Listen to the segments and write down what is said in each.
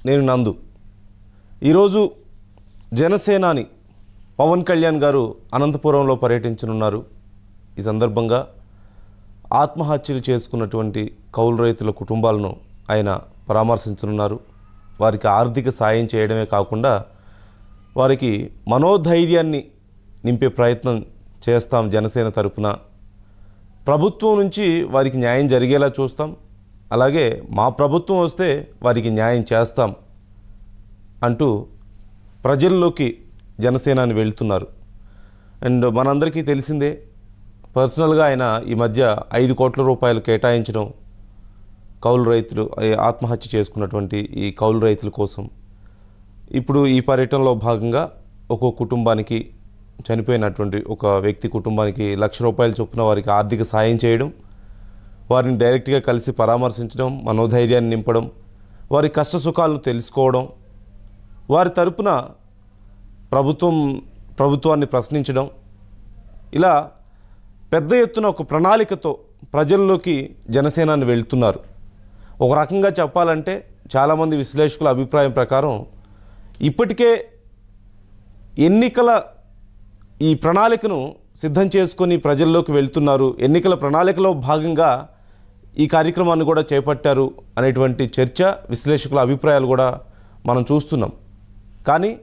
నేను నందు ఈరోజు జనసేనాని పవన్ కళ్యాణ్ గారు అనంతపురంలో పర్యటించనున్నారు ఈ సందర్భంగా ఆత్మహత్యలు చేసుకున్నటువంటి కౌలు రైతుల కుటుంబాలను ఆయన పరామర్శించనున్నారు వారికి ఆర్థిక సాయం చేయడమే కాకుండా వారికి మనోధైర్యాన్ని నింపే ప్రయత్నం చేస్తాం జనసేన తరపున ప్రభుత్వం నుంచి వారికి న్యాయం జరిగేలా చూస్తాం అలాగే మా ప్రభుత్వం వస్తే వారికి న్యాయం చేస్తాం అంటూ ప్రజల్లోకి జనసేనాని వెళ్తున్నారు అండ్ మనందరికీ తెలిసిందే పర్సనల్గా ఆయన ఈ మధ్య ఐదు కోట్ల రూపాయలు కేటాయించడం కౌలు రైతులు ఈ ఆత్మహత్య చేసుకున్నటువంటి ఈ కౌలు రైతుల కోసం ఇప్పుడు ఈ పర్యటనలో భాగంగా ఒక్కో కుటుంబానికి చనిపోయినటువంటి ఒక వ్యక్తి కుటుంబానికి లక్ష రూపాయల చొప్పున వారికి ఆర్థిక సాయం చేయడం వారిని డైరెక్ట్గా కలిసి పరామర్శించడం మనోధైర్యాన్ని నింపడం వారి కష్ట సుఖాలను తెలుసుకోవడం వారి తరపున ప్రభుత్వం ప్రభుత్వాన్ని ప్రశ్నించడం ఇలా పెద్ద ఎత్తున ఒక ప్రణాళికతో ప్రజల్లోకి జనసేనాని వెళ్తున్నారు ఒక రకంగా చెప్పాలంటే చాలామంది విశ్లేషకుల అభిప్రాయం ప్రకారం ఇప్పటికే ఎన్నికల ఈ ప్రణాళికను సిద్ధం చేసుకొని ప్రజల్లోకి వెళ్తున్నారు ఎన్నికల ప్రణాళికలో భాగంగా ఈ కార్యక్రమాన్ని కూడా చేపట్టారు అనేటువంటి చర్చ విశ్లేషకుల అభిప్రాయాలు కూడా మనం చూస్తున్నాం కానీ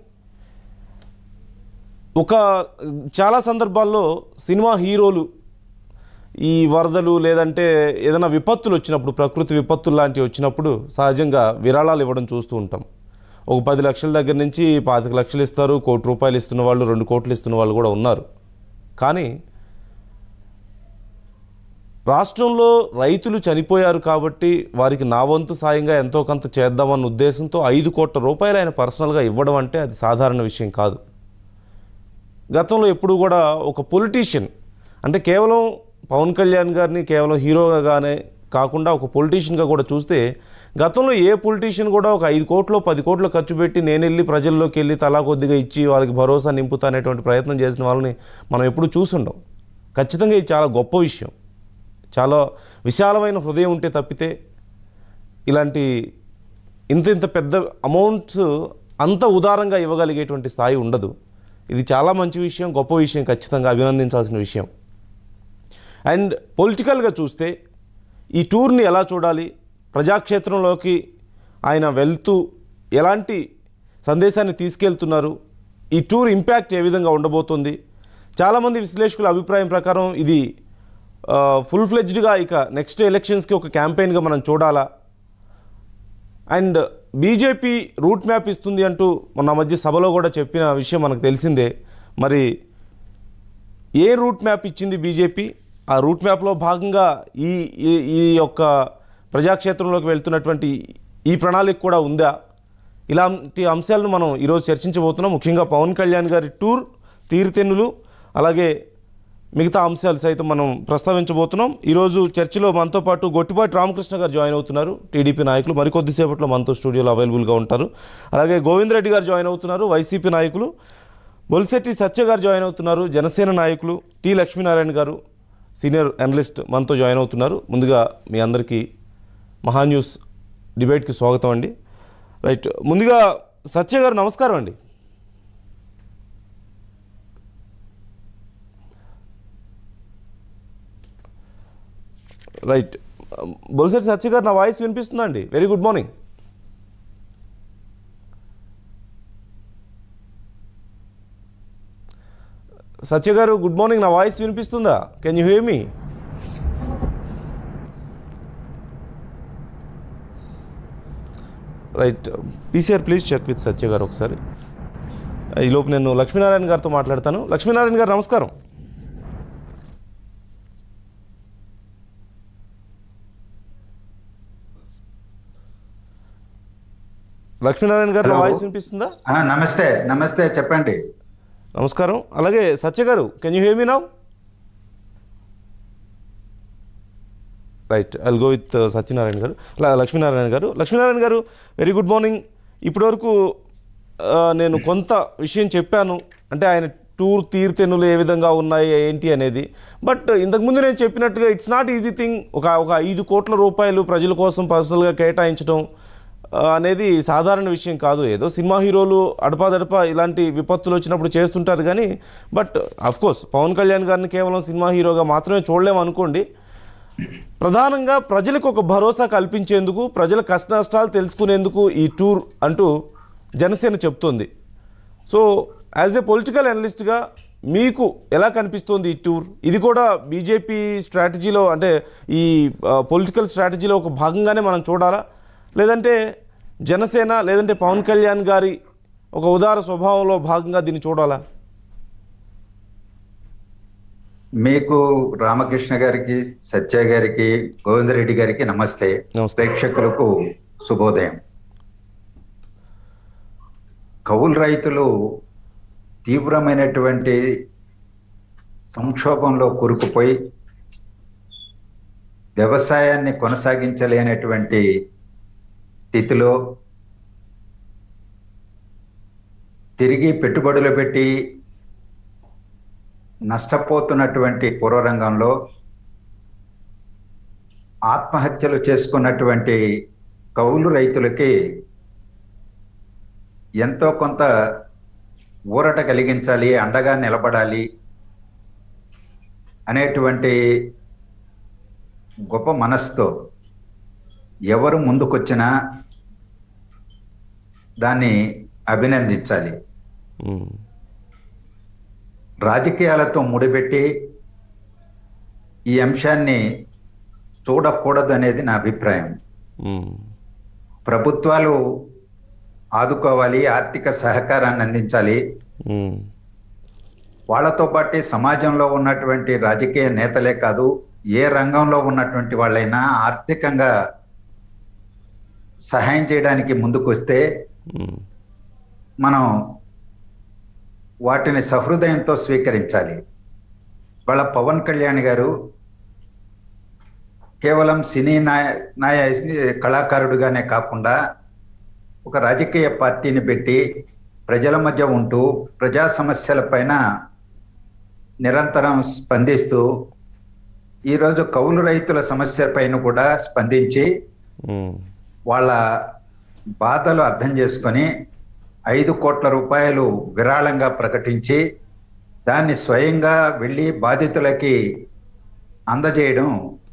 ఒక చాలా సందర్భాల్లో సినిమా హీరోలు ఈ వరదలు లేదంటే ఏదైనా విపత్తులు వచ్చినప్పుడు ప్రకృతి విపత్తులు లాంటివి వచ్చినప్పుడు సహజంగా విరాళాలు ఇవ్వడం చూస్తూ ఉంటాం ఒక పది లక్షల దగ్గర నుంచి పాతిక లక్షలు ఇస్తారు కోటి రూపాయలు ఇస్తున్న వాళ్ళు రెండు కోట్లు ఇస్తున్న వాళ్ళు కూడా ఉన్నారు కానీ రాష్ట్రంలో రైతులు చనిపోయారు కాబట్టి వారికి నా వంతు సాయంగా ఎంతో కొంత చేద్దామన్న ఉద్దేశంతో ఐదు కోట్ల రూపాయలు ఆయన పర్సనల్గా ఇవ్వడం అంటే అది సాధారణ విషయం కాదు గతంలో ఎప్పుడు కూడా ఒక పొలిటీషియన్ అంటే కేవలం పవన్ కళ్యాణ్ గారిని కేవలం హీరోగానే కాకుండా ఒక పొలిటీషియన్గా కూడా చూస్తే గతంలో ఏ పొలిటీషియన్ కూడా ఒక ఐదు కోట్లు పది కోట్లు ఖర్చు పెట్టి నేను వెళ్ళి ప్రజల్లోకి వెళ్ళి తలా కొద్దిగా ఇచ్చి వాళ్ళకి భరోసా నింపుతా అనేటువంటి ప్రయత్నం చేసిన వాళ్ళని మనం ఎప్పుడు చూసుండం ఖచ్చితంగా ఇది చాలా గొప్ప విషయం చాలా విశాలమైన హృదయం ఉంటే తప్పితే ఇలాంటి ఇంత ఇంత పెద్ద అమౌంట్స్ అంత ఉదారంగా ఇవ్వగలిగేటువంటి స్థాయి ఉండదు ఇది చాలా మంచి విషయం గొప్ప విషయం ఖచ్చితంగా అభినందించాల్సిన విషయం అండ్ పొలిటికల్గా చూస్తే ఈ టూర్ని ఎలా చూడాలి ప్రజాక్షేత్రంలోకి ఆయన వెళ్తూ ఎలాంటి సందేశాన్ని తీసుకెళ్తున్నారు ఈ టూర్ ఇంపాక్ట్ ఏ విధంగా ఉండబోతుంది చాలామంది విశ్లేషకుల అభిప్రాయం ప్రకారం ఇది ఫుల్ ఫ్లెడ్జ్డ్గా ఇక నెక్స్ట్ ఎలక్షన్స్కి ఒక క్యాంపెయిన్గా మనం చూడాలా అండ్ బీజేపీ రూట్ మ్యాప్ ఇస్తుంది అంటూ మొన్న మధ్య సభలో కూడా చెప్పిన విషయం మనకు తెలిసిందే మరి ఏ రూట్ మ్యాప్ ఇచ్చింది బీజేపీ ఆ రూట్ మ్యాప్లో భాగంగా ఈ ఈ ఈ యొక్క ప్రజాక్షేత్రంలోకి వెళ్తున్నటువంటి ఈ ప్రణాళిక కూడా ఉందా ఇలాంటి అంశాలను మనం ఈరోజు చర్చించబోతున్నాం ముఖ్యంగా పవన్ కళ్యాణ్ గారి టూర్ తీరుతెన్నులు అలాగే మిగతా అంశాలు సైతం మనం ప్రస్తావించబోతున్నాం ఈరోజు చర్చలో మనతో పాటు గొట్టిపాటి రామకృష్ణ గారు జాయిన్ అవుతున్నారు టీడీపీ నాయకులు మరికొద్దిసేపట్లో మనతో స్టూడియోలో అవైలబుల్గా ఉంటారు అలాగే గోవింద్ రెడ్డి గారు జాయిన్ అవుతున్నారు వైసీపీ నాయకులు బొల్శెట్టి సత్య గారు జాయిన్ అవుతున్నారు జనసేన నాయకులు టి లక్ష్మీనారాయణ గారు సీనియర్ అనలిస్ట్ మనతో జాయిన్ అవుతున్నారు ముందుగా మీ అందరికీ మహా న్యూస్ డిబేట్కి స్వాగతం అండి రైట్ ముందుగా సత్య గారు నమస్కారం అండి రైట్ బొలిసెట్టి సత్య గారు నా వాయిస్ వినిపిస్తుందా అండి very good morning Satya garu good morning నా వాయిస్ వినిపిస్తుందా can you hear me right PCR please check with Satya garu ఒకసారి ఈలోపు నేను లక్ష్మీనారాయణ గారితో మాట్లాడతాను లక్ష్మీనారాయణ గారు నమస్కారం లక్ష్మీనారాయణ గారు నా Hello. వాయిస్ వినిపిస్తుందా ఆ, నమస్తే నమస్తే చెప్పండి నమస్కారం అలాగే Satya garu can you hear me now right I'll go with Satyanarayana garu అలా లక్ష్మీనారాయణ గారు లక్ష్మీనారాయణ గారు వెరీ గుడ్ మార్నింగ్ ఇప్పటివరకు ఆ, నేను కొంత విషయం చెప్పాను అంటే ఆయన టూర్ తీర్థెన్నులు ఏ విధంగా ఉన్నాయి ఏంటి అనేది బట్ ఇంతకుముందు నేను చెప్పినట్టుగా ఇట్స్ నాట్ ఈజీ థింగ్ ఒక ఒక ఐదు కోట్ల రూపాయలు ప్రజల కోసం పర్సనల్గా కేటాయించడం ఆ, అనేది సాధారణ విషయం కాదు ఏదో సినిమా హీరోలు అడపాదడప ఇలాంటి విపత్తులు వచ్చినప్పుడు చేస్తుంటారు కానీ బట్ కోర్స్ పవన్ కళ్యాణ్ గారిని కేవలం సినిమా హీరోగా మాత్రమే చూడలేము అనుకోండి ప్రధానంగా ప్రజలకు ఒక భరోసా కల్పించేందుకు ప్రజల కష్ట నష్టాలు తెలుసుకునేందుకు ఈ టూర్ అంటూ జనసేన చెప్తోంది సో యాజ్ ఏ పొలిటికల్ అనలిస్ట్గా మీకు ఎలా కనిపిస్తోంది ఈ టూర్ ఇది కూడా బీజేపీ స్ట్రాటజీలో అంటే ఈ పొలిటికల్ స్ట్రాటజీలో ఒక భాగంగానే మనం చూడాలా లేదంటే జనసేన లేదంటే పవన్ కళ్యాణ్ గారి ఒక ఉదార స్వభావంలో భాగంగా దీన్ని చూడాలా మీకు రామకృష్ణ గారికి సత్య గారికి గోవిందరెడ్డి గారికి నమస్తే నమస్తే. ప్రేక్షకులకు శుభోదయం కౌలు రైతులు తీవ్రమైనటువంటి సంక్షోభంలో కూరుకుపోయి వ్యవసాయాన్ని కొనసాగించలేనటువంటి స్థితిలో తిరిగి పెట్టుబడులు పెట్టి నష్టపోతున్నటువంటి పూర్వరంగంలో ఆత్మహత్యలు చేసుకున్నటువంటి కౌలు రైతులకి ఎంతో కొంత ఊరట కలిగించాలి అండగా నిలబడాలి అనేటువంటి గొప్ప మనస్సుతో ఎవరు ముందుకొచ్చినా దాన్ని అభినందించాలి మ్మ్. రాజకీయాలతో ముడిపెట్టి ఈ అంశాన్ని చూడకూడదు అనేది నా అభిప్రాయం మ్మ్. ప్రభుత్వాలు ఆదుకోవాలి ఆర్థిక సహకారాన్ని అందించాలి మ్మ్. వాళ్ళతో పాటు సమాజంలో ఉన్నటువంటి రాజకీయ నేతలే కాదు ఏ రంగంలో ఉన్నటువంటి వాళ్ళైనా ఆర్థికంగా సహాయం చేయడానికి ముందుకు వస్తే మ్మ్. మనం వాటిని సహృదయంతో స్వీకరించాలి వాళ్ళ పవన్ కళ్యాణ్ గారు కేవలం సినీ నాయ నాయ కళాకారుడుగానే కాకుండా ఒక రాజకీయ పార్టీని పెట్టి ప్రజల మధ్య ఉంటూ ప్రజా సమస్యలపైన నిరంతరం స్పందిస్తూ ఈరోజు కౌలు రైతుల సమస్యపైన కూడా స్పందించి మ్మ్. వాళ్ళ బాధలు అర్థం చేసుకొని ఐదు కోట్ల రూపాయలు విరాళంగా ప్రకటించి దాన్ని స్వయంగా వెళ్ళి బాధితులకి అందజేయడం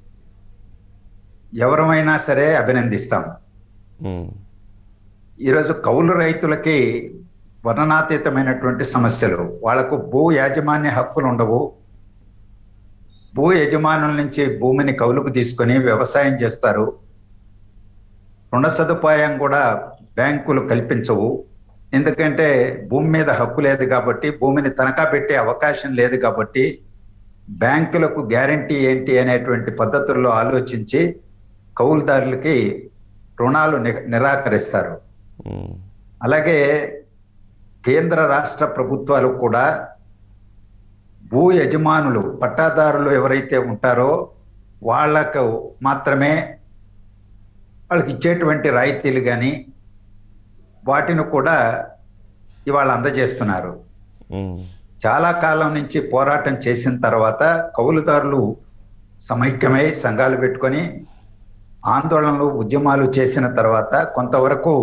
ఎవరమైనా సరే అభినందిస్తాం మ్మ్. ఈరోజు కౌలు రైతులకి వర్ణనాతీతమైనటువంటి సమస్యలు వాళ్లకు భూ యాజమాన్య హక్కులు ఉండవు భూ యజమానుల నుంచి భూమిని కౌలుకు తీసుకొని వ్యవసాయం చేస్తారు రుణ సదుపాయం కూడా బ్యాంకులు కల్పించవు ఎందుకంటే భూమి మీద హక్కు లేదు కాబట్టి భూమిని తనఖా పెట్టే అవకాశం లేదు కాబట్టి బ్యాంకులకు గ్యారంటీ ఏంటి అనేటువంటి పద్ధతుల్లో ఆలోచించి కౌలుదారులకి రుణాలు ని- నిరాకరిస్తారు మ్మ్. అలాగే కేంద్ర రాష్ట్ర ప్రభుత్వాలు కూడా భూ యజమానులు పట్టాదారులు ఎవరైతే ఉంటారో వాళ్ళకు మాత్రమే వాళ్ళకి ఇచ్చేటువంటి రాయితీలు కానీ వాటిని కూడా ఇవాళ అందజేస్తున్నారు మ్మ్. చాలా కాలం నుంచి పోరాటం చేసిన తర్వాత కౌలుదారులు సమైక్యమై సంఘాలు పెట్టుకొని ఆందోళనలు ఉద్యమాలు చేసిన తర్వాత కొంతవరకు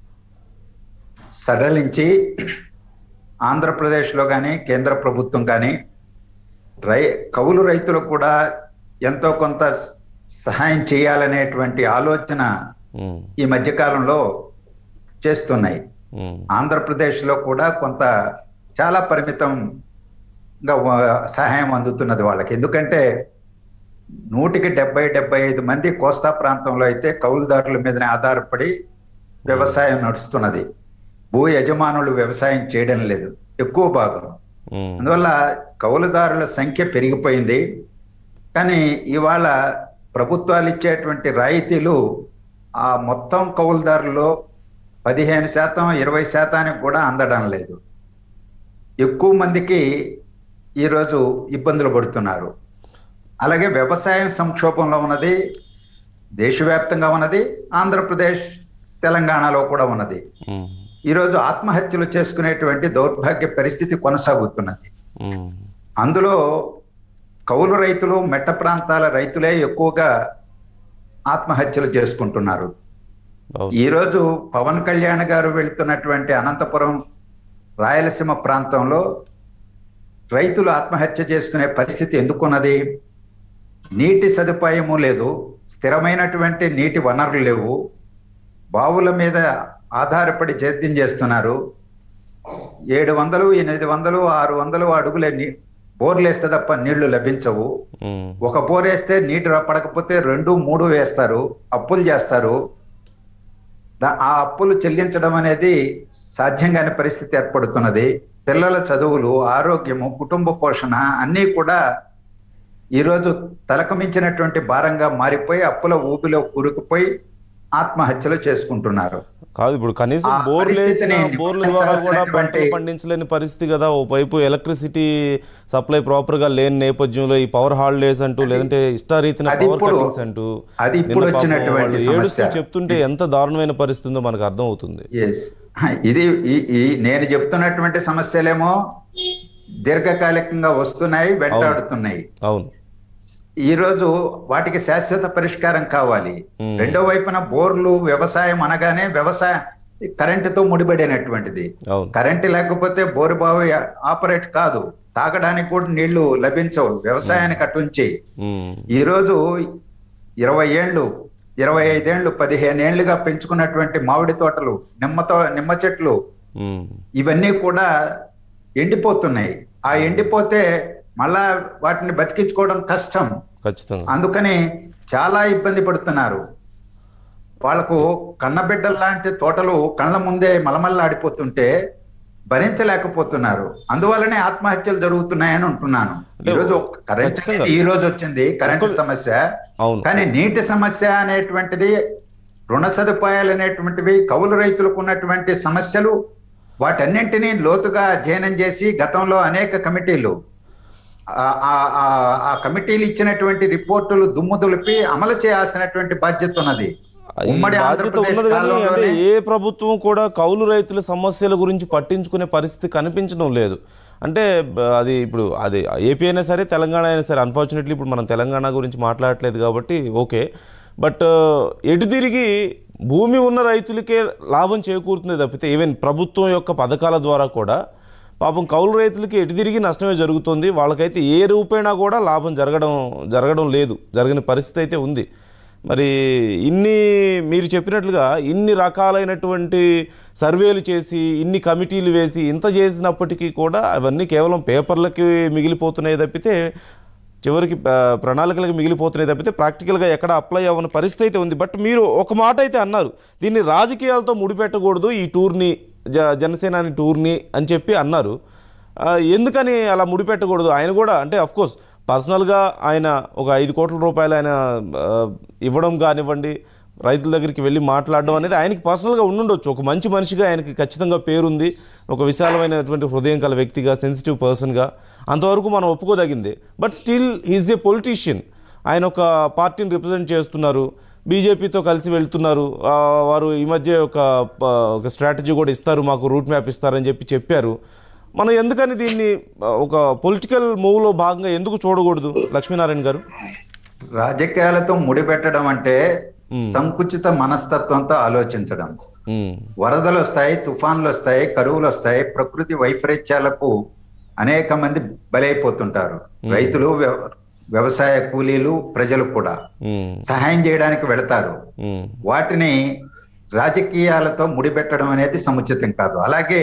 సడలించి ఆంధ్రప్రదేశ్లో కానీ కేంద్ర ప్రభుత్వం కానీ రై కౌలు రైతులకు కూడా ఎంతో కొంత సహాయం చేయాలనేటువంటి ఆలోచన మ్మ్. ఈ మధ్యకాలంలో చేస్తున్నాయి మ్మ్. ఆంధ్రప్రదేశ్లో కూడా కొంత చాలా పరిమితంగా వ- సహాయం అందుతున్నది వాళ్ళకి ఎందుకంటే నూటికి డెబ్బై డెబ్బై ఐదు మంది కోస్తా ప్రాంతంలో అయితే కౌలుదారుల మీదనే ఆధారపడి వ్యవసాయం నడుస్తున్నది భూ యజమానులు వ్యవసాయం చేయడం లేదు ఎక్కువ భాగం మ్మ్. అందువల్ల కౌలుదారుల సంఖ్య పెరిగిపోయింది కానీ ఇవాళ ప్రభుత్వాలు ఇచ్చేటువంటి రాయితీలు ఆ మొత్తం కౌలుదారులో పదిహేను శాతం ఇరవై శాతానికి కూడా అందడం లేదు ఎక్కువ మందికి ఈరోజు ఇబ్బందులు పడుతున్నారు అలాగే వ్యవసాయం సంక్షోభంలో ఉన్నది దేశవ్యాప్తంగా ఉన్నది ఆంధ్రప్రదేశ్ తెలంగాణలో కూడా ఉన్నది మ్మ్. ఈరోజు ఆత్మహత్యలు చేసుకునేటువంటి దౌర్భాగ్య పరిస్థితి కొనసాగుతున్నది మ్మ్. అందులో కౌలు రైతులు మెట్ట ప్రాంతాల రైతులే ఎక్కువగా ఆత్మహత్యలు చేసుకుంటున్నారు అవును ఈరోజు పవన్ కళ్యాణ్ గారు వెళ్తున్నటువంటి అనంతపురం రాయలసీమ ప్రాంతంలో రైతులు ఆత్మహత్య చేసుకునే పరిస్థితి ఎందుకున్నది నీటి సదుపాయము లేదు స్థిరమైనటువంటి నీటి వనరులు లేవు బావుల మీద ఆధారపడి సేద్యం చేస్తున్నారు ఏడు వందలు ఎనిమిది వందలు ఆరు వందలు అడుగులే నీ బోర్లు వేస్తే తప్ప నీళ్లు లభించవు ఉమ్, ఒక బోర్ వేస్తే నీటి రా- పడకపోతే రెండు మూడు వేస్తారు అప్పులు చేస్తారు దా- ఆ అప్పులు చెల్లించడం అనేది సాధ్యం కాని పరిస్థితి ఏర్పడుతున్నది పిల్లల చదువులు ఆరోగ్యము కుటుంబ పోషణ అన్నీ కూడా ఈరోజు తలకమించినటువంటి భారంగా మారిపోయి అప్పుల ఊబిలో కూరుకుపోయి ఆత్మహత్యలు చేసుకుంటున్నారు కాదు ఇప్పుడు కనీసం ఆ బోర్లు వేసిన పరిస్థితిని బోర్ల ద్వారా కూడా పంటలు నివారించాల్సినటువంటి- పండించలేని పరిస్థితి కదా ఓ వైపు ఎలక్ట్రిసిటీ సప్లై ప్రాపర్ గా లేని నేపథ్యంలో ఈ పవర్ హాలిడేస్ అంటూ లేదంటే ఇష్టారీతిన అది పవర్ ఇప్పుడు- కటింగ్స్ అంటూ అది ఇప్పుడు నిన్న పాపం వచ్చినటువంటి వాళ్ళు ఏడుస్తూ సమస్య. చెప్తుంటే ఎంత దారుణమైన పరిస్థితి ఉందో మనకు అర్థం అవుతుంది ఎస్ ఇది ఈ ఈ నేను చెప్తున్నటువంటి సమస్యలేమో దీర్ఘకాలికంగా వస్తున్నాయి వెంటాడుతున్నాయి అవును ఈ రోజు వాటికి శాశ్వత పరిష్కారం కావాలి Hmm. రెండో వైపున బోర్లు వ్యవసాయం అనగానే వ్యవసాయం కరెంటుతో ముడిపడినటువంటిది అవును కరెంటు లేకపోతే బోరు బావి ఆపరేట్ కాదు తాగడానికి కూడా నీళ్లు లభించవు వ్యవసాయానికి అటుంచి ఉమ్, ఈ రోజు ఇరవై ఏళ్ళు ఇరవై ఐదేళ్లు పదిహేను ఏళ్లుగా పెంచుకున్నటువంటి మామిడి తోటలు నిమ్మతో నిమ్మ చెట్లు ఉమ్, ఇవన్నీ కూడా ఎండిపోతున్నాయి ఆ ఎండిపోతే మళ్ళా వాటిని బతికించుకోవడం కష్టం ఖచ్చితంగా అందుకని చాలా ఇబ్బంది పడుతున్నారు వాళ్ళకు కన్నబిడ్డల లాంటి తోటలు కళ్ళ ముందే మలమల్లాడిపోతుంటే భరించలేకపోతున్నారు అందువల్లనే ఆత్మహత్యలు జరుగుతున్నాయని అంటున్నాను అంటే ఈరోజు కరెంట్ ఖచ్చితంగా. ఈ రోజు వచ్చింది కరెంటు ఒక్క- సమస్య అవును కానీ నీటి సమస్య అనేటువంటిది రుణ సదుపాయాలు అనేటువంటివి కౌలు రైతులకు ఉన్నటువంటి సమస్యలు వాటన్నింటినీ లోతుగా అధ్యయనం చేసి గతంలో అనేక కమిటీలు ఆ- ఆ- ఆ- ఆ కమిటీలు ఇచ్చినటువంటి రిపోర్టులు దుమ్ము దులిపి అమలు చేయాల్సినటువంటి బాధ్యత ఉన్నది ఈ ఉమ్మడి బాధ్యత ఆంధ్రప్రదేశ్ ఉన్నది కానీ అంటే కాలంలోనే ఏ ప్రభుత్వం కూడా కౌలు రైతుల సమస్యల గురించి పట్టించుకునే పరిస్థితి కనిపించడం లేదు అంటే బ- అది ఇప్పుడు అది ఏపీ అయినా సరే తెలంగాణ అయినా సరే అన్ఫార్చునేట్లీ ఇప్పుడు మనం తెలంగాణ గురించి మాట్లాడట్లేదు కాబట్టి ఓకే బట్ ఎటు తిరిగి భూమి ఉన్న రైతులకే లాభం చేకూరుతుంది తప్పితే ఈవెన్ ప్రభుత్వం యొక్క పథకాల ద్వారా కూడా పాపం కౌలు రైతులకి ఎటు తిరిగి నష్టమే జరుగుతుంది వాళ్ళకైతే ఏ రూపేణా కూడా లాభం జరగడం జరగడం లేదు జరగని పరిస్థితి అయితే ఉంది మరి ఇన్ని మీరు చెప్పినట్లుగా ఇన్ని రకాలైనటువంటి సర్వేలు చేసి ఇన్ని కమిటీలు వేసి ఇంత చేసినప్పటికీ కూడా అవన్నీ కేవలం పేపర్లకి మిగిలిపోతున్నాయి తప్పితే చివరికి ఆ, ప్రణాళికలకు మిగిలిపోతున్నాయి తప్పితే ప్రాక్టికల్గా ఎక్కడ అప్లై అవ్వని పరిస్థితి అయితే ఉంది బట్ మీరు ఒక మాట అయితే అన్నారు దీన్ని రాజకీయాలతో ముడిపెట్టకూడదు ఈ టూర్ని జ జనసేనాని టూర్ని అని చెప్పి అన్నారు ఆ, ఎందుకని అలా ముడిపెట్టకూడదు ఆయన కూడా అంటే అఫ్కోర్స్ పర్సనల్గా ఆయన ఒక ఐదు కోట్ల రూపాయలు ఆయన ఆ, ఇవ్వడం కానివ్వండి రైతుల దగ్గరికి వెళ్ళి మాట్లాడడం అనేది ఆయనకి పర్సనల్గా ఉండుండొచ్చు ఒక మంచి మనిషిగా ఆయనకి ఖచ్చితంగా పేరుంది ఒక విశాలమైనటువంటి హృదయం కల వ్యక్తిగా సెన్సిటివ్ పర్సన్గా అంతవరకు మనం ఒప్పుకోదగింది but still he's a politician ఆయన ఒక పార్టీని రిప్రజెంట్ చేస్తున్నారు బీజేపీతో కలిసి వెళ్తున్నారు ఆ, వారు ఈ మధ్య ఒక ప- ఒక స్ట్రాటజీ కూడా ఇస్తారు మాకు రూట్ మ్యాప్ ఇస్తారని చెప్పి చెప్పారు మనం ఎందుకని దీన్ని ఆ, ఒక పొలిటికల్ మూవ్లో భాగంగా ఎందుకు చూడకూడదు లక్ష్మీనారాయణ గారు రాజకీయాలతో ముడిపెట్టడం అంటే సంకుచిత మనస్తత్వంతో ఆలోచించడం ఉమ్, వరదలు వస్తాయి తుఫాన్లు వస్తాయి కరువులు వస్తాయి ప్రకృతి వైపరీత్యాలకు అనేక మంది బలైపోతుంటారు రైతులు వ్యవ- వ్యవసాయ కూలీలు ప్రజలు కూడా ఉమ్, సహాయం చేయడానికి వెళతారు ఉమ్, వాటిని రాజకీయాలతో ముడిపెట్టడం అనేది సముచితం కాదు అలాగే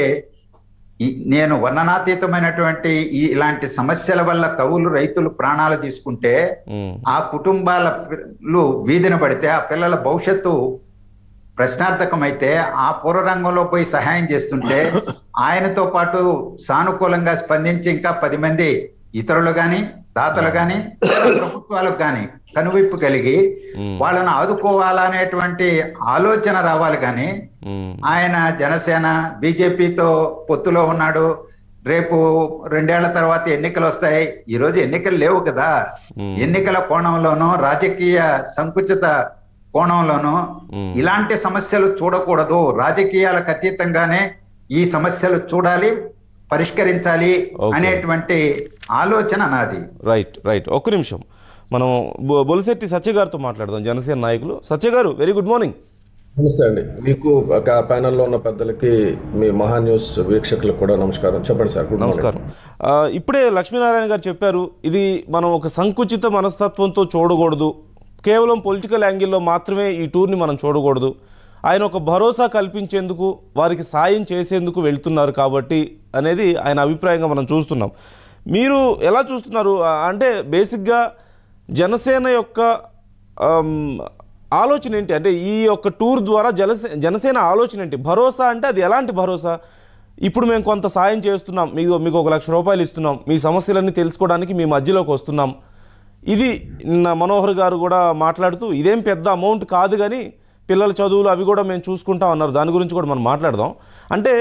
ఈ- నేను వర్ణనాతీతమైనటువంటి ఈ ఇలాంటి సమస్యల వల్ల కవులు రైతులు ప్రాణాలు తీసుకుంటే ఉమ్, ఆ కుటుంబాల పిల్లలు వీధిన పడితే ఆ పిల్లల భవిష్యత్తు ప్రశ్నార్థకమైతే ఆ పూర్వరంగంలో పోయి సహాయం చేస్తుంటే ఆయనతో పాటు సానుకూలంగా స్పందించి ఇంకా పది మంది ఇతరులు గాని దాతలు గాని లేదా ప్రభుత్వాలకు గాని కనువిప్పు కలిగి ఉమ్, వాళ్ళని ఆదుకోవాలనేటువంటి ఆలోచన రావాలి కానీ ఉమ్, ఆయన జనసేన బీజేపీతో పొత్తులో ఉన్నాడు రేపు రెండేళ్ల తర్వాత ఎన్నికలు వస్తాయి ఈ రోజు ఎన్నికలు లేవు కదా Hmm. ఎన్నికల కోణంలోనూ రాజకీయ సంకుచిత కోణంలోనూ Hmm. ఇలాంటి సమస్యలు చూడకూడదు రాజకీయాలకు అతీతంగానే ఈ సమస్యలు చూడాలి పరిష్కరించాలి Okay. అనేటువంటి ఆలోచన నాది రైట్ రైట్ ఒక్క నిమిషం మనం బొ- బొలిశెట్టి సత్య గారితో మాట్లాడదాం జనసేన నాయకులు సత్య గారు వెరీ గుడ్ మార్నింగ్ నమస్తే అండి మీకు ఒక ప్యానెల్లో ఉన్న పెద్దలకి మీ మహా న్యూస్ వీక్షకులకు కూడా నమస్కారం చెప్పండి సార్ గుడ్ మార్నింగ్ నమస్కారం ఆ, ఇప్పుడే లక్ష్మీనారాయణ గారు చెప్పారు ఇది మనం ఒక సంకుచిత మనస్తత్వంతో చూడకూడదు కేవలం పొలిటికల్ యాంగిల్లో మాత్రమే ఈ టూర్ని మనం చూడకూడదు ఆయన ఒక భరోసా కల్పించేందుకు వారికి సాయం చేసేందుకు వెళ్తున్నారు కాబట్టి అనేది ఆయన అభిప్రాయంగా మనం చూస్తున్నాం మీరు ఎలా చూస్తున్నారు ఆ, అంటే బేసిక్గా జనసేన యొక్క ఆమ్, ఆలోచన ఏంటి అంటే ఈ యొక్క టూర్ ద్వారా జనసే జనసేన ఆలోచన ఏంటి భరోసా అంటే అది ఎలాంటి భరోసా ఇప్పుడు మేము కొంత సాయం చేస్తున్నాం మీకు మీకు ఒక లక్ష రూపాయలు ఇస్తున్నాం మీ సమస్యలన్నీ తెలుసుకోవడానికి మీ మధ్యలోకి వస్తున్నాం ఇది నిన్న మనోహర్ గారు కూడా మాట్లాడుతూ ఇదేం పెద్ద అమౌంట్ కాదు కానీ పిల్లల చదువులు అవి కూడా మేము చూసుకుంటాం అన్నారు దాని గురించి కూడా మనం మాట్లాడదాం అంటే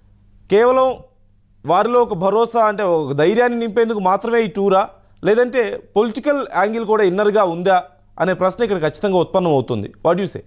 కేవలం వారిలో ఒక భరోసా అంటే ఒక ధైర్యాన్ని నింపేందుకు మాత్రమే ఈ టూరా లేదంటే పొలిటికల్ యాంగిల్ కూడా ఇన్నర్గా ఉందా అనే ప్రశ్న ఇక్కడ ఖచ్చితంగా ఉత్పన్నం అవుతుంది వాట్ యూ సే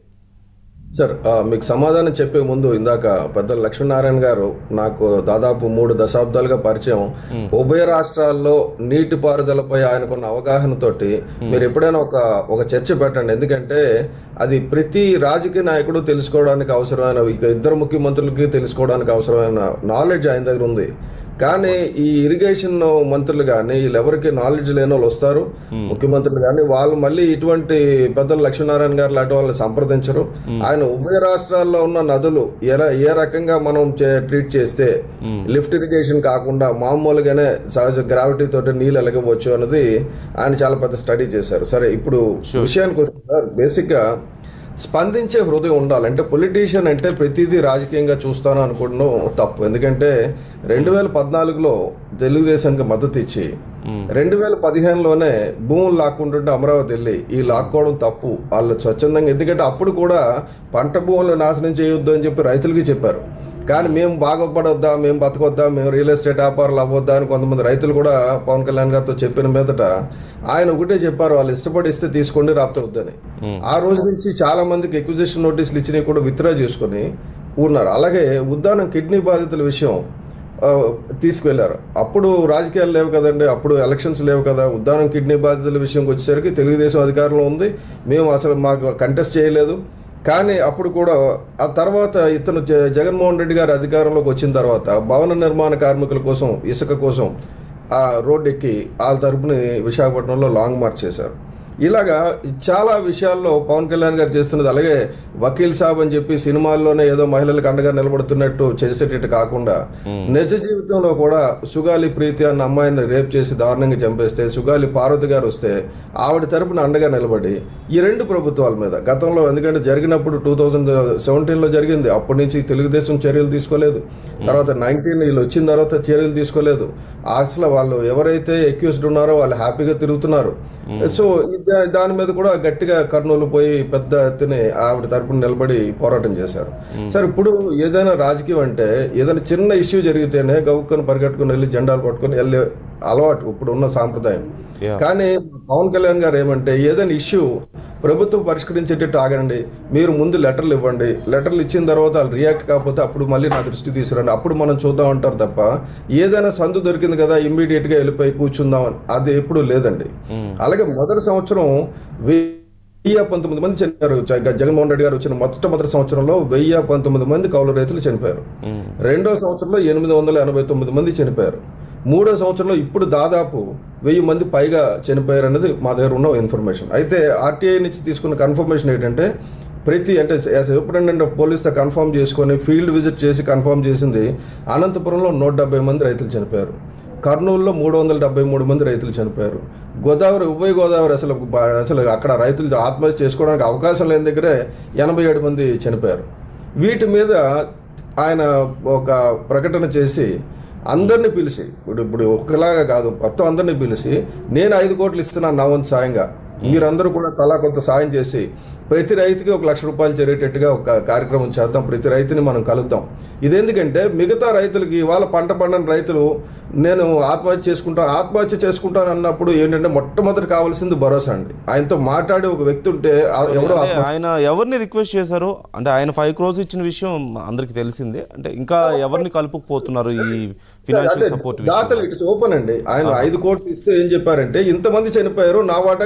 సార్ ఆ, మీకు సమాధానం చెప్పే ముందు ఇందాక పెద్ద లక్ష్మీనారాయణ గారు నాకు దాదాపు మూడు దశాబ్దాలుగా పరిచయం ఉభయ రాష్ట్రాల్లో నీటిపారుదలపై ఆయనకున్న అవగాహనతోటి మీరు ఎప్పుడైనా ఒక ఒక చర్చ పెట్టండి ఎందుకంటే అది ప్రతి రాజకీయ నాయకుడు తెలుసుకోవడానికి అవసరమైన ఇక ఇద్దరు ముఖ్యమంత్రులకి తెలుసుకోవడానికి అవసరమైన నాలెడ్జ్ ఆయన దగ్గర ఉంది కానీ ఈ ఇరిగేషన్ మంత్రులు కానీ వీళ్ళెవరికి నాలెడ్జ్ లేని వాళ్ళు వస్తారు ముఖ్యమంత్రులు కానీ వాళ్ళు మళ్ళీ ఇటువంటి పెద్దలు లక్ష్మీనారాయణ గారు లాంటి వాళ్ళని సంప్రదించరు ఆయన ఉభయ రాష్ట్రాల్లో ఉన్న నదులు ఎలా ఏ రకంగా మనం చే- ట్రీట్ చేస్తే లిఫ్ట్ ఇరిగేషన్ కాకుండా మామూలుగానే సహజ గ్రావిటీ తోటి నీళ్ళు ఎలగవచ్చు అన్నది ఆయన చాలా పెద్ద స్టడీ చేశారు సరే ఇప్పుడు విషయానికి వస్తే సార్ బేసిక్గా స్పందించే హృదయం ఉండాలి అంటే పొలిటీషియన్ అంటే ప్రతిదీ రాజకీయంగా చూస్తాను అనుకోవడం తప్పు ఎందుకంటే రెండు వేల పద్నాలుగులో తెలుగుదేశానికి మద్దతు ఇచ్చి రెండు వేల పదిహేనులోనే భూములు లాక్కుంటుంటే అమరావతి వెళ్ళి ఈ లాక్కోవడం తప్పు వాళ్ళు స్వచ్ఛందంగా ఎందుకంటే అప్పుడు కూడా పంట భూములు నాశనం చేయొద్దు అని చెప్పి రైతులకి చెప్పారు కానీ మేము బాగుపడొద్దా మేము బతకొద్దా మేము రియల్ ఎస్టేట్ వ్యాపారాలు అవ్వద్దా అని కొంతమంది రైతులు కూడా పవన్ కళ్యాణ్ గారితో చెప్పిన మీదట ఆయన ఒకటే చెప్పారు వాళ్ళు ఇష్టపడి ఇస్తే తీసుకోండి రాపితే వద్దని ఆ రోజు నుంచి చాలా మందికి ఎక్విజిషన్ నోటీసులు ఇచ్చినవి కూడా విత్డ్రా చేసుకొని ఉన్నారు అలాగే ఉద్దానం కిడ్నీ బాధితుల విషయం ఆ, తీసుకువెళ్ళారు అప్పుడు రాజకీయాలు లేవు కదండి అప్పుడు ఎలక్షన్స్ లేవు కదా ఉద్దానం కిడ్నీ బాధితుల విషయంకి వచ్చేసరికి తెలుగుదేశం అధికారంలో ఉంది మేము అసలు మాకు కంటెస్ట్ చేయలేదు కానీ అప్పుడు కూడా ఆ తర్వాత ఇతను జ- జగన్మోహన్ రెడ్డి గారు అధికారంలోకి వచ్చిన తర్వాత భవన నిర్మాణ కార్మికుల కోసం ఇసుక కోసం ఆ రోడ్ ఎక్కి వాళ్ళ తరపుని విశాఖపట్నంలో లాంగ్ మార్చ్ చేశారు ఇలాగా చాలా విషయాల్లో పవన్ కళ్యాణ్ గారు చేస్తున్నది అలాగే వకీల్ సాబ్ అని చెప్పి సినిమాల్లోనే ఏదో మహిళలకు అండగా నిలబడుతున్నట్టు చేసేటట్టు కాకుండా నిజ జీవితంలో కూడా సుగాలి ప్రీతి అన్న అమ్మాయిని రేప్ చేసి దారుణంగా చంపేస్తే సుగాలి పార్వతి గారు వస్తే ఆవిడ తరపున అండగా నిలబడి ఈ రెండు ప్రభుత్వాల మీద గతంలో ఎందుకంటే జరిగినప్పుడు టూ థౌజండ్ సెవెంటీన్లో జరిగింది అప్పటి నుంచి తెలుగుదేశం చర్యలు తీసుకోలేదు తర్వాత నైన్టీన్ వీళ్ళు వచ్చిన తర్వాత చర్యలు తీసుకోలేదు అసలు వాళ్ళు ఎవరైతే ఎక్యూస్డ్ ఉన్నారో వాళ్ళు హ్యాపీగా తిరుగుతున్నారు సో ఇది- దాని మీద కూడా గట్టిగా కర్నూలు పోయి పెద్ద ఎత్తున ఆవిడ తరపున నిలబడి పోరాటం చేశారు సరే ఇప్పుడు ఏదైనా రాజకీయం అంటే ఏదైనా చిన్న ఇష్యూ జరిగితేనే గవ్వుకొని పరిగెట్టుకుని వెళ్ళి జెండాలు పట్టుకొని వెళ్ళే అలవాటు ఇప్పుడు ఉన్న సాంప్రదాయం Yeah. కానీ పవన్ కళ్యాణ్ గారు ఏమంటే ఏదైనా ఇష్యూ ప్రభుత్వం పరిష్కరించేటట్టు ఆగండి మీరు ముందు లెటర్లు ఇవ్వండి లెటర్లు ఇచ్చిన తర్వాత వాళ్ళు రియాక్ట్ కాకపోతే అప్పుడు మళ్ళీ నా దృష్టి తీసుకురండి అప్పుడు మనం చూద్దాం అంటారు తప్ప ఏదైనా సందు దొరికింది కదా ఇమ్మీడియట్ గా వెళ్ళిపోయి కూర్చుందాం అని అది ఎప్పుడు లేదండి అలాగే మొదటి సంవత్సరం వెయ్యి పంతొమ్మిది మంది చనిపోయారు జగ- జగన్మోహన్ రెడ్డి గారు వచ్చిన మొట్టమొదటి సంవత్సరంలో వెయ్యి పంతొమ్మిది మంది కౌలు రైతులు చనిపోయారు రెండో సంవత్సరంలో ఎనిమిది వందల ఎనభై తొమ్మిది మంది చనిపోయారు మూడో సంవత్సరంలో ఇప్పుడు దాదాపు వెయ్యి మంది పైగా చనిపోయారు అనేది మా దగ్గర ఉన్న ఇన్ఫర్మేషన్ అయితే ఆర్టీఐ నుంచి తీసుకున్న కన్ఫర్మేషన్ ఏంటంటే ప్రతి అంటే సూపరింటెండెంట్ ఆఫ్ పోలీస్తో కన్ఫర్మ్ చేసుకొని ఫీల్డ్ విజిట్ చేసి కన్ఫర్మ్ చేసింది అనంతపురంలో నూట డెబ్బై మంది రైతులు చనిపోయారు కర్నూలులో మూడు వందల డెబ్బై మూడు మంది రైతులు చనిపోయారు గోదావరి ఉభయ గోదావరి అసలు బా- అసలు అక్కడ రైతులు ఆత్మహత్య చేసుకోవడానికి అవకాశం లేని దగ్గరే ఎనభై ఏడు మంది చనిపోయారు వీటి మీద ఆయన ఒక ప్రకటన చేసి అందరినీ పిలిచి ఇప్పుడు ఇప్పుడు ఒకలాగా కాదు మొత్తం అందరినీ పిలిచి నేను ఐదు కోట్లు ఇస్తున్నాను నా వంతు సాయంగా మీరందరూ కూడా తలా కొంత సాయం చేసి ప్రతి రైతుకి ఒక లక్ష రూపాయలు చేరేటట్టుగా ఒక కార్యక్రమం చేద్దాం ప్రతి రైతుని మనం కలుద్దాం ఇదెందుకంటే మిగతా రైతులకి ఇవాళ పంట పండని రైతులు నేను ఆత్మహత్య చేసుకుంటాను ఆత్మహత్య చేసుకుంటాను అన్నప్పుడు ఏంటంటే మొట్టమొదటి కావాల్సింది భరోసా అండి ఆయనతో మాట్లాడే ఒక వ్యక్తి ఉంటే ఆ- ఎవడో అంటే ఆయన ఎవరిని రిక్వెస్ట్ చేశారు అంటే ఆయన ఫైవ్ క్రోస్ ఇచ్చిన విషయం అందరికి తెలిసిందే అంటే ఇంకా ఎవరిని కలుపుకుపోతున్నారు ఈ అంటే ఫినాన్షియల్ సపోర్ట్ దాతలు ఇట్స్ ఓపెన్ అండి ఆయన ఐదు కోట్లు ఇస్తే ఏం చెప్పారంటే ఇంతమంది చనిపోయారు నా వాటాగా నేను ఐదు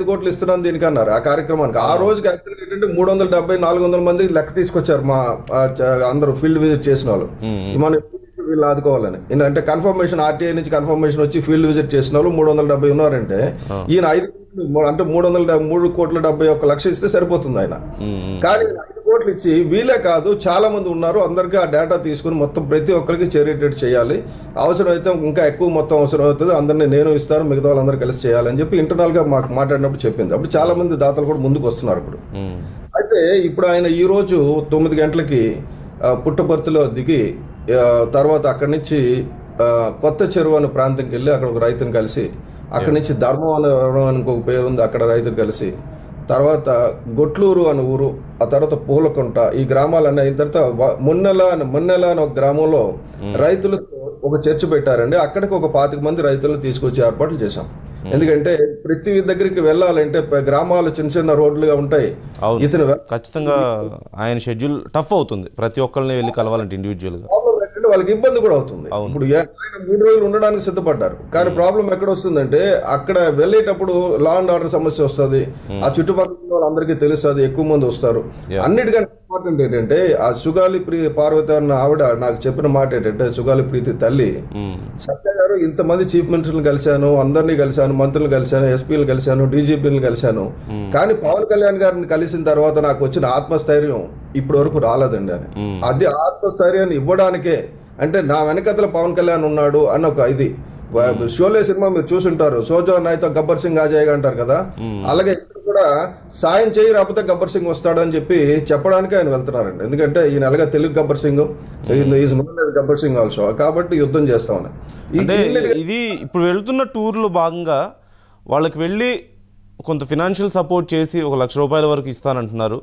కోట్లు ఇస్తున్నాను దీనికి అన్నారు ఆ కార్యక్రమానికి ఆ రోజుకి యాక్చువల్గా ఏంటంటే మూడు వందల డెబ్బై నాలుగు వందల మంది లెక్క తీసుకొచ్చారు మా ఆ, చ- అందరూ ఫీల్డ్ విజిట్ చేసిన వాళ్ళు మనం వీళ్ళు ఆదుకోవాలని ఈయన అంటే కన్ఫర్మేషన్ ఆర్టీఐ నుంచి కన్ఫర్మేషన్ వచ్చి ఫీల్డ్ విజిట్ చేసిన వాళ్ళు మూడు వందల డెబ్బై ఉన్నారంటే ఈయన ఐదు కోట్లు మూ- అంటే మూడు వందల డె- మూడు కోట్ల డెబ్బై ఒక్క లక్ష ఇస్తే సరిపోతుంది ఆయన కానీ ఈయన ఐదు కోట్లు ఇచ్చి వీలే కాదు చాలా మంది ఉన్నారు అందరికీ ఆ డేటా తీసుకుని మొత్తం ప్రతి ఒక్కరికి చేరేటట్టు చేయాలి అవసరమైతే ఇంకా ఎక్కువ మొత్తం అవసరం అవుతుంది అందరినీ నేను ఇస్తాను మిగతా వాళ్ళందరూ కలిసి చేయాలని చెప్పి internal గా మాకు మాట్లాడినప్పుడు చెప్పింది అప్పుడు చాలా మంది దాతలు కూడా ముందుకు వస్తున్నారు ఇప్పుడు అయితే ఇప్పుడు ఆయన ఈ రోజు తొమ్మిది గంటలకి ఆ, పుట్టపర్తిలో దిగి ఆ, తర్వాత అక్కడి నుంచి ఆ, కొత్త చెరువు అనే ప్రాంతంకి వెళ్ళి అక్కడ ఒక రైతుని కలిసి అక్కడి నుంచి ధర్మవరం అని ఇంకొక పేరు ఉంది అక్కడ రైతుని కలిసి తర్వాత గొట్లూరు అనే ఊరు ఆ తర్వాత పూలకుంట ఈ గ్రామాలన్నీ అయిన తర్వాత వ- మున్నెల అని మున్నెల అని ఒక గ్రామంలో రైతులతో ఒక చర్చ్ పెట్టారండి అక్కడికి ఒక పాతిక మంది రైతులను తీసుకొచ్చి ఏర్పాట్లు చేశాం ఎందుకంటే ప్రతి దగ్గరికి వెళ్ళాలంటే ప- గ్రామాలు చిన్న చిన్న రోడ్లుగా ఉంటాయి అవును. ఇతను వె- ఖచ్చితంగా ఆయన షెడ్యూల్ టఫ్ అవుతుంది ప్రతి ఒక్కరిని వెళ్ళి కలవాలంటే ఇండివిజువల్గా ప్రాబ్లం ఏంటంటే వాళ్ళకి ఇబ్బంది కూడా అవుతుంది ఇప్పుడు ఏ- ఆయన మూడు రోజులు ఉండడానికి సిద్ధపడ్డారు కానీ ప్రాబ్లం ఎక్కడ వస్తుందంటే అక్కడ వెళ్ళేటప్పుడు లా అండ్ ఆర్డర్ సమస్య వస్తుంది ఆ చుట్టుపక్కల ఉన్న వాళ్ళందరికీ తెలుస్తుంది ఎక్కువ మంది వస్తారు అన్నిటికంటే ఇంపార్టెంట్ ఏంటంటే ఆ సుగాలి ప్రీ పార్వతి అన్న ఆవిడ నాకు చెప్పిన మాట ఏంటంటే సుగాలి ప్రీతి తల్లి సత్య గారు ఇంతమంది చీఫ్ మినిస్టర్లు కలిశాను అందరినీ కలిశాను మంత్రులు కలిశాను ఎస్పీలు కలిశాను డీజీపీలు కలిశాను కానీ పవన్ కళ్యాణ్ గారిని కలిసిన తర్వాత నాకు వచ్చిన ఆత్మస్థైర్యం ఇప్పటి వరకు రాలేదండి అని అది ఆత్మస్థైర్యాన్ని ఇవ్వడానికే అంటే నా వెనకతల పవన్ కళ్యాణ్ ఉన్నాడు అన్న ఒక ఇది వా- షోలే సినిమా మీరు చూసుంటారు సోజో నాయ్తో గబ్బర్ సింగ్ అజయ్ అంటారు కదా అలాగే ఇక్కడ కూడా సాయం చేయి రాకపోతే గబ్బర్ సింగ్ వస్తాడు అని చెప్పి చెప్పడానికి ఆయన వెళ్తున్నారండి ఎందుకంటే ఈ నెలగా Telugu Gabbar Singh is known as Gabbar Singh also కాబట్టి యుద్ధం చేస్తామని ఈ అంటే immediate- ఇది ఇప్పుడు వెళ్తున్న టూర్లో భాగంగా వాళ్ళకి వెళ్ళి కొంత ఫినాన్షియల్ సపోర్ట్ చేసి ఒక లక్ష రూపాయల వరకు ఇస్తానంటున్నారు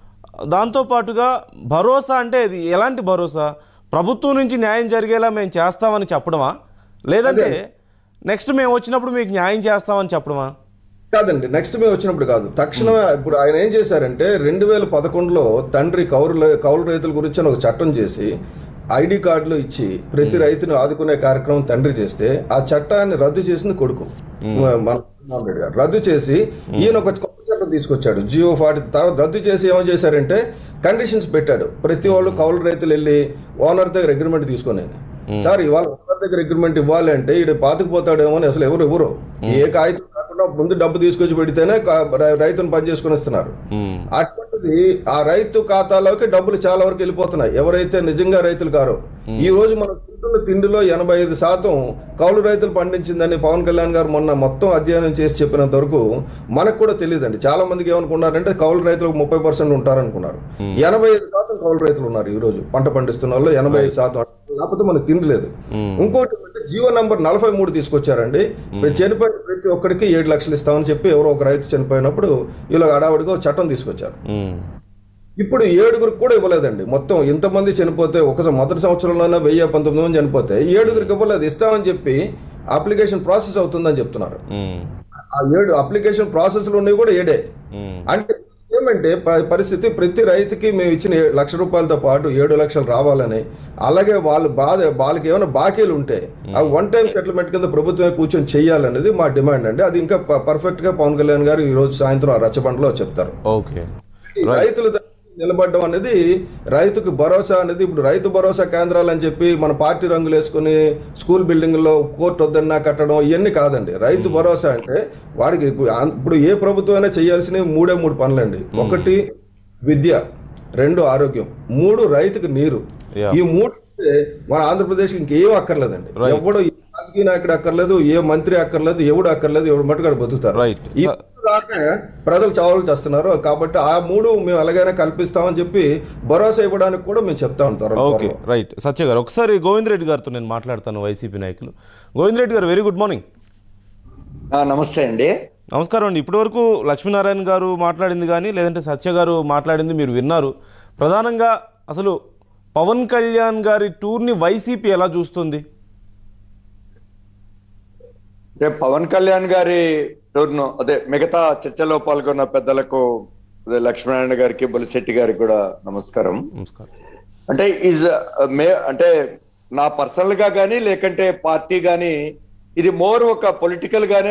దాంతోపాటుగా భరోసా అంటే ఇది ఎలాంటి భరోసా ప్రభుత్వం నుంచి న్యాయం జరిగేలా మేము చేస్తామని చెప్పడమా లేదంటే నెక్స్ట్ మేము వచ్చినప్పుడు మీకు న్యాయం చేస్తామని చెప్పడమా కాదండి నెక్స్ట్ మేము వచ్చినప్పుడు కాదు తక్షణమే ఇప్పుడు ఆయన ఏం చేశారంటే రెండు వేల పదకొండులో తండ్రి కౌలు కౌలు రైతుల గురించి అని ఒక చట్టం చేసి ఐడి కార్డులు ఇచ్చి ప్రతి రైతును ఆదుకునే కార్యక్రమం తండ్రి చేస్తే ఆ చట్టాన్ని రద్దు చేసింది కొడుకు మన జగన్మోహన్ రెడ్డి గారు రద్దు చేసి ఈయన ఒక కొత్త చట్టం తీసుకొచ్చాడు జియో ఫార్టీ తర్వాత రద్దు చేసి ఏమో చేశారంటే కండిషన్స్ పెట్టాడు ప్రతి వాళ్ళు కౌలు రైతులు వెళ్ళి ఓనర్ దగ్గర అగ్రిమెంట్ తీసుకొని సార్ ఇవాళ ఓనర్ దగ్గర అగ్రిమెంట్ ఇవ్వాలి అంటే ఈడు పాతుకుపోతాడేమో అని అసలు ఎవరు ఎవరు ఏ కాగితం కాకుండా ముందు డబ్బు తీసుకొచ్చి పెడితేనే కా- రై- రైతును పని చేసుకుని ఇస్తున్నారు అటువంటిది ఆ రైతు ఖాతాలోకి డబ్బులు చాలా వరకు వెళ్ళిపోతున్నాయి ఎవరైతే నిజంగా రైతులు కారో ఈ రోజు మనం తింటున్న తిండిలో ఎనభై ఐదు శాతం కౌలు రైతులు పండించిందని పవన్ కళ్యాణ్ గారు మొన్న మొత్తం అధ్యయనం చేసి చెప్పినంత వరకు మనకు కూడా తెలియదండి చాలా మందికి ఏమనుకున్నారంటే కౌలు రైతులకు ముప్పై పర్సెంట్ ఉంటారనుకున్నారు ఎనభై ఐదు శాతం కౌలు రైతులు ఉన్నారు ఈ రోజు పంట పండిస్తున్న వాళ్ళు ఎనభై ఐదు శాతం లేకపోతే మనకు తిండి లేదు ఇంకోటి అంటే జీవో నంబర్ నలభై మూడు తీసుకొచ్చారండి ప్రతి చనిపోయిన ప్రతి ఒక్కరికి ఏడు లక్షలు ఇస్తామని చెప్పి ఎవరో ఒక రైతు చనిపోయినప్పుడు ఇలా అడావుడిగా ఒక చట్టం తీసుకొచ్చారు ఉమ్. ఇప్పుడు ఏడుగురికి కూడా ఇవ్వలేదండి మొత్తం ఇంతమంది చనిపోతే ఒకసారి మొదటి సంవత్సరంలోనే వెయ్యి పంతొమ్మిది మంది చనిపోతే ఏడుగురికి ఇవ్వలేదు ఇస్తామని చెప్పి అప్లికేషన్ ప్రాసెస్ అవుతుందని చెప్తున్నారు ఉమ్. ఆ ఏడు అప్లికేషన్ ప్రాసెస్లు ఉన్నవి కూడా ఏడే ఉమ్. అంటే ఏమంటే ప- పరిస్థితి ప్రతి రైతుకి మేము ఇచ్చిన ఏ- లక్ష రూపాయలతో పాటు ఏడు లక్షలు రావాలని అలాగే వాళ్ళు బాధ వాళ్ళకి ఏమైనా బాకీలు ఉంటే ఆ వన్ టైం సెటిల్మెంట్ కింద ప్రభుత్వమే కూర్చొని చెయ్యాలనేది మా డిమాండ్ అండి అది ఇంకా ప- పర్ఫెక్ట్ గా పవన్ కళ్యాణ్ గారు ఈ రోజు సాయంత్రం ఆ రచ్చబండలో చెప్తారు ఓకే ఈ రైతుల దగ్గర నిలబడడం అనేది రైతుకు భరోసా అనేది ఇప్పుడు రైతు భరోసా కేంద్రాలు అని చెప్పి మన పార్టీ రంగులు వేసుకుని స్కూల్ బిల్డింగ్లో కోర్టు వద్దన్నా కట్టడం ఇవన్నీ కాదండి రైతు భరోసా అంటే వాడికి ఇప్పుడు ఆన్- ఇప్పుడు ఏ ప్రభుత్వం అయినా చేయాల్సినవి మూడే మూడు పనులండి ఒకటి విద్య రెండు ఆరోగ్యం మూడు రైతుకు నీరు Yeah. ఈ మూడు ఇస్తే మన ఆంధ్రప్రదేశ్కి ఇంకేం అక్కర్లేదండి ఎవడు ఏ రాజకీయ నాయకుడు అక్కర్లేదు ఏ మంత్రి అక్కర్లేదు ఎవడు అక్కర్లేదు ఎవడు మట్టుగా బతుకుతారు Right. ఈ మూడు దాకా ప్రజలు చావులు చేస్తున్నారు కాబట్టి ఆ మూడు మేము ఎలాగైనా కల్పిస్తామని చెప్పి భరోసా ఇవ్వడానికి కూడా మేము చెప్తా ఉంటాం ఓకే రైట్ సత్య గారు ఒకసారి గోవింద్ రెడ్డి గారితో నేను మాట్లాడతాను వైసీపీ నాయకులు గోవింద్ రెడ్డి గారు వెరీ గుడ్ మార్నింగ్ ఆ, నమస్తే అండి నమస్కారం అండి ఇప్పటివరకు లక్ష్మీనారాయణ గారు మాట్లాడింది కానీ లేదంటే సత్య గారు మాట్లాడింది మీరు విన్నారు ప్రధానంగా అసలు పవన్ కళ్యాణ్ గారి టూర్ని వైసీపీ ఎలా చూస్తుంది అంటే పవన్ కళ్యాణ్ గారి టూర్ను అదే మిగతా చర్చలో పాల్గొన్న పెద్దలకు అదే లక్ష్మీనారాయణ గారికి బొలిశెట్టి గారికి కూడా నమస్కారం నమస్కారం అంటే ఈజ్ మే అంటే నా పర్సనల్ గా కానీ లేకంటే పార్టీ కానీ ఇది మోర్ ఒక పొలిటికల్ గానే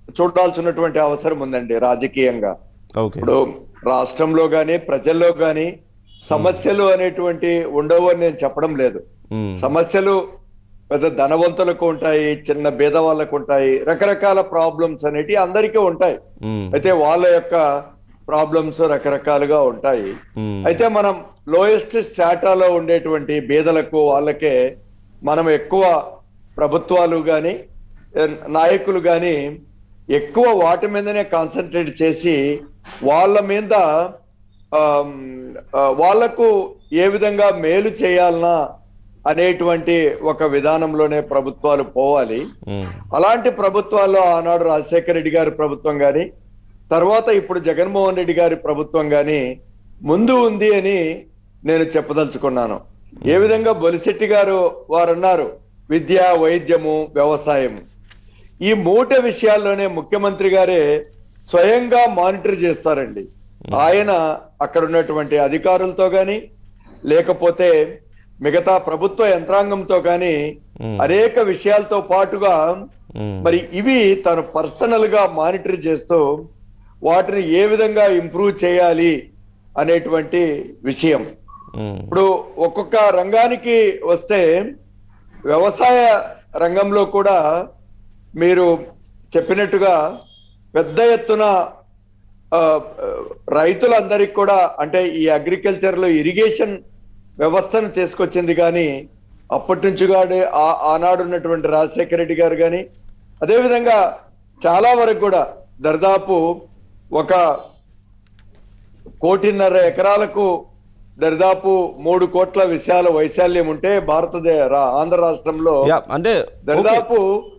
చూడాల్సినటువంటి అవసరం ఉందండి రాజకీయంగా ఓకే ఇప్పుడు రాష్ట్రంలో గాని ప్రజల్లో గాని సమస్యలు అనేటువంటి ఉండవు అని నేను చెప్పడం లేదు ఉమ్, సమస్యలు పెద్ద ధనవంతులకు ఉంటాయి చిన్న భేద వాళ్ళకు ఉంటాయి రకరకాల ప్రాబ్లమ్స్ అనేటి అందరికీ ఉంటాయి ఉమ్, అయితే వాళ్ళ యొక్క ప్రాబ్లమ్స్ రకరకాలుగా ఉంటాయి ఉమ్, అయితే మనం లోయెస్ట్ స్టాటాలో ఉండేటువంటి బీదలకు వాళ్ళకే మనం ఎక్కువ ప్రభుత్వాలు కానీ నాయకులు కానీ ఎక్కువ వాటి మీదనే కాన్సన్ట్రేట్ చేసి వాళ్ళ మీద ఆమ్, ఆ, వాళ్లకు ఏ విధంగా మేలు చేయాలనా అనేటువంటి ఒక విధానంలోనే ప్రభుత్వాలు పోవాలి ఉమ్, అలాంటి ప్రభుత్వాల్లో ఆనాడు రాజశేఖర రెడ్డి గారి ప్రభుత్వం గాని తర్వాత ఇప్పుడు జగన్మోహన్ రెడ్డి గారి ప్రభుత్వం గాని ముందు ఉంది అని నేను చెప్పదలుచుకున్నాను ఏ విధంగా బొలిశెట్టి గారు వారు అన్నారు విద్య వైద్యము వ్యవసాయము ఈ మూట విషయాల్లోనే ముఖ్యమంత్రి గారే స్వయంగా మానిటర్ చేస్తారండి ఆయన అక్కడ ఉన్నటువంటి అధికారులతో గాని లేకపోతే మిగతా ప్రభుత్వ యంత్రాంగంతో గాని Hmm. అనేక విషయాలతో పాటుగా ఉమ్, మరి ఇవి తను పర్సనల్ గా మానిటర్ చేస్తూ వాటిని ఏ విధంగా ఇంప్రూవ్ చేయాలి అనేటువంటి విషయం ఉమ్, ఇప్పుడు ఒక్కొక్క రంగానికి వస్తే వ్యవసాయ రంగంలో కూడా మీరు చెప్పినట్టుగా పెద్ద ఎత్తున ఆ, ఆ, రైతులందరికీ కూడా అంటే ఈ అగ్రికల్చర్ లో ఇరిగేషన్ వ్యవస్థను తీసుకొచ్చింది కానీ అప్పటి నుంచి కానీ ఆ- ఆనాడు ఉన్నటువంటి రాజశేఖర రెడ్డి గారు కానీ అదేవిధంగా చాలా వరకు కూడా దర్దాపు ఒక కోటిన్నర ఎకరాలకు దరిదాపు మూడు కోట్ల విశాల వైశాల్యం ఉంటే భారతదేశ రా- ఆంధ్ర రాష్ట్రంలో యా, అంటే ఓకే. దరిదాపు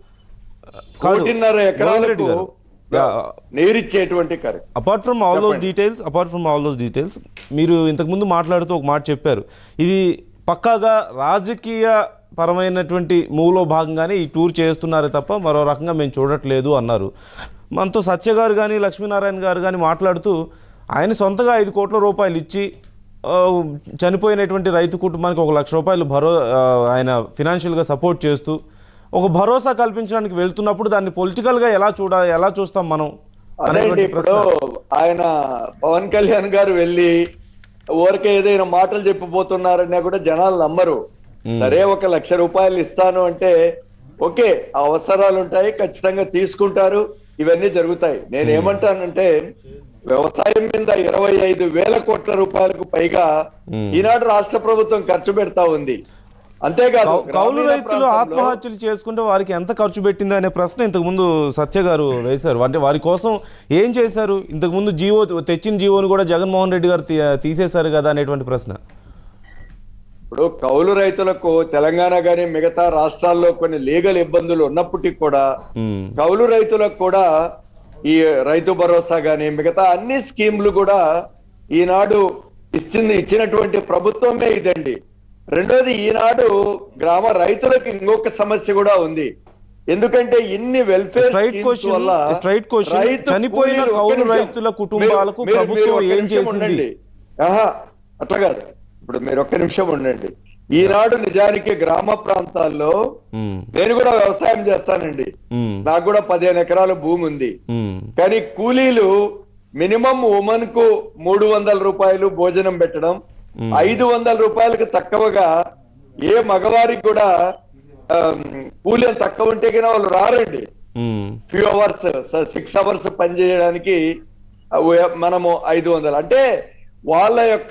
కాదు. కోటిన్నర గోవింద్ ఎకరాలకు రెడ్డి గారు. యా, నీరిచ్చేటువంటి కార్యక్రమం అపార్ట్ ఫ్రమ్ ఆల్ దోస్ చెప్పండి. Details apart from all those details మీరు ఇంతకుముందు మాట్లాడుతూ ఒక మాట చెప్పారు ఇది పక్కాగా రాజకీయ పరమైనటువంటి మూవ్లో భాగంగానే ఈ టూర్ చేస్తున్నారే తప్ప మరో రకంగా మేము చూడట్లేదు అన్నారు మనతో సత్య గారు కానీ లక్ష్మీనారాయణ గారు కానీ మాట్లాడుతూ ఆయన సొంతగా ఐదు కోట్ల రూపాయలు ఇచ్చి ఆ, చనిపోయినటువంటి రైతు కుటుంబానికి ఒక లక్ష రూపాయలు భరో ఆ, ఆయన ఫినాన్షియల్గా సపోర్ట్ చేస్తూ ఒక భరోసా కల్పించడానికి వెళ్తున్నప్పుడు దాన్ని పొలిటికల్గా ఎలా చూడ ఎలా చూస్తాం మనం అదేంటి అనేటువంటి ఇప్పుడు ప్రశ్న ఆయన పవన్ కళ్యాణ్ గారు వెళ్ళి ఊరికే ఏదైనా మాటలు చెప్పిపోతున్నారన్నా కూడా జనాలు నమ్మరు సరే ఒక లక్ష రూపాయలు ఇస్తాను అంటే ఓకే అవసరాలు ఉంటాయి ఖచ్చితంగా తీసుకుంటారు ఇవన్నీ జరుగుతాయి నేను ఏమంటానంటే వ్యవసాయం మీద ఇరవై ఐదు వేల కోట్ల రూపాయలకు పైగా Hmm. ఈనాడు రాష్ట్ర ప్రభుత్వం ఖర్చు పెడతా ఉంది అంతేకాదు కౌ- కౌలు గ్రామీణ రైతులు ప్రాంతంలో- ఆత్మహత్యలు చేసుకుంటే వారికి ఎంత ఖర్చు పెట్టింది అనే ప్రశ్న ఇంతకు ముందు సత్య గారు వేశారు అంటే వారి కోసం ఏం చేశారు ఇంతకు ముందు జీవో తెచ్చిన జీవోని కూడా జగన్మోహన్ రెడ్డి గారు తీ- తీసేశారు కదా అనేటువంటి ప్రశ్న ఇప్పుడు కౌలు రైతులకు తెలంగాణ గాని మిగతా రాష్ట్రాల్లో కొన్ని లీగల్ ఇబ్బందులు ఉన్నప్పటికీ కూడా ఉమ్, కౌలు రైతులకు కూడా ఈ రైతు భరోసా గాని మిగతా అన్ని స్కీమ్లు కూడా ఈనాడు ఇచ్చింది ఇచ్చినటువంటి ప్రభుత్వమే ఇదండి రెండోది ఈనాడు గ్రామ రైతులకు ఇంకొక సమస్య కూడా ఉంది ఎందుకంటే ఇన్ని welfare Straight question, straight question. చనిపోయిన కౌలు రైతుల కుటుంబాలకు ప్రభుత్వం ఏం చేసింది? ఆహా అట్లా కాదు ఇప్పుడు మీరు ఒక్క నిమిషం ఉండండి ఈనాడు నిజానికి గ్రామ ప్రాంతాల్లో ఉమ్, నేను కూడా వ్యవసాయం చేస్తానండి ఉమ్, నాకు కూడా పదిహేను ఎకరాల భూమి ఉంది ఉమ్, కానీ కూలీలు మినిమం ఉమెన్ కు మూడు వందల రూపాయలు భోజనం పెట్టడం Hmm. ఐదు వందల రూపాయలకు తక్కువగా ఏ మగవారికి కూడా ఆమ్, కూలీ అని తక్కువ ఉంటే కన్నా వాళ్ళు రారండి um, few hours six hours పని చేయడానికి ఆ, ఉ- మనము ఐదు వందలు అంటే వాళ్ళ యొక్క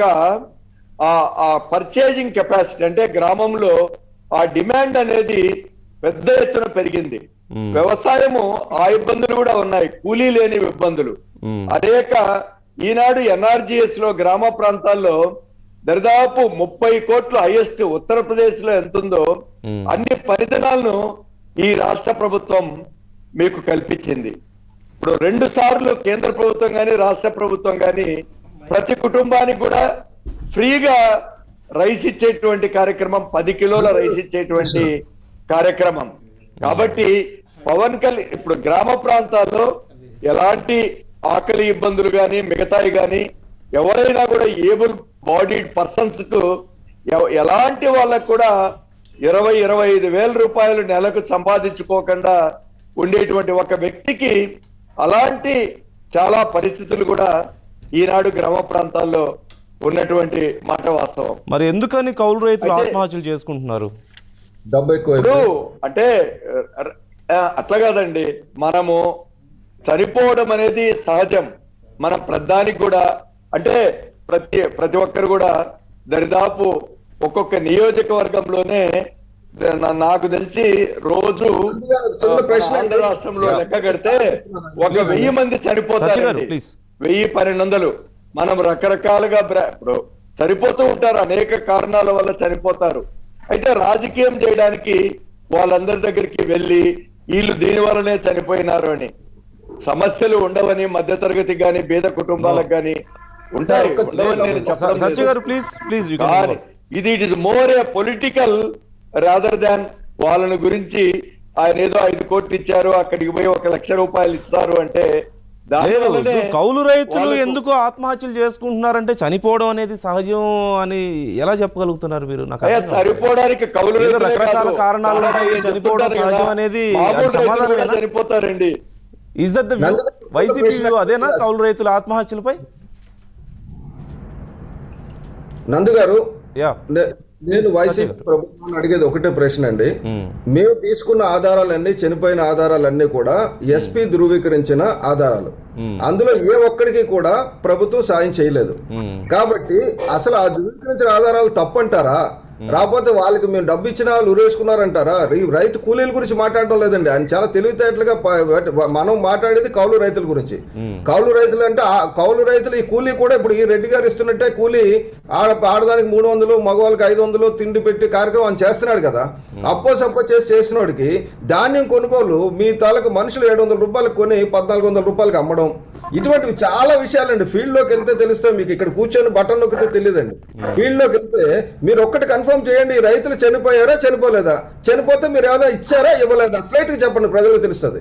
ఆ- ఆ పర్చేజింగ్ కెపాసిటీ అంటే గ్రామంలో ఆ డిమాండ్ అనేది పెద్ద ఎత్తున పెరిగింది Hmm. వ్యవసాయము ఆ ఇబ్బందులు కూడా ఉన్నాయి కూలీ లేని ఇబ్బందులు ఉమ్, అనేక ఈనాడు ఎన్ఆర్జిఎస్ లో గ్రామ ప్రాంతాల్లో దరిదాపు ముప్పై కోట్లు హైయెస్ట్ ఉత్తరప్రదేశ్ లో ఎంత ఉందో Hmm. అన్ని పరిధనాలను ఈ రాష్ట్ర ప్రభుత్వం మీకు కల్పించింది ఇప్పుడు రెండు సార్లు కేంద్ర ప్రభుత్వం గాని రాష్ట్ర ప్రభుత్వం గాని ప్రతి కుటుంబానికి కూడా ఫ్రీగా రైస్ ఇచ్చేటువంటి కార్యక్రమం పది కిలోల రైస్ ఇచ్చేటువంటి కార్యక్రమం కాబట్టి పవన్ కళ్యాణ్ ఇప్పుడు గ్రామ ప్రాంతాల్లో ఎలాంటి ఆకలి ఇబ్బందులు గాని మిగతాయి గాని ఎవరైనా కూడా ఏబుల్ బాడీడ్ పర్సన్స్ కు ఎవ- ఎలాంటి వాళ్ళకు కూడా ఇరవై ఇరవై ఐదు వేల రూపాయలు నెలకు సంపాదించుకోకుండా ఉండేటువంటి ఒక వ్యక్తికి అలాంటి చాలా పరిస్థితులు కూడా ఈనాడు గ్రామ ప్రాంతాల్లో ఉన్నటువంటి మాట వాస్తవం మరి ఎందుకని కౌలు రైతులు అయితే- ఆత్మహత్యలు చేసుకుంటున్నారు డబ్బు ఎక్కువ ఇప్పుడు అంటే ఆ, అట్లా కాదండి మనము చనిపోవడం అనేది సహజం మన ప్రధానికి కూడా అంటే ప్రతి ప్రతి ఒక్కరు కూడా దరిదాపు ఒక్కొక్క నియోజకవర్గంలోనే నా- నాకు తెలిసి రోజు చిన్న ప్రశ్న ఆంధ్ర అండి. రాష్ట్రంలో యా. లెక్క కడితే ఒక వెయ్యి మంది సత్య గారు, చనిపోతారు please. వెయ్యి పన్నెండు వందలు మనం రకరకాలుగా బ్ర- ఇప్పుడు చనిపోతూ ఉంటారు అనేక కారణాల వల్ల చనిపోతారు అయితే రాజకీయం చేయడానికి వాళ్ళందరి దగ్గరికి వెళ్ళి వీళ్ళు దీని వల్లనే చనిపోయినారు అని సమస్యలు ఉండవని మధ్యతరగతి గాని పేద కుటుంబాలకు గాని ఉంటాయి ఒక్క ఉండవని నేను నిమిషం. చెప్పడం సత్య లేదు. గారు ప్లీజ్ ప్లీజ్ యూ కానీ ఇది it is more a political rather than వాళ్ళని గురించి ఆయన ఏదో ఐదు కోట్లు ఇచ్చారు అక్కడికి పోయి ఒక లక్ష రూపాయలు ఇస్తారు అంటే దాని లేదు వల్లనే ఇప్పుడు కౌలు రైతులు వాళ్ళకు- ఎందుకు ఆత్మహత్యలు చేసుకుంటున్నారంటే చనిపోవడం అనేది సహజం అని ఎలా చెప్పగలుగుతున్నారు మీరు నాకు అయ్యా, అర్థం కావట్లేదు. సరిపోవడానికి కౌలు ఏదో రైతులే రకరకాల కాదు. కారణాలు చాలా ఉంటాయి, మంది చనిపోవడం చెప్తుంటారు సహజం కదా, అనేది మామూలు అది రైతులు కూడా సమాధానమేనా? చనిపోతారండి ఈజ్ దట్ ద వ్యూ నందు- వైసీపీ ప్రశ్న- వ్యూ అదేనా కౌలు రైతుల ఆత్మహత్యలపై నందు గారు యా నే- నేను వైసీపీ ప్రభుత్వాన్ని అడిగేది ఒకటే ప్రశ్న అండి మేము తీసుకున్న ఆధారాలన్నీ చనిపోయిన ఆధారాలన్నీ కూడా ఎస్పీ ధృవీకరించిన ఆధారాలు అందులో ఏ ఒక్కడికి కూడా ప్రభుత్వం సాయం చేయలేదు కాబట్టి అసలు ఆ ధృవీకరించిన ఆధారాలు తప్పంటారా రాకపోతే వాళ్ళకి మేము డబ్బు ఇచ్చిన వాళ్ళు ఉరేసుకున్నారంటారా ఈ రైతు కూలీల గురించి మాట్లాడడం లేదండి ఆయన చాలా తెలివితేటలుగా ప- మనం మాట్లాడేది కౌలు రైతుల గురించి కౌలు రైతులు అంటే ఆ కౌలు రైతులు ఈ కూలీ కూడా ఇప్పుడు ఈ రెడ్డి గారు ఇస్తున్నట్టే కూలీ ఆడ ఆడదానికి మూడు వందలు మగవాళ్ళకి ఐదు వందలు తిండి పెట్టి కార్యక్రమం ఆయన చేస్తున్నాడు కదా అప్పో సప్పో చేసి చేసినోడికి ధాన్యం కొనుగోలు మీ తాలూకు మనుషులు ఏడు వందల రూపాయలకు కొని పద్నాలుగు వందల రూపాయలకి అమ్మడం ఇటువంటివి చాలా విషయాలండి ఫీల్డ్ లోకి వెళ్తే తెలుస్తాయి మీకు ఇక్కడ కూర్చొని బటన్ నొక్కితే తెలియదండి ఫీల్డ్ లోకి వెళ్తే మీరు ఒక్కటి కన్ఫర్మ్ చేయండి ఈ రైతులు చనిపోయారా చనిపోలేదా చనిపోతే మీరు ఏమైనా ఇచ్చారా ఇవ్వలేదా స్ట్రైట్ గా చెప్పండి ప్రజలకు తెలుస్తుంది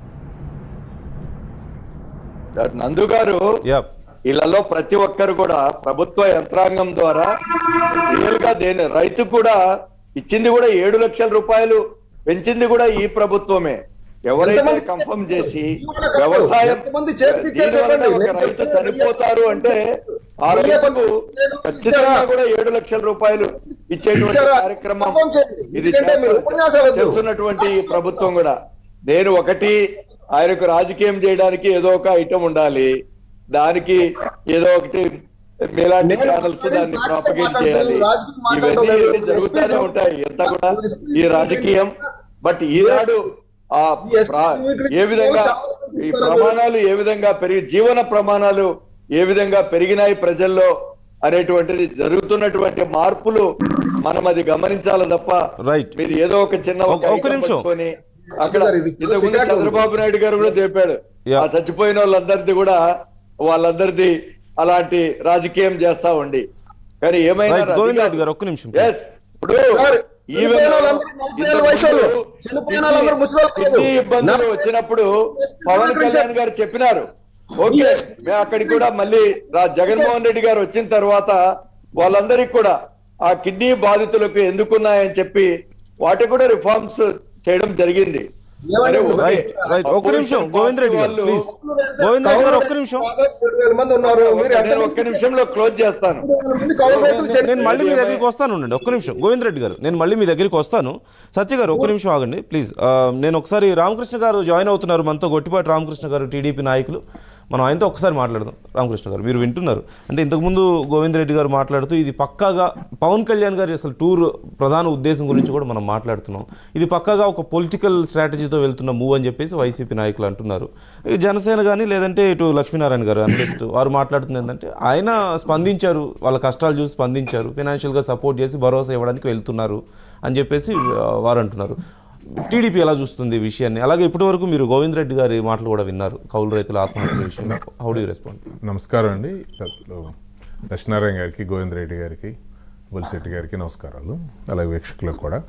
నందు గారు యా ఇళ్లలో ప్రతి ఒక్కరు కూడా ప్రభుత్వ యంత్రాంగం ద్వారా రియల్ గా దేని రైతు కూడా ఇచ్చింది కూడా ఏడు లక్షల రూపాయలు పెంచింది కూడా ఈ ప్రభుత్వమే ఎవరైతే ఎంతమంది- కన్ఫర్మ్ చేసి ఇవాళ కాదు. వ్యవసాయం ఎంతమంది చేతికి ఇచ్చారు దీనివల్ల చెప్పండి. ఒక నేను రైతు చెప్తున్నా చనిపోతారు అంటే ఆ వెయ్యి రైతుకు పది- ఏడు ఖచ్చితంగా ఇచ్చారా? కూడా ఏడు లక్షల రూపాయలు ఇచ్చేటువంటి ఇచ్చారా? కార్యక్రమం కన్ఫర్మ్ చేయండి. ఇది ఎందుకంటే మీరు ఉపన్యాసాలు వద్దు. చేస్తున్నటువంటి ఈ ప్రభుత్వం కూడా నేను ఒకటి ఆయనకు రాజకీయం చేయడానికి ఏదో ఒక ఐటమ్ ఉండాలి దానికి ఏదో ఒకటి మీలాంటి నేను ఛానల్స్ దాన్ని సాక్షి ప్రాపగేట్ మాట్లాడతాను, చేయాలి రాజకీయం మాట్లాడటం ఇవన్నీ లేదు. ఇవన్నీ జరుగుతూనే ఎస్పీ ఉంటాయి ఎంత కూడా ఎస్పీ ఈ రాజకీయం బట్ ఈనాడు ఆ ఎస్పీ ప్రా- ఏ విధంగా ఈ ప్రమాణాలు ఏ విధంగా పెరిగి జీవన ప్రమాణాలు ఏ విధంగా పెరిగినాయి ప్రజల్లో అనేటువంటిది జరుగుతున్నటువంటి మార్పులు మనం అది గమనించాలి తప్ప Right. మీరు ఏదో ఒక చిన్న ఒక ఒక- ఒక item నిమిషం. పట్టుకొని అక్కడ సార్, ఇది ఇంతకుముందు చికాకు ఉంది. చంద్రబాబు నాయుడు గారు కూడా చెప్పాడు Yeah. ఆ చచ్చిపోయిన వాళ్ళందరిది కూడా వాళ్ళందరిది అలాంటి రాజకీయం చేస్తా ఉండి కానీ ఏమైనా రైట్ గోవింద్ రెడ్డి గారు ఒక్క నిమిషం Yes. ఇప్పుడు సార్, ఈవెన్ చనిపోయిన వాళ్ళందరూ నలభై ఏళ్ళ వయసు వాళ్ళు. చనిపోయిన వాళ్ళందరూ ముసలోళ్ళు కాదు. కిడ్నీ ఇబ్బందులు నలభై- వచ్చినప్పుడు Yes, పవన్ గురించి- కళ్యాణ్ గారు చెప్పినారు ఓకే Yes. మేము అక్కడికి కూడా మళ్ళీ రా- జగన్మోహన్ రెడ్డి గారు వచ్చిన తర్వాత వాళ్ళందరికీ కూడా ఆ కిడ్నీ బాధితులకు ఎందుకున్నాయని చెప్పి వాటికి కూడా రిఫార్మ్స్ చేయడం జరిగింది ఏమండి అరే, ఇప్పుడు ఓకే. రైట్ రైట్ ఒక్క నిమిషం గోవింద్ రెడ్డి గారు వాళ్ళు- ప్లీజ్ గోవింద్ రెడ్డి గారు ఒక్క నిమిషం దాదాపు ఏడు వేల మంది ఉన్నారు మీరు నేను ఎంత ఒక్క నిమిషంలో క్లోజ్ చేస్తాను మూడు వేల మంది కౌలు రైతులు చనిపోయారు. నేను మళ్ళీ మీ దగ్గరికి వస్తాను ఉండండి ఒక్క నిమిషం గోవింద్ రెడ్డి గారు నేను మళ్ళీ మీ దగ్గరికి వస్తాను సత్య గారు ఒక్క నిమిషం ఆగండి ప్లీజ్ ఆ, నేను ఒకసారి రామకృష్ణ గారు జాయిన్ అవుతున్నారు మనతో గొట్టిపాటి రామకృష్ణ గారు టీడీపీ నాయకులు మనం ఆయనతో ఒకసారి మాట్లాడదాం రామకృష్ణ గారు మీరు వింటున్నారు అంటే ఇంతకుముందు గోవింద్ రెడ్డి గారు మాట్లాడుతూ ఇది పక్కాగా పవన్ కళ్యాణ్ గారి అసలు టూర్ ప్రధాన ఉద్దేశం గురించి కూడా మనం మాట్లాడుతున్నాం ఇది పక్కాగా ఒక పొలిటికల్ స్ట్రాటజీతో వెళ్తున్న మూవ్ అని చెప్పేసి వైసీపీ నాయకులు అంటున్నారు ఇక జనసేన కానీ లేదంటే ఇటు లక్ష్మీనారాయణ గారు అనలిస్ట్ వారు మాట్లాడుతుంది ఏంటంటే ఆయన స్పందించారు వాళ్ళ కష్టాలు చూసి స్పందించారు ఫైనాన్షియల్గా సపోర్ట్ చేసి భరోసా ఇవ్వడానికి వెళ్తున్నారు అని చెప్పేసి ఆ, వారు అంటున్నారు టీడీపీ ఎలా చూస్తుంది ఈ విషయాన్ని అలాగే ఇప్పటివరకు మీరు గోవింద్ రెడ్డి గారి మాటలు కూడా విన్నారు కౌలు రైతుల ఆత్మహత్యల విషయం హౌ డూ రెస్పాండ్ నమస్కారం అండి లక్ష్మీనారాయణ గారికి గోవింద్ రెడ్డి గారికి బొలిశెట్టి గారికి నమస్కారాలు అలాగే వీక్షకులకు కూడా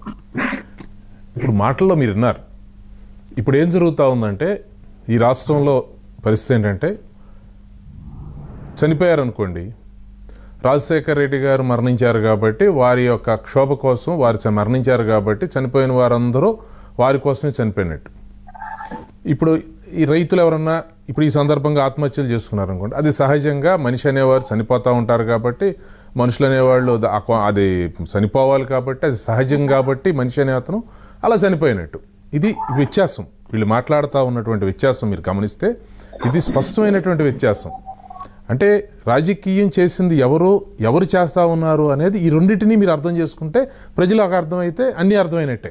ఇప్పుడు మాటల్లో మీరు విన్నారు ఇప్పుడు ఏం జరుగుతూ ఉందంటే ఈ రాష్ట్రంలో పరిస్థితి ఏంటంటే చనిపోయారనుకోండి రాజశేఖర రెడ్డి గారు మరణించారు కాబట్టి వారి యొక్క క్షోభ కోసం వారు చ- మరణించారు కాబట్టి చనిపోయిన వారందరూ వారి కోసమే చనిపోయినట్టు ఇప్పుడు ఈ రైతులు ఎవరన్నా ఇప్పుడు ఈ సందర్భంగా ఆత్మహత్యలు చేసుకున్నారు అనుకోండి అది సహజంగా మనిషి అనేవారు చనిపోతూ ఉంటారు కాబట్టి మనుషులు అనేవాళ్ళు ద- ఆ కొ- అది చనిపోవాలి కాబట్టి అది సహజం కాబట్టి మనిషి అనే అతను అలా చనిపోయినట్టు ఇది వ్యత్యాసం వీళ్ళు మాట్లాడుతూ ఉన్నటువంటి వ్యత్యాసం మీరు గమనిస్తే ఇది స్పష్టమైనటువంటి వ్యత్యాసం అంటే రాజకీయం చేసింది ఎవరు ఎవరు చేస్తా ఉన్నారు అనేది ఈ రెండింటినీ మీరు అర్థం చేసుకుంటే ప్రజలకు అర్థమైతే అన్నీ అర్థమైనట్టే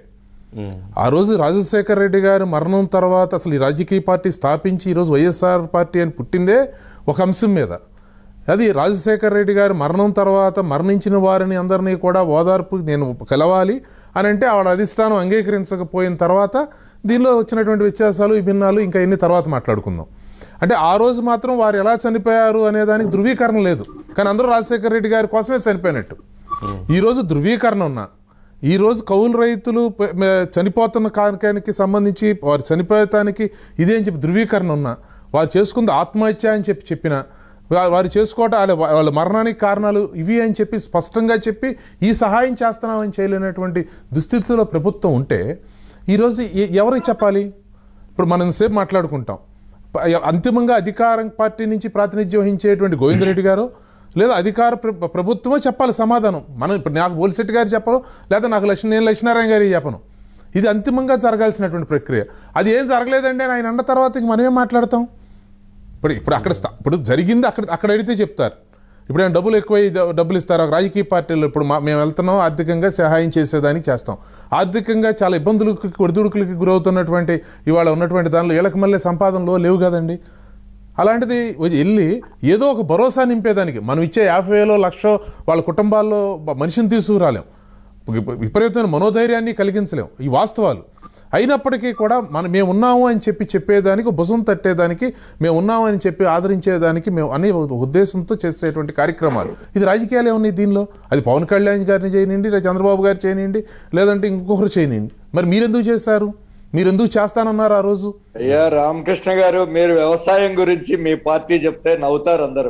ఆ రోజు రాజశేఖర రెడ్డి గారి మరణం తర్వాత అసలు ఈ రాజకీయ పార్టీ స్థాపించి ఈరోజు వైఎస్ఆర్ పార్టీ అని పుట్టిందే ఒక అంశం మీద అది రాజశేఖర రెడ్డి గారి మరణం తర్వాత మరణించిన వారిని అందరినీ కూడా ఓదార్పు నేను కలవాలి అని అంటే ఆవిడ అధిష్టానం అంగీకరించకపోయిన తర్వాత దీనిలో వచ్చినటువంటి వ్యత్యాసాలు విభిన్నాలు ఇంకా ఎన్ని తర్వాత మాట్లాడుకుందాం అంటే ఆ రోజు మాత్రం వారు ఎలా చనిపోయారు అనే దానికి ధృవీకరణ లేదు కానీ అందరూ రాజశేఖర రెడ్డి గారి కోసమే చనిపోయినట్టు ఈరోజు ధృవీకరణ ఉన్నా ఈరోజు కౌలు రైతులు ప- మ- చనిపోతున్న కారకానికి సంబంధించి వారు చనిపోతానికి ఇదే అని చెప్పి ధృవీకరణ ఉన్నా వారు చేసుకుంది ఆత్మహత్య అని చెప్పి చెప్పిన వా- వారు చేసుకోవటం వాళ్ళ వాళ్ళ మరణానికి కారణాలు ఇవి అని చెప్పి స్పష్టంగా చెప్పి ఈ సహాయం చేస్తున్నామని చేయలేనటువంటి దుస్థితిలో ప్రభుత్వం ఉంటే ఈరోజు ఎ- ఎవరికి చెప్పాలి ఇప్పుడు మనం సేపు మాట్లాడుకుంటాం ప- అంతిమంగా అధికారం పార్టీ నుంచి ప్రాతినిధ్యం వహించేటువంటి గోవిందరెడ్డి గారు లేదా అధికార ప్ర- ప్రభుత్వమే చెప్పాలి సమాధానం మనం ఇప్పుడు నాకు బోలిశెట్టి గారు చెప్పరు లేదా నాకు లక్ష్మీ నేను లక్ష్మీనారాయణ గారికి చెప్పను ఇది అంతిమంగా జరగాల్సినటువంటి ప్రక్రియ అది ఏం జరగలేదండి అని ఆయన అన్న తర్వాత ఇంక మనమేం మాట్లాడతాం ఇప్పుడు ఇప్పుడు అక్కడ స్థా- ఇప్పుడు జరిగింది అక్కడ అక్కడ అడిగితే చెప్తారు ఇప్పుడు ఏమైనా డబ్బులు ఎక్కువ డబ్బులు ఇస్తారు ఒక రాజకీయ పార్టీలు ఇప్పుడు మా మేము వెళ్తున్నాం ఆర్థికంగా సహాయం చేసేదానికి చేస్తాం ఆర్థికంగా చాలా ఇబ్బందులకు ఒడిదుడుకులకి గురవుతున్నటువంటి ఇవాళ ఉన్నటువంటి దానిలో వీళ్ళకి మళ్ళీ సంపాదనలో లేవు కదండి అలాంటిది వెళ్ళి ఏదో ఒక భరోసా నింపేదానికి మనం ఇచ్చే యాభై వేలో లక్షో వాళ్ళ కుటుంబాల్లో మనిషిని తీసుకురాలేం విపరీతమైన మనోధైర్యాన్ని కలిగించలేం ఈ వాస్తవాలు అయినప్పటికీ కూడా మనం మేము ఉన్నాము అని చెప్పి చెప్పేదానికి భుజం తట్టేదానికి మేము ఉన్నాము అని చెప్పి ఆదరించేదానికి మేము అనే ఒక ఉద్దేశంతో చేసేటువంటి కార్యక్రమాలు ఇది రాజకీయాలు ఏమున్నాయి దీనిలో అది పవన్ కళ్యాణ్ గారిని చేయనివ్వండి లేదా చంద్రబాబు గారు చేయనివ్వండి లేదంటే ఇంకొకరు చేయనివ్వండి మరి మీరెందుకు చేశారు మీరెందుకు చేస్తానన్నారు ఆ రోజు అయ్యా రామకృష్ణ గారు మీరు వ్యవసాయం గురించి మీ పార్టీ చెప్తే నవ్వుతారు అందరూ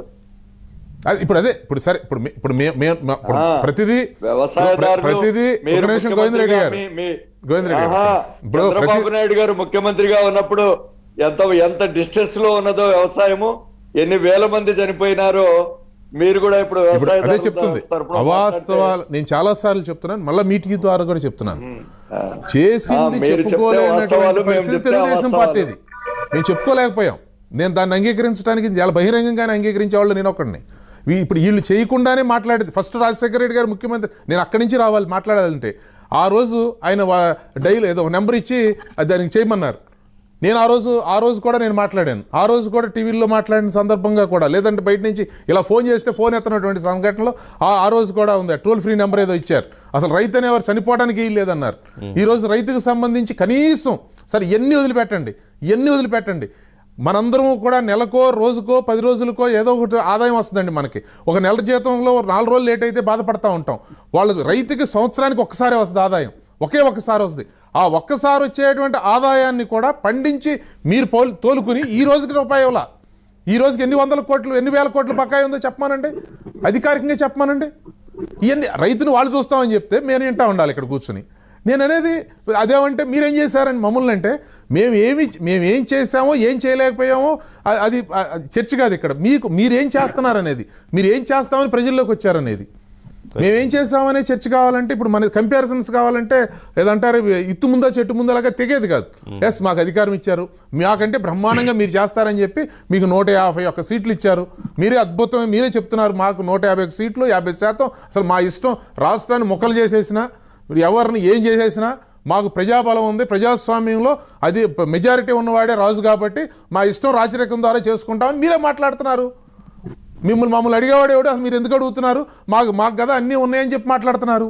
అది ఇప్పుడు అదే ఇప్పుడు సరే ఇప్పుడు మే- ఇప్పుడు మే- మే- మ- ఇప్పుడు ఆ, ప్రతిదీ వ్యవసాయదారులు ప్రతిదీ ఒక మీరు నిమిషం గోవింద్ రెడ్డి గారు ముఖ్యమంత్రిగా మీ- మీ- గోవింద్ రెడ్డి గారు ఆహా, ఇప్పుడు చంద్రబాబు ప్రతి- నాయుడు గారు ముఖ్యమంత్రిగా ఉన్నప్పుడు ఎంత ఎంత డిస్టెన్స్ లో ఉన్నదో వ్యవసాయము ఎన్ని వేల మంది చనిపోయినారో మీరు కూడా ఇప్పుడు ఇప్పుడు అదే వ్యవసాయదారుల చెప్తుంది తరపున అవాస్తవాలు నేను చాలా సార్లు చెప్తున్నాను మళ్ళీ మీటింగ్ ద్వారా కూడా చెప్తున్నాను ఆ, చేసింది ఆ, మీరు చెప్తే చెప్పుకోలేనటువంటి వాస్తవాలు, మేము పరిస్థితి చెప్తే తెలుగుదేశం అవాస్తవాలు. పార్టీది మేము చెప్పుకోలేకపోయాం నేను దాన్ని అంగీకరించడానికి చాలా బహిరంగంగానే అంగీకరించే వాళ్ళు నేను ఒకడిని వీ- ఇప్పుడు వీళ్ళు చేయకుండానే మాట్లాడేది ఫస్ట్ రాజశేఖర రెడ్డి గారు ముఖ్యమంత్రి నేను అక్కడి నుంచి రావాలి మాట్లాడాలంటే ఆ రోజు ఆయన వా- డైలీ ఏదో నెంబర్ ఇచ్చి అది దానికి చేయమన్నారు నేను ఆ రోజు ఆ రోజు కూడా నేను మాట్లాడాను ఆ రోజు కూడా టీవీలో మాట్లాడిన సందర్భంగా కూడా లేదంటే బయట నుంచి ఇలా ఫోన్ చేస్తే ఫోన్ ఎత్తనటువంటి సంఘటనలో ఆ ఆ రోజు కూడా ఉంది టోల్ ఫ్రీ నెంబర్ ఏదో ఇచ్చారు అసలు రైతు అనేవారు చనిపోవడానికి వీలు లేదన్నారు ఈ రోజు రైతుకు సంబంధించి కనీసం సరే ఎన్ని వదిలిపెట్టండి ఎన్ని వదిలిపెట్టండి మనందరం కూడా నెలకో రోజుకో పది రోజులకో ఏదో ఒకటి ఆదాయం వస్తుందండి మనకి ఒక నెల జీతంలో నాలుగు రోజులు లేట్ అయితే బాధపడతా ఉంటాం వాళ్ళు రైతుకి సంవత్సరానికి ఒక్కసారి వస్తుంది ఆదాయం ఒకే ఒక్కసారి వస్తుంది ఆ ఒక్కసారి వచ్చేటువంటి ఆదాయాన్ని కూడా పండించి మీరు పోల్ తోలుకుని ఈ రోజుకి రూపాయి ఇవ్వాల ఈ రోజుకి ఎన్ని వందల కోట్లు ఎన్ని వేల కోట్లు బకాయి ఉందో చెప్పమానండి అధికారికంగా చెప్పమానండి ఇవన్నీ రైతును వాళ్ళు చూస్తామని చెప్తే మేము వింటా ఉండాలి ఇక్కడ కూర్చుని నేను అనేది అదేమంటే మీరేం చేశారని మమ్మల్ని అంటే మేము ఏమి మేము ఏం చేసామో ఏం చేయలేకపోయామో అ- అది అ- అది చర్చ కాదు ఇక్కడ మీకు మీరేం చేస్తున్నారనేది మీరు ఏం చేస్తామని ప్రజల్లోకి వచ్చారనేది మేమేం చేసామనే చర్చ కావాలంటే ఇప్పుడు మన కంపారిజన్స్ కావాలంటే ఏదంటారు ఇత్తు ముందా చెట్టు ముందా లాగా తెగేది కాదు ఎస్ మాకు అధికారం ఇచ్చారు మాకంటే బ్రహ్మాండంగా మీరు చేస్తారని చెప్పి మీకు నూట యాభై ఒక్క సీట్లు ఇచ్చారు మీరే అద్భుతమే మీరే చెప్తున్నారు మాకు నూట యాభై ఒక్క సీట్లు యాభై శాతం అసలు మా ఇష్టం రాష్ట్రాన్ని మొక్కలు చేసేసినా మీరు ఎవరిని ఏం చేసేసినా మాకు ప్రజాబలం ఉంది ప్రజాస్వామ్యంలో అది మెజారిటీ ఉన్నవాడే రాజు కాబట్టి మా ఇష్టం రాజరికం ద్వారా చేసుకుంటామని మీరే మాట్లాడుతున్నారు మిమ్మల్ని మమ్మల్ని అడిగేవాడు ఎవడు అసలు మీరు ఎందుకు అడుగుతున్నారు మాకు మాకు కదా అన్నీ ఉన్నాయని చెప్పి మాట్లాడుతున్నారు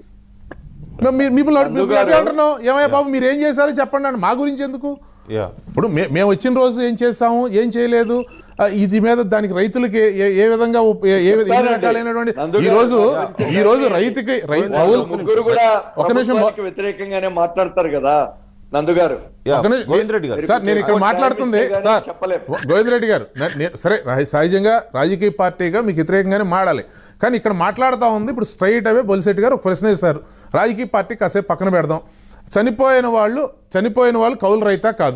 మేము- మీ- మిమ్మల్ని అడు- మిమ్మల్ని అదే అంటున్నాం ఏమయ్యా బాబు మీరు ఏం చేశారో చెప్పండి అని మా గురించి ఎందుకు యా ఇప్పుడు మే- మేము వచ్చిన రోజు ఏం చేస్తాము ఏం చేయలేదు ఆ, ఇది మీద దానికి రైతులకి ఏ- ఏ విధంగా ఉప్- ఏ- ఏ విధ- ఎన్ని చెప్తానండి. రకాలైనటువంటి నందు ఈ గారు రోజు గురించి ఈ రోజు రైతుకి రై- వాళ్ళు కౌలు- ముగ్గురు కూడా ఒక నిమిషం ప్రభుత్వానికి వ్యతిరేకంగానే మాట్లాడతారు కదా నందు గారు యా ఒక నిమిషం- గోవింద్ రెడ్డి గారు సార్ నేను ఇక్కడ ఎక్కువ మాట్లాడుతుంది టైం ఇస్తే సార్ గానీ చెప్పలేం. గోవింద్ రెడ్డి గారు నే- నేను- సరే రా- సహజంగా రాజకీయ పార్టీగా మీకు వ్యతిరేకంగానే మాడాలి కానీ ఇక్కడ మాట్లాడుతూ ఉంది ఇప్పుడు స్ట్రైట్ అవే బొలిశెట్టి గారు ఒక ప్రశ్న వేశారు రాజకీయ పార్టీ కాసేపు పక్కన పెడదాం చనిపోయిన వాళ్ళు చనిపోయిన వాళ్ళు కౌలు రైతా కాదా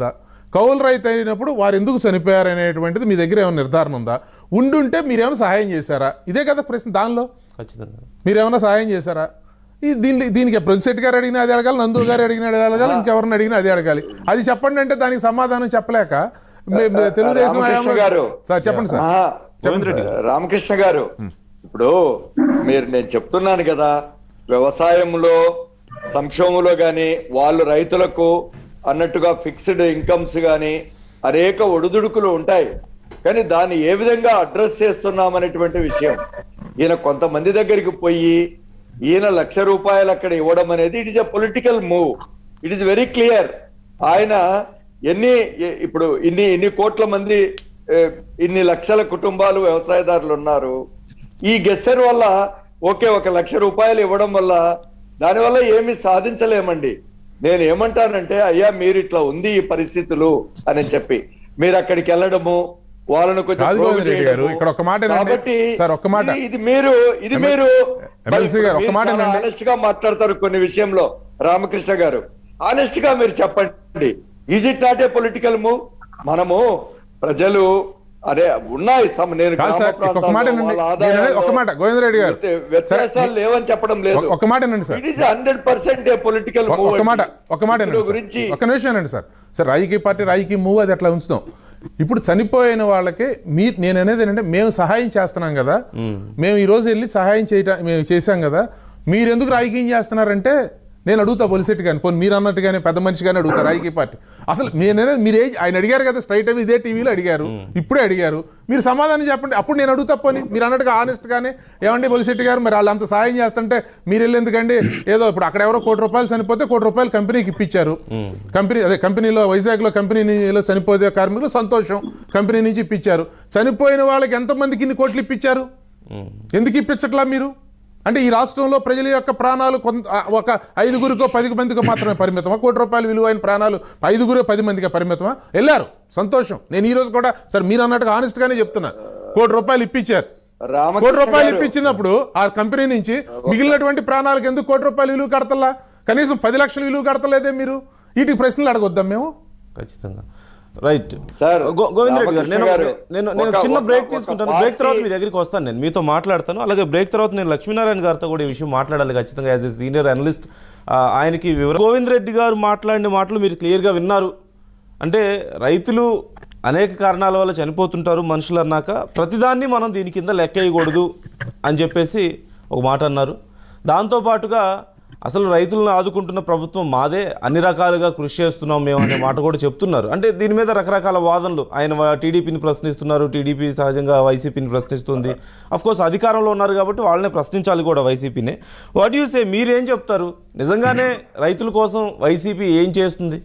కౌలు రైతు అయినప్పుడు వారు ఎందుకు చనిపోయారు అనేటువంటిది మీ దగ్గర ఏమైనా నిర్ధారణ ఉందా ఉండుంటే మీరేమైనా సహాయం చేశారా ఇదే కదా ప్రశ్న దానిలో ఖచ్చితంగా మీరేమైనా సహాయం చేశారా ఈ దీని దీనికి ప్రొలిసెట్ గారు అడిగినా అది అడగాలి నందు గారు అడిగినా అది అడగాలి ఇంకెవరిని అడిగినా అది అడగాలి అది చెప్పండి అంటే దానికి సమాధానం చెప్పలేక మే- మే- తెలుగుదేశం రామకృష్ణ హయాంలో- గారు. సార్ చెప్పండి సార్ ఆహా. చెప్పండి సార్. రామకృష్ణ గారు ఇప్పుడు మీరు నేను చెప్తున్నాను కదా వ్యవసాయంలో సంక్షోభంలో గాని వాళ్ళు రైతులకు అన్నట్టుగా ఫిక్స్డ్ ఇన్కమ్స్ గాని అనేక ఒడిదుడుకులు ఉంటాయి కానీ దాన్ని ఏ విధంగా అడ్రస్ చేస్తున్నామనేటువంటి విషయం ఈయన కొంతమంది దగ్గరికి పోయి ఈయన లక్ష రూపాయలు అక్కడ ఇవ్వడం అనేది it is a political move it is very clear ఆయన ఎన్ని ఎ- ఇప్పుడు ఇన్ని ఇన్ని కోట్ల మంది ఏ, ఇన్ని లక్షల కుటుంబాలు వ్యవసాయదారులు ఉన్నారు ఈ గెస్సర్ వల్ల ఓకే ఒక లక్ష రూపాయలు ఇవ్వడం వల్ల దానివల్ల ఏమీ సాధించలేమండి నేను ఏమంటానంటే అయ్యా మీరు ఇట్లా ఉంది ఈ పరిస్థితులు అని చెప్పి మీరు అక్కడికి వెళ్ళడము వాళ్ళను కొంచెం కాదు ప్రోగు గోవింద్ రెడ్డి గారు, చేయడము. ఇక్కడ ఒక్క మాట వినండి. కాబట్టి సార్, ఒక్క మాట. ఇది- ఇది మీరు ఇది ఎమ్మె- మీరు ఎమ్మెల్సీ గారు, ఒక్క మాట వినండి. ఆనెస్ట్ గా మాట్లాడతారు కొన్ని విషయంలో రామకృష్ణ గారు ఆనెస్ట్ గా మీరు చెప్పండి is it not a political move మనము ప్రజలు అదే ఉన్నాయి సమ- నేను కాదు గ్రామ సార్, ఒక్క ప్రాంతాల్లో మాట వినండి. వాళ్ళ నేను అనేది ఆదాయాల్లో ఒక్క మాట, గోవింద్ రెడ్డి గారు. వ్యత్య- వ్యత్యాసాలు సార్, లేవని చెప్పడం లేదు ఒక్క- ఒక్క మాట వినండి sir. It is hundred percent a political ఒ- ఒక్క మాట ఒక్క మాట వినండి సార్. గురించి ఒక్క నిమిషం అండి సార్ సార్ రాజకీయ పార్టీ రాజకీయ మూవ్ అది అట్లా ఉంచుదాం ఇప్పుడు చనిపోయిన వాళ్ళకి మీ నేను అనేది ఏంటంటే మేము సహాయం చేస్తున్నాం కదా మేము ఈ రోజు వెళ్ళి సహాయం చేయటం మేము చేశాం కదా మీరు ఎందుకు రాజకీయం చేస్తున్నారంటే నేను అడుగుతా పొలిసెట్ కానీ పోనీ మీరు అన్నట్టుగానే పెద్ద మనిషి కానీ అడుగుతా రాజకీయ పార్టీ అసలు నేను మీరు ఏ- ఆయన అడిగారు కదా స్ట్రైట్ అవి ఇదే టీవీలో అడిగారు ఇప్పుడే అడిగారు మీరు సమాధానం చెప్పండి అప్పుడు నేను అడుగుతా పోనీ మీరు అన్నట్టుగా ఆనెస్ట్ గానే ఏమండి పొలిసెట్టి గారు మరి వాళ్ళు అంత సాయం చేస్తుంటే మీరు వెళ్ళి ఎందుకండి ఏదో ఇప్పుడు అక్కడ ఎవరో కోటి రూపాయలు చనిపోతే కోటి రూపాయలు కంపెనీకి ఇప్పించారు కంపెనీ అదే కంపెనీలో వైజాగ్లో కంపెనీలో చనిపోతే కార్మికులు సంతోషం కంపెనీ నుంచి ఇప్పించారు చనిపోయిన వాళ్ళకి ఎంతమందికి ఇన్ని కోట్లు ఇప్పించారు ఎందుకు ఇప్పించట్లా మీరు అంటే ఈ రాష్ట్రంలో ప్రజల యొక్క ప్రాణాలు కొంత ఆ, ఒక ఐదుగురికో పది మందికో మాత్రమే పరిమితమా కోటి రూపాయలు విలువైన ప్రాణాలు ఐదుగురు పది మందికి పరిమితమా వెళ్ళారు సంతోషం నేను ఈ రోజు కూడా సార్ మీరు అన్నట్టుగా honest గానే చెప్తున్నా కోటి రూపాయలు ఇప్పించారు రామకృష్ణ కోటి రూపాయలు గారు. ఇప్పించినప్పుడు ఆ కంపెనీ నుంచి మిగిలినటువంటి ప్రాణాలకు ఎందుకు కోటి రూపాయలు విలువ కడతలా కనీసం పది లక్షల విలువ కడతలేదే మీరు వీటికి ప్రశ్నలు అడగొద్దాం మేము ఖచ్చితంగా రైట్ సార్, గో- గోవింద్ రెడ్డి గారు నేను రామకృష్ణ గారు, నేను నేను ఒక- చిన్న ఒక- బ్రేక్ ఒక తీసుకుంటాను పార్టీ- బ్రేక్ తర్వాత మీ దగ్గరికి వస్తాను నేను మీతో మాట్లాడతాను అలాగే బ్రేక్ తర్వాత నేను లక్ష్మీనారాయణ గారితో కూడా ఈ విషయం మాట్లాడాలి ఖచ్చితంగా యాజ్ ఎ సీనియర్ అనలిస్ట్ ఆయనకి వివరం గోవింద్ రెడ్డి గారు మాట్లాడిన మాటలు మీరు క్లియర్గా విన్నారు అంటే రైతులు అనేక కారణాల వల్ల చనిపోతుంటారు మనుషులు అన్నాక ప్రతిదాన్ని మనం దీని కింద లెక్కేయకూడదు అని చెప్పేసి ఒక మాట అన్నారు దాంతోపాటుగా అసలు రైతులను ఆదుకుంటున్న ప్రభుత్వం మాదే అన్ని రకాలుగా కృషి చేస్తున్నాం మేము అనే మాట కూడా చెప్తున్నారు అంటే దీని మీద రకరకాల వాదనలు ఆయన వా- టీడీపీని ప్రశ్నిస్తున్నారు టీడీపీ సహజంగా వైసీపీని ప్రశ్నిస్తుంది అఫ్ కోర్స్ అధికారంలో ఉన్నారు కాబట్టి వాళ్ళనే ప్రశ్నించాలి కూడా వైసీపీనే వాట్ యూ సే మీరేం చెప్తారు నిజంగానే రైతుల కోసం వైసీపీ ఏం చేస్తుంది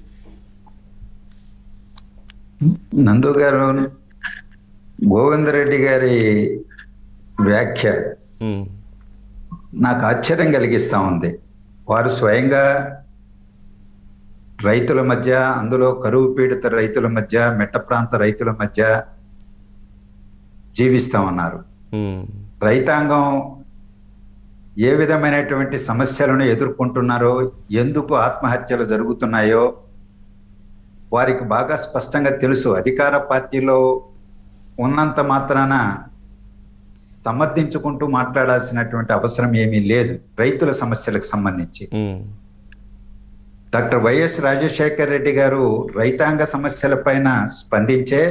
నందు గారు గోవిందరెడ్డి గారి వ్యాఖ్య ఉమ్, నాకు ఆశ్చర్యం కలిగిస్తా ఉంది వారు స్వయంగా రైతుల మధ్య అందులో కరువు పీడిత రైతుల మధ్య మెట్ట ప్రాంత రైతుల మధ్య జీవిస్తా ఉన్నారు ఉమ్, రైతాంగం ఏ విధమైనటువంటి సమస్యలను ఎదుర్కొంటున్నారో ఎందుకు ఆత్మహత్యలు జరుగుతున్నాయో వారికి బాగా స్పష్టంగా తెలుసు అధికార పార్టీలో ఉన్నంత మాత్రాన సమర్థించుకుంటూ మాట్లాడాల్సినటువంటి అవసరం ఏమీ లేదు రైతుల సమస్యలకు సంబంధించి um, doctor YS Rajasekhar Reddy garu రైతాంగ సమస్యలపైన స్పందించే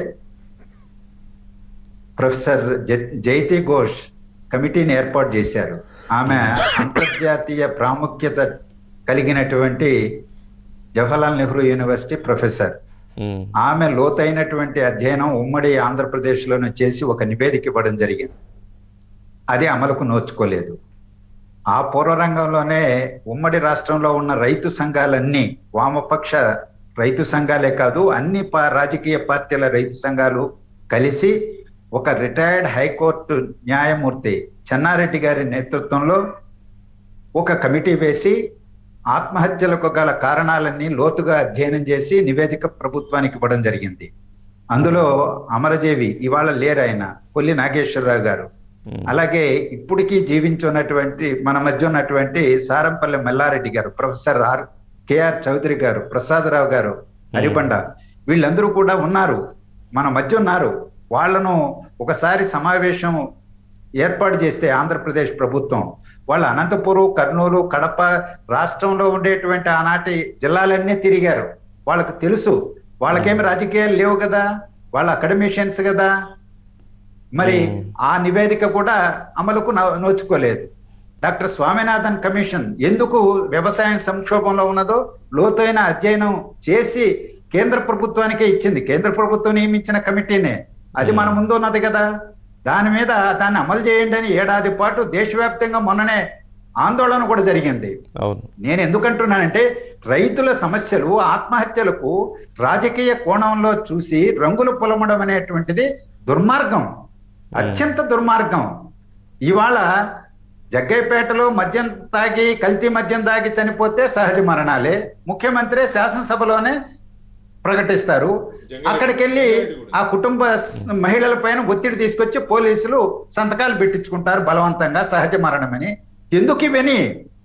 ప్రొఫెసర్ జ- జైతి ఘోష్ కమిటీని ఏర్పాటు చేశారు ఆమె అంతర్జాతీయ ప్రాముఖ్యత కలిగినటువంటి Jawaharlal Nehru university professor um, ఆమె లోతైనటువంటి అధ్యయనం ఉమ్మడి ఆంధ్రప్రదేశ్లోనే చేసి ఒక నివేదిక ఇవ్వడం జరిగింది అది అమలుకు నోచుకోలేదు ఆ పూర్వరంగంలోనే ఉమ్మడి రాష్ట్రంలో ఉన్న రైతు సంఘాలన్నీ వామపక్ష రైతు సంఘాలే కాదు అన్ని పా రాజకీయ పార్టీల రైతు సంఘాలు కలిసి ఒక రిటైర్డ్ హైకోర్టు న్యాయమూర్తి చెన్నారెడ్డి గారి నేతృత్వంలో ఒక కమిటీ వేసి ఆత్మహత్యలకు గల కారణాలన్నీ లోతుగా అధ్యయనం చేసి నివేదిక ప్రభుత్వానికి ఇవ్వడం జరిగింది అందులో అమరజీవి ఇవాళ లేరు ఆయన కొల్లి నాగేశ్వరరావు గారు అలాగే ఇప్పటికీ జీవించున్నటువంటి మన మధ్య ఉన్నటువంటి సారంపల్లి మల్లారెడ్డి గారు ప్రొఫెసర్ ఆర్ కేఆర్ చౌదరి గారు ప్రసాదరావు గారు హరిబండ వీళ్ళందరూ కూడా ఉన్నారు మన మధ్య ఉన్నారు వాళ్ళను ఒకసారి సమావేశం ఏర్పాటు చేస్తే ఆంధ్రప్రదేశ్ ప్రభుత్వం వాళ్ళు అనంతపురం కర్నూలు కడప రాష్ట్రంలో ఉండేటువంటి ఆనాటి జిల్లాలన్నీ తిరిగారు వాళ్ళకు తెలుసు వాళ్ళకేమి రాజకీయాలు లేవు కదా వాళ్ళ అకాడమిషియన్స్ కదా మరి ఆ నివేదిక కూడా అమలుకు నో- నోచుకోలేదు డాక్టర్ స్వామినాథన్ కమిషన్ ఎందుకు వ్యవసాయం సంక్షోభంలో ఉన్నదో లోతైన అధ్యయనం చేసి కేంద్ర ప్రభుత్వానికే ఇచ్చింది కేంద్ర ప్రభుత్వం నియమించిన కమిటీనే అది మన ముందు ఉన్నది కదా దాని మీద దాన్ని అమలు చేయండి అని ఏడాది పాటు దేశవ్యాప్తంగా మొన్ననే ఆందోళన కూడా జరిగింది అవును నేను ఎందుకంటున్నానంటే రైతుల సమస్యలు ఆత్మహత్యలకు రాజకీయ కోణంలో చూసి రంగులు పొలమడం అనేటువంటిది దుర్మార్గం అత్యంత దుర్మార్గం ఇవాళ జగ్గైపేటలో మద్యం తాగి కల్తీ మద్యం తాగి చనిపోతే సహజ మరణాలే ముఖ్యమంత్రి శాసనసభలోనే ప్రకటిస్తారు అక్కడికి వెళ్ళి ఆ కుటుంబ స- మహిళల పైన ఒత్తిడి తీసుకొచ్చి పోలీసులు సంతకాలు పెట్టించుకుంటారు బలవంతంగా సహజ మరణమని ఎందుకు ఇవని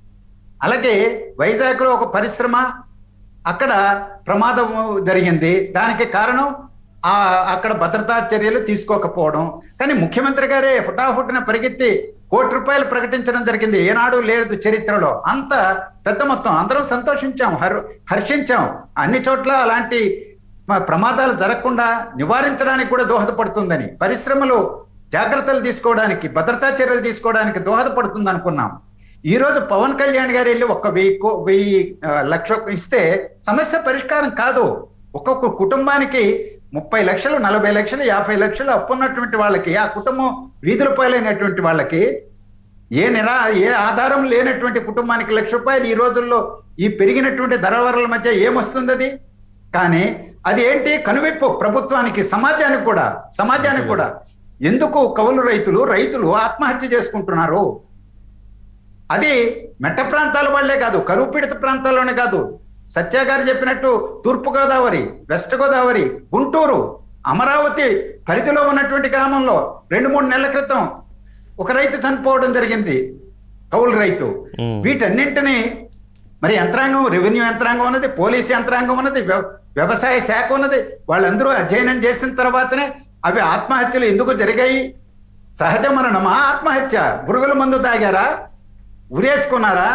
అలాగే వైజాగ్ లో ఒక పరిశ్రమ అక్కడ ప్రమాదం జరిగింది దానికి కారణం ఆ అక్కడ భద్రతా చర్యలు తీసుకోకపోవడం కానీ ముఖ్యమంత్రి గారే హుటాహుటిన పరిగెత్తి కోటి రూపాయలు ప్రకటించడం జరిగింది ఏనాడు లేదు చరిత్రలో అంత పెద్ద మొత్తం అందరం సంతోషించాం హర్ హర్షించాం అన్ని చోట్ల అలాంటి మ- ప్రమాదాలు జరగకుండా నివారించడానికి కూడా దోహదపడుతుందని పరిశ్రమలు జాగ్రత్తలు తీసుకోవడానికి భద్రతా చర్యలు తీసుకోవడానికి దోహదపడుతుంది అనుకున్నాం ఈ రోజు పవన్ కళ్యాణ్ గారు వెళ్ళి ఒక్క వెయ్యి కో- వెయ్యి ఆ, లక్ష ఇస్తే సమస్య పరిష్కారం కాదు ఒక్కొక్క కుటుంబానికి ముప్పై లక్షలు నలభై లక్షలు యాభై లక్షలు అప్పున్నటువంటి వాళ్ళకి ఆ కుటుంబం వీధుల పాలైనటువంటి వాళ్ళకి ఏ నిరా ఏ ఆధారం లేనటువంటి కుటుంబానికి లక్ష రూపాయలు ఈ రోజుల్లో ఈ పెరిగినటువంటి ధరవరల మధ్య ఏమొస్తుంది అది కానీ అది ఏంటి కనువిప్పు ప్రభుత్వానికి సమాజానికి కూడా సమాజానికి కూడా ఎందుకు కౌలు రైతులు రైతులు ఆత్మహత్య చేసుకుంటున్నారు అది మెట్ట ప్రాంతాల వాళ్ళే కాదు కరువు పీడిత ప్రాంతాల్లోనే కాదు సత్య గారు చెప్పినట్టు తూర్పు గోదావరి వెస్ట్ గోదావరి గుంటూరు అమరావతి పరిధిలో ఉన్నటువంటి గ్రామంలో రెండు మూడు నెలల క్రితం ఒక రైతు చనిపోవడం జరిగింది కౌలు రైతు మ్మ్. వీటన్నింటినీ మరి యంత్రాంగం రెవెన్యూ యంత్రాంగం ఉన్నది పోలీస్ యంత్రాంగం ఉన్నది వ్యవ- వ్యవసాయ శాఖ ఉన్నది వాళ్ళందరూ అధ్యయనం చేసిన తర్వాతనే అవి ఆత్మహత్యలు ఎందుకు జరిగాయి సహజ మరణమా ఆత్మహత్య పురుగుల మందు తాగారా ఉరేసుకున్నారా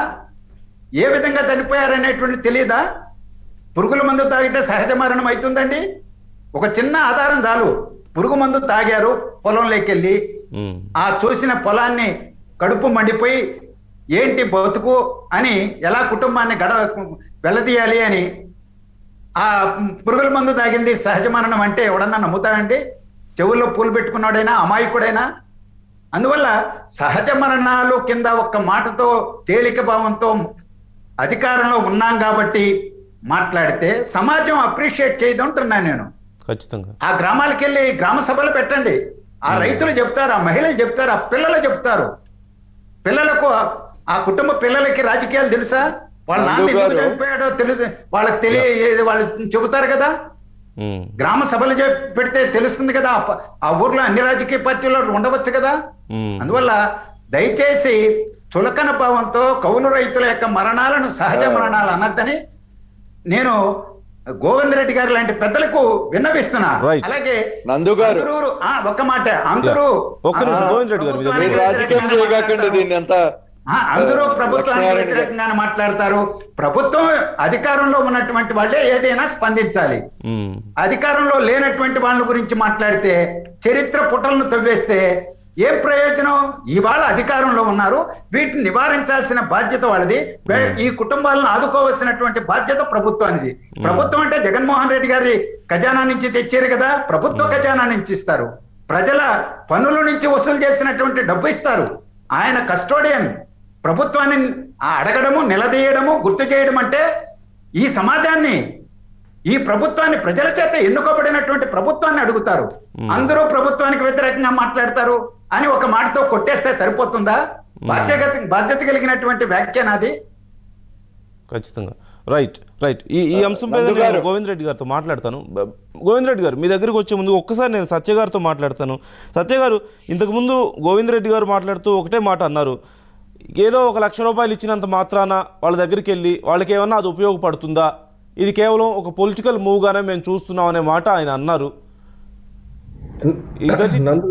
ఏ విధంగా చనిపోయారనేటువంటి తెలియదా పురుగుల మందు తాగితే సహజ మరణం అవుతుందండి ఒక చిన్న ఆధారం చాలు పురుగు మందు తాగారు పొలంలోకి వెళ్ళి ఉమ్, ఆ చూసిన పొలాన్ని కడుపు మండిపోయి ఏంటి బతుకు అని ఎలా కుటుంబాన్ని గడ వెళ్ళదీయాలి అని ఆ పురుగుల మందు తాగింది సహజ మరణం అంటే ఎవడన్నా నమ్ముతాడండి చెవుల్లో పూలు పెట్టుకున్నాడైనా అమాయకుడైనా అందువల్ల సహజ మరణాలు కింద ఒక్క మాటతో తేలిక భావంతో అధికారంలో ఉన్నాం కాబట్టి మాట్లాడితే సమాజం అప్రిషియేట్ చేయదు అంటున్నాను నేను ఖచ్చితంగా ఆ గ్రామాలకు వెళ్ళి గ్రామ సభలు పెట్టండి ఆ రైతులు చెప్తారు ఆ మహిళలు చెప్తారు ఆ పిల్లలు చెప్తారు పిల్లలకు ఆ కుటుంబ పిల్లలకి రాజకీయాలు తెలుసా వాళ్ళ నాన్న నందు ఎందుకు గారు. చనిపోయాడో తెలుసు వాళ్ళకి తెలియ ఏది వాళ్ళు చెబుతారు కదా ఉమ్, గ్రామ సభలు చెప్- పెడితే తెలుస్తుంది కదా ఆ ప- ఆ ఊర్లో అన్ని రాజకీయ పార్టీలు ఉండవచ్చు కదా ఉమ్, అందువల్ల దయచేసి చులకన భావంతో కౌలు రైతుల యొక్క మరణాలను సహజ మరణాలు అనద్దని నేను గోవింద్ రెడ్డి గారు లాంటి పెద్దలకు విన్నవిస్తున్నా Right. అలాగే నందు గారు. అందరూ ఆ, ఒక్క మాట అందరూ ఒక్క నిమిషం, ఆ, గోవింద్ రెడ్డి గారు, మీ దగ్గర మీరు ప్రభుత్వానికి రాజకీయం వ్యతిరేకంగా చేయకండి మాట్లాడతారు. దీన్ని అంతా ఆ, అందరూ ఆ, ప్రభుత్వానికి లక్ష్మీనారాయణ గారు. వ్యతిరేకంగానే మాట్లాడతారు ప్రభుత్వం అధికారంలో ఉన్నటువంటి వాళ్ళే ఏదైనా స్పందించాలి ఉమ్, అధికారంలో లేనటువంటి వాళ్ళ గురించి మాట్లాడితే చరిత్ర పుటలను తవ్వేస్తే ఏం ప్రయోజనం ఇవాళ అధికారంలో ఉన్నారు వీటిని నివారించాల్సిన బాధ్యత వాళ్ళది వే- ఈ కుటుంబాలను ఆదుకోవాల్సినటువంటి బాధ్యత ప్రభుత్వానిది ప్రభుత్వం అంటే జగన్మోహన్ రెడ్డి గారి ఖజానా నుంచి తెచ్చారు కదా ప్రభుత్వ ఖజానా నుంచి ఇస్తారు ప్రజల పన్నుల నుంచి వసూలు చేసినటువంటి డబ్బు ఇస్తారు ఆయన కస్టోడియన్ ప్రభుత్వాన్ని ఆ అడగడము నిలదీయడము గుర్తు చేయడం అంటే ఈ సమాజాన్ని ఈ ప్రభుత్వాన్ని ప్రజల చేత ఎన్నుకోబడినటువంటి ప్రభుత్వాన్ని అడుగుతారు అందరూ ప్రభుత్వానికి వ్యతిరేకంగా మాట్లాడతారు అని ఒక మాటతో కొట్టేస్తే సరిపోతుందా బాధ్యత బాధ్యత కలిగినటువంటి వ్యాఖ్య నాది ఖచ్చితంగా రైట్ రైట్ ఈ ఈ అంశం మీద నందు నేను గారు. గోవింద్ రెడ్డి గారితో మాట్లాడతాను బ- గోవింద్ రెడ్డి గారు మీ దగ్గరికి వచ్చే ముందు ఒక్కసారి నేను సత్య గారితో మాట్లాడతాను సత్య గారు ఇంతకుముందు గోవింద్ రెడ్డి గారు మాట్లాడుతూ ఒకటే మాట అన్నారు ఏదో ఒక లక్ష రూపాయలు ఇచ్చినంత మాత్రాన వాళ్ళ దగ్గరికి వెళ్ళి వాళ్ళకి ఏమన్నా అది ఉపయోగపడుతుందా ఇది కేవలం ఒక పొలిటికల్ మూవ్గానే మేము చూస్తున్నాం అనే మాట ఆయన అన్నారు ఇంకా చి- నందు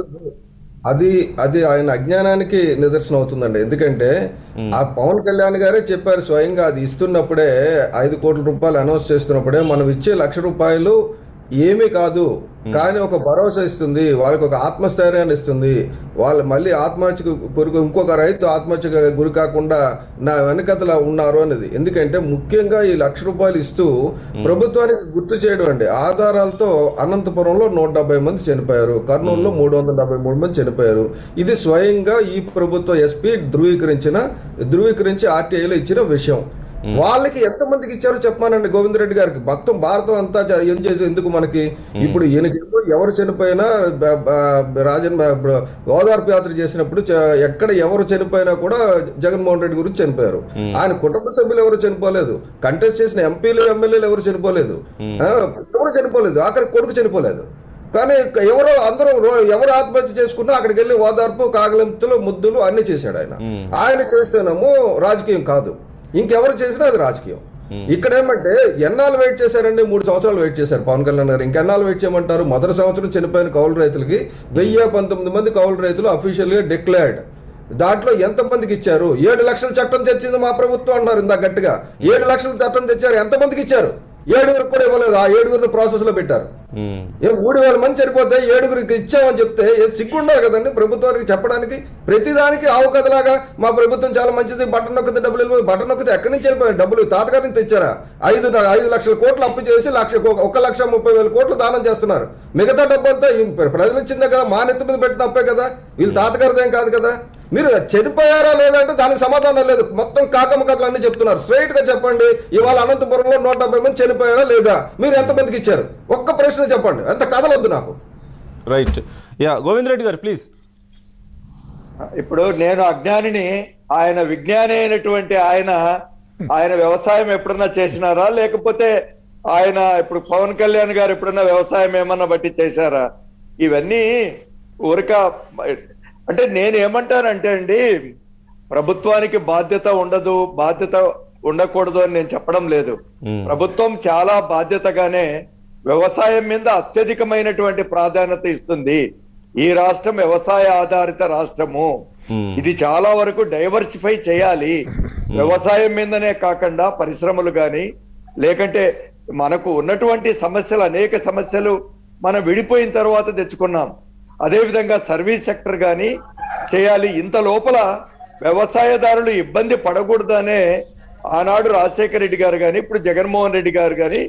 అది అది ఆయన అజ్ఞానానికి నిదర్శనం అవుతుందండి ఎందుకంటే ఆ పవన్ కళ్యాణ్ గారే చెప్పారు స్వయంగా అది ఇస్తున్నప్పుడే ఐదు కోట్ల రూపాయలు అనౌన్స్ చేస్తున్నప్పుడే మనం ఇచ్చే లక్ష రూపాయలు ఏమీ కాదు కానీ ఒక భరోసా ఇస్తుంది వాళ్ళకి ఒక ఆత్మస్థైర్యాన్ని ఇస్తుంది వాళ్ళు మళ్ళీ ఆత్మహత్యకు గురి ఇంకొక రైతు ఆత్మహత్యకు గురి కాకుండా నా వెనకతల ఉన్నారు అనేది ఎందుకంటే ముఖ్యంగా ఈ లక్ష రూపాయలు ఇస్తూ ప్రభుత్వానికి గుర్తు చేయడం అండి ఆధారాలతో అనంతపురంలో నూట డెబ్బై మంది చనిపోయారు కర్నూలులో మూడు వందల డెబ్బై మూడు మంది చనిపోయారు ఇది స్వయంగా ఈ ప్రభుత్వ ఎస్పీ ధృవీకరించిన ధృవీకరించి ఆర్టీఐలో ఇచ్చిన విషయం వాళ్ళకి ఎంతమందికి ఇచ్చారో చెప్పమానండి గోవిందరెడ్డి గారికి మొత్తం భారతం అంతా జ- ఏం చేసి ఎందుకు మనకి ఇప్పుడు ఈయనకేమో ఎవరు చనిపోయినా బ- బ- రాజన్ బ- ఓదార్పు యాత్ర చేసినప్పుడు చ- ఎక్కడ ఎవరు చనిపోయినా కూడా జగన్మోహన్ రెడ్డి గురించి చనిపోయారు ఆయన కుటుంబ సభ్యులు ఎవరు చనిపోలేదు కంటెస్ట్ చేసిన ఎంపీలు ఎమ్మెల్యేలు ఎవరు చనిపోలేదు ఆ, ఎవరు చనిపోలేదు ఆఖరి కొడుకు చనిపోలేదు కానీ ఎవరో అందరూ రో- ఎవరు ఆత్మహత్య చేసుకున్నా అక్కడికి వెళ్ళి ఓదార్పు కాగలింపులు ముద్దులు అన్ని చేశాడు ఆయన ఆయన చేస్తేనేమో రాజకీయం కాదు ఇంకెవరు చేసినా అది రాజకీయం ఇక్కడ ఏమంటే ఎన్నాళ్ళు వెయిట్ చేశారండి మూడు సంవత్సరాలు వెయిట్ చేశారు పవన్ కళ్యాణ్ గారు ఇంకెన్నాళ్ళు వెయిట్ చేయమంటారు మొదటి సంవత్సరం చనిపోయిన కౌలు రైతులకి వెయ్యి పంతొమ్మిది మంది కౌలు రైతులు అఫీషియల్గా డిక్లేర్డ్ దాంట్లో ఎంతమందికి ఇచ్చారు ఏడు లక్షల చట్టం తెచ్చింది మా ప్రభుత్వం అన్నారు ఇందా గట్టిగా ఏడు లక్షల చట్టం తెచ్చారు ఎంతమందికి ఇచ్చారు ఏడుగురికి కూడా ఇవ్వలేదు ఆ ఏడుగురిని ప్రాసెస్ లో పెట్టారు ఉమ్, ఏం మూడు వేల మంది చనిపోతే ఏడుగురికి ఇచ్చామని చెప్తే ఏ సిగ్గుండాలి కదండి ప్రభుత్వానికి చెప్పడానికి ప్రతిదానికి ఆవు కథలాగా మా ప్రభుత్వం చాలా మంచిది బటన్ నొక్కితే డబ్బులు వెళ్ళిపోయి బటన్ నొక్కితే ఎక్కడి నుంచి వెళ్ళిపోయాయి డబ్బులు తాతగారి నుంచి తెచ్చారా ఐదు ఐదు లక్షల కోట్లు అప్పు చేసి లక్ష ఒక లక్ష ముప్పై వేల కోట్లు దానం చేస్తున్నారు మిగతా డబ్బంతా ఈ ప్రజలు ఇచ్చిందే కదా మా నెత్తి మీద పెట్టిన అప్పే కదా వీళ్ళు తాతగారిదేం కాదు కదా మీరు చనిపోయారా లేదంటే దానికి సమాధానం లేదు మొత్తం కాకమ్మ కథలు అన్ని చెప్తున్నారు స్ట్రైట్ గా చెప్పండి ఇవాళ అనంతపురంలో నూట డెబ్బై మంది చనిపోయారా లేదా మీరు ఎంతమందికి ఇచ్చారు ఒక్క ప్రశ్న చెప్పండి ఎంత కథలు వద్దు నాకు రైట్ యా గోవింద్ రెడ్డి గారు ప్లీజ్ ఇప్పుడు నేను అజ్ఞానిని ఆయన విజ్ఞాని అయినటువంటి ఆయన ఆయన వ్యవసాయం ఎప్పుడన్నా చేసినారా లేకపోతే ఆయన ఇప్పుడు పవన్ కళ్యాణ్ గారు ఎప్పుడన్నా వ్యవసాయం ఏమన్నా బట్టి చేశారా ఇవన్నీ ఊరిక అంటే నేను ఏమంటానంటే అండి ప్రభుత్వానికి బాధ్యత ఉండదు బాధ్యత ఉండకూడదు అని నేను చెప్పడం లేదు మ్మ్. ప్రభుత్వం చాలా బాధ్యతగానే వ్యవసాయం మీద అత్యధికమైనటువంటి ప్రాధాన్యత ఇస్తుంది ఈ రాష్ట్రం వ్యవసాయ ఆధారిత రాష్ట్రము మ్మ్. ఇది చాలా వరకు డైవర్సిఫై చేయాలి వ్యవసాయం మీదనే కాకుండా పరిశ్రమలు కానీ లేకంటే మనకు ఉన్నటువంటి సమస్యలు అనేక సమస్యలు మనం విడిపోయిన తర్వాత తెచ్చుకున్నాం అదే విధంగా సర్వీస్ సెక్టర్ కానీ చేయాలి ఇంత లోపల వ్యవసాయదారులు ఇబ్బంది పడకూడదనే ఆనాడు రాజశేఖర రెడ్డి గారు కానీ ఇప్పుడు జగన్మోహన్ రెడ్డి గారు కానీ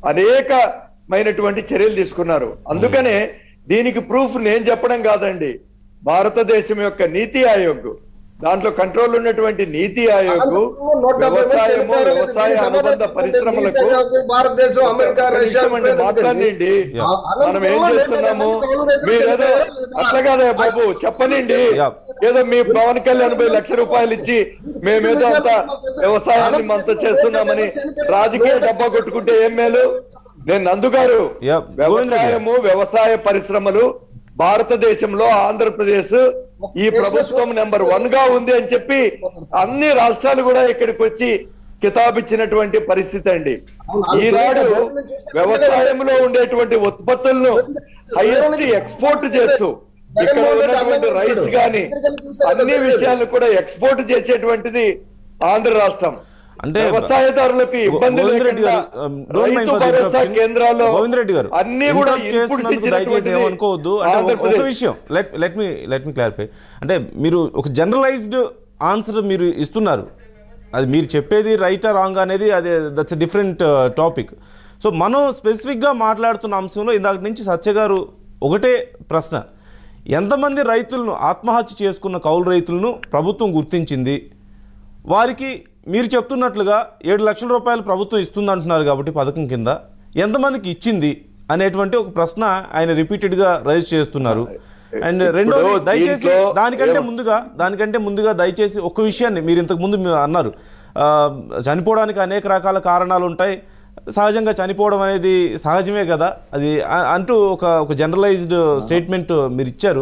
అనేకమైనటువంటి చర్యలు తీసుకున్నారు అందుకనే దీనికి ప్రూఫ్ నేను చెప్పడం కాదండి భారతదేశం యొక్క నీతి ఆయోగ్ దాంట్లో కంట్రోల్ ఉన్నటువంటి నీతి ఆయోగ్ అనంతపురంలో నూట డెబ్బై మంది వ్యవసాయము చనిపోయారు. వ్యవసాయ దీనికి అనుబంధ సమాధానం పరిశ్రమలకు నీతి ఆయోగ్, భారతదేశం అమెరికా ఒక్క రష్యా నిమిషం అండి, ఉక్రెయిన్ మాట్లాడండి ఆ, మనం ఏం అనంతపురంలో చేస్తున్నాము నూట డెబ్బై మంది కౌలు రైతులు మీరేదో చనిపోయారా లేదా? అట్లా కాదే బాబు చెప్పనండి Yeah. ఏదో మీ పవన్ కళ్యాణ్ పై లక్ష రూపాయలు ఇచ్చి మేమేదో అంత వ్యవసాయాన్ని మంత చేస్తున్నామని రాజకీయ డబ్బా కొట్టుకుంటే ఏం మేలు నేను నందు గారు Yeah, గోవింద్ రెడ్డి గారు. వ్యవసాయము వ్యవసాయ పరిశ్రమలు భారతదేశంలో ఆంధ్రప్రదేశ్ ఈ ప్రభుత్వం నెంబర్ వన్ గా ఉంది అని చెప్పి అన్ని రాష్ట్రాలు కూడా ఇక్కడికి వచ్చి కితాబిచ్చినటువంటి పరిస్థితి అండి ఈనాడు వ్యవసాయంలో ఉండేటువంటి ఉత్పత్తులను హైయెస్ట్ ఎక్స్పోర్ట్ చేస్తూ ఇక్కడ ఉన్నటువంటి రైస్ గాని అన్ని విషయాలు కూడా ఎక్స్పోర్ట్ చేసేటువంటిది ఆంధ్ర రాష్ట్రం అంటే వ్యవసాయదారులకు ఇబ్బంది గోవింద్ రెడ్డి లేకుండా గారు, um, don't mind రైతు for the భరోసా interruption. కేంద్రాల్లో గోవింద్ రెడ్డి గారు అన్ని కూడా interrupt ఇన్పుట్స్ చేస్తున్నందుకు దయచేసి ఇచ్చినటువంటిది ఏమనుకోవద్దు అంటే ఒక- ఒక ఆంధ్రప్రదేశ్. విషయం let let me let me clarify అంటే మీరు ఒక జనరలైజ్డ్ ఆన్సర్ మీరు ఇస్తున్నారు అది మీరు చెప్పేది రైటా రాంగ్ అనేది అది దట్స్ డిఫరెంట్ టాపిక్ సో మనం స్పెసిఫిక్గా మాట్లాడుతున్న అంశంలో ఇందాక నుంచి సత్య గారు ఒకటే ప్రశ్న ఎంతమంది రైతులను ఆత్మహత్య చేసుకున్న కౌలు రైతులను ప్రభుత్వం గుర్తించింది వారికి మీరు చెప్తున్నట్లుగా ఏడు లక్షల రూపాయలు ప్రభుత్వం ఇస్తుంది అంటున్నారు కాబట్టి పథకం కింద ఎంతమందికి ఇచ్చింది అనేటువంటి ఒక ప్రశ్న ఆయన రిపీటెడ్గా రైజ్ చేస్తున్నారు అండ్ ఇప్పుడు రెండోది దయచేసి దీంట్లో దానికంటే ఏమ- ముందుగా దానికంటే ముందుగా దయచేసి ఒక విషయాన్ని మీరు ఇంతకు ముందు మీరు అన్నారు ఆ, చనిపోవడానికి అనేక రకాల కారణాలు ఉంటాయి సహజంగా చనిపోవడం అనేది సహజమే కదా అది అ- అంటూ ఒక ఒక జనరలైజ్డ్ స్టేట్మెంట్ మీరు ఇచ్చారు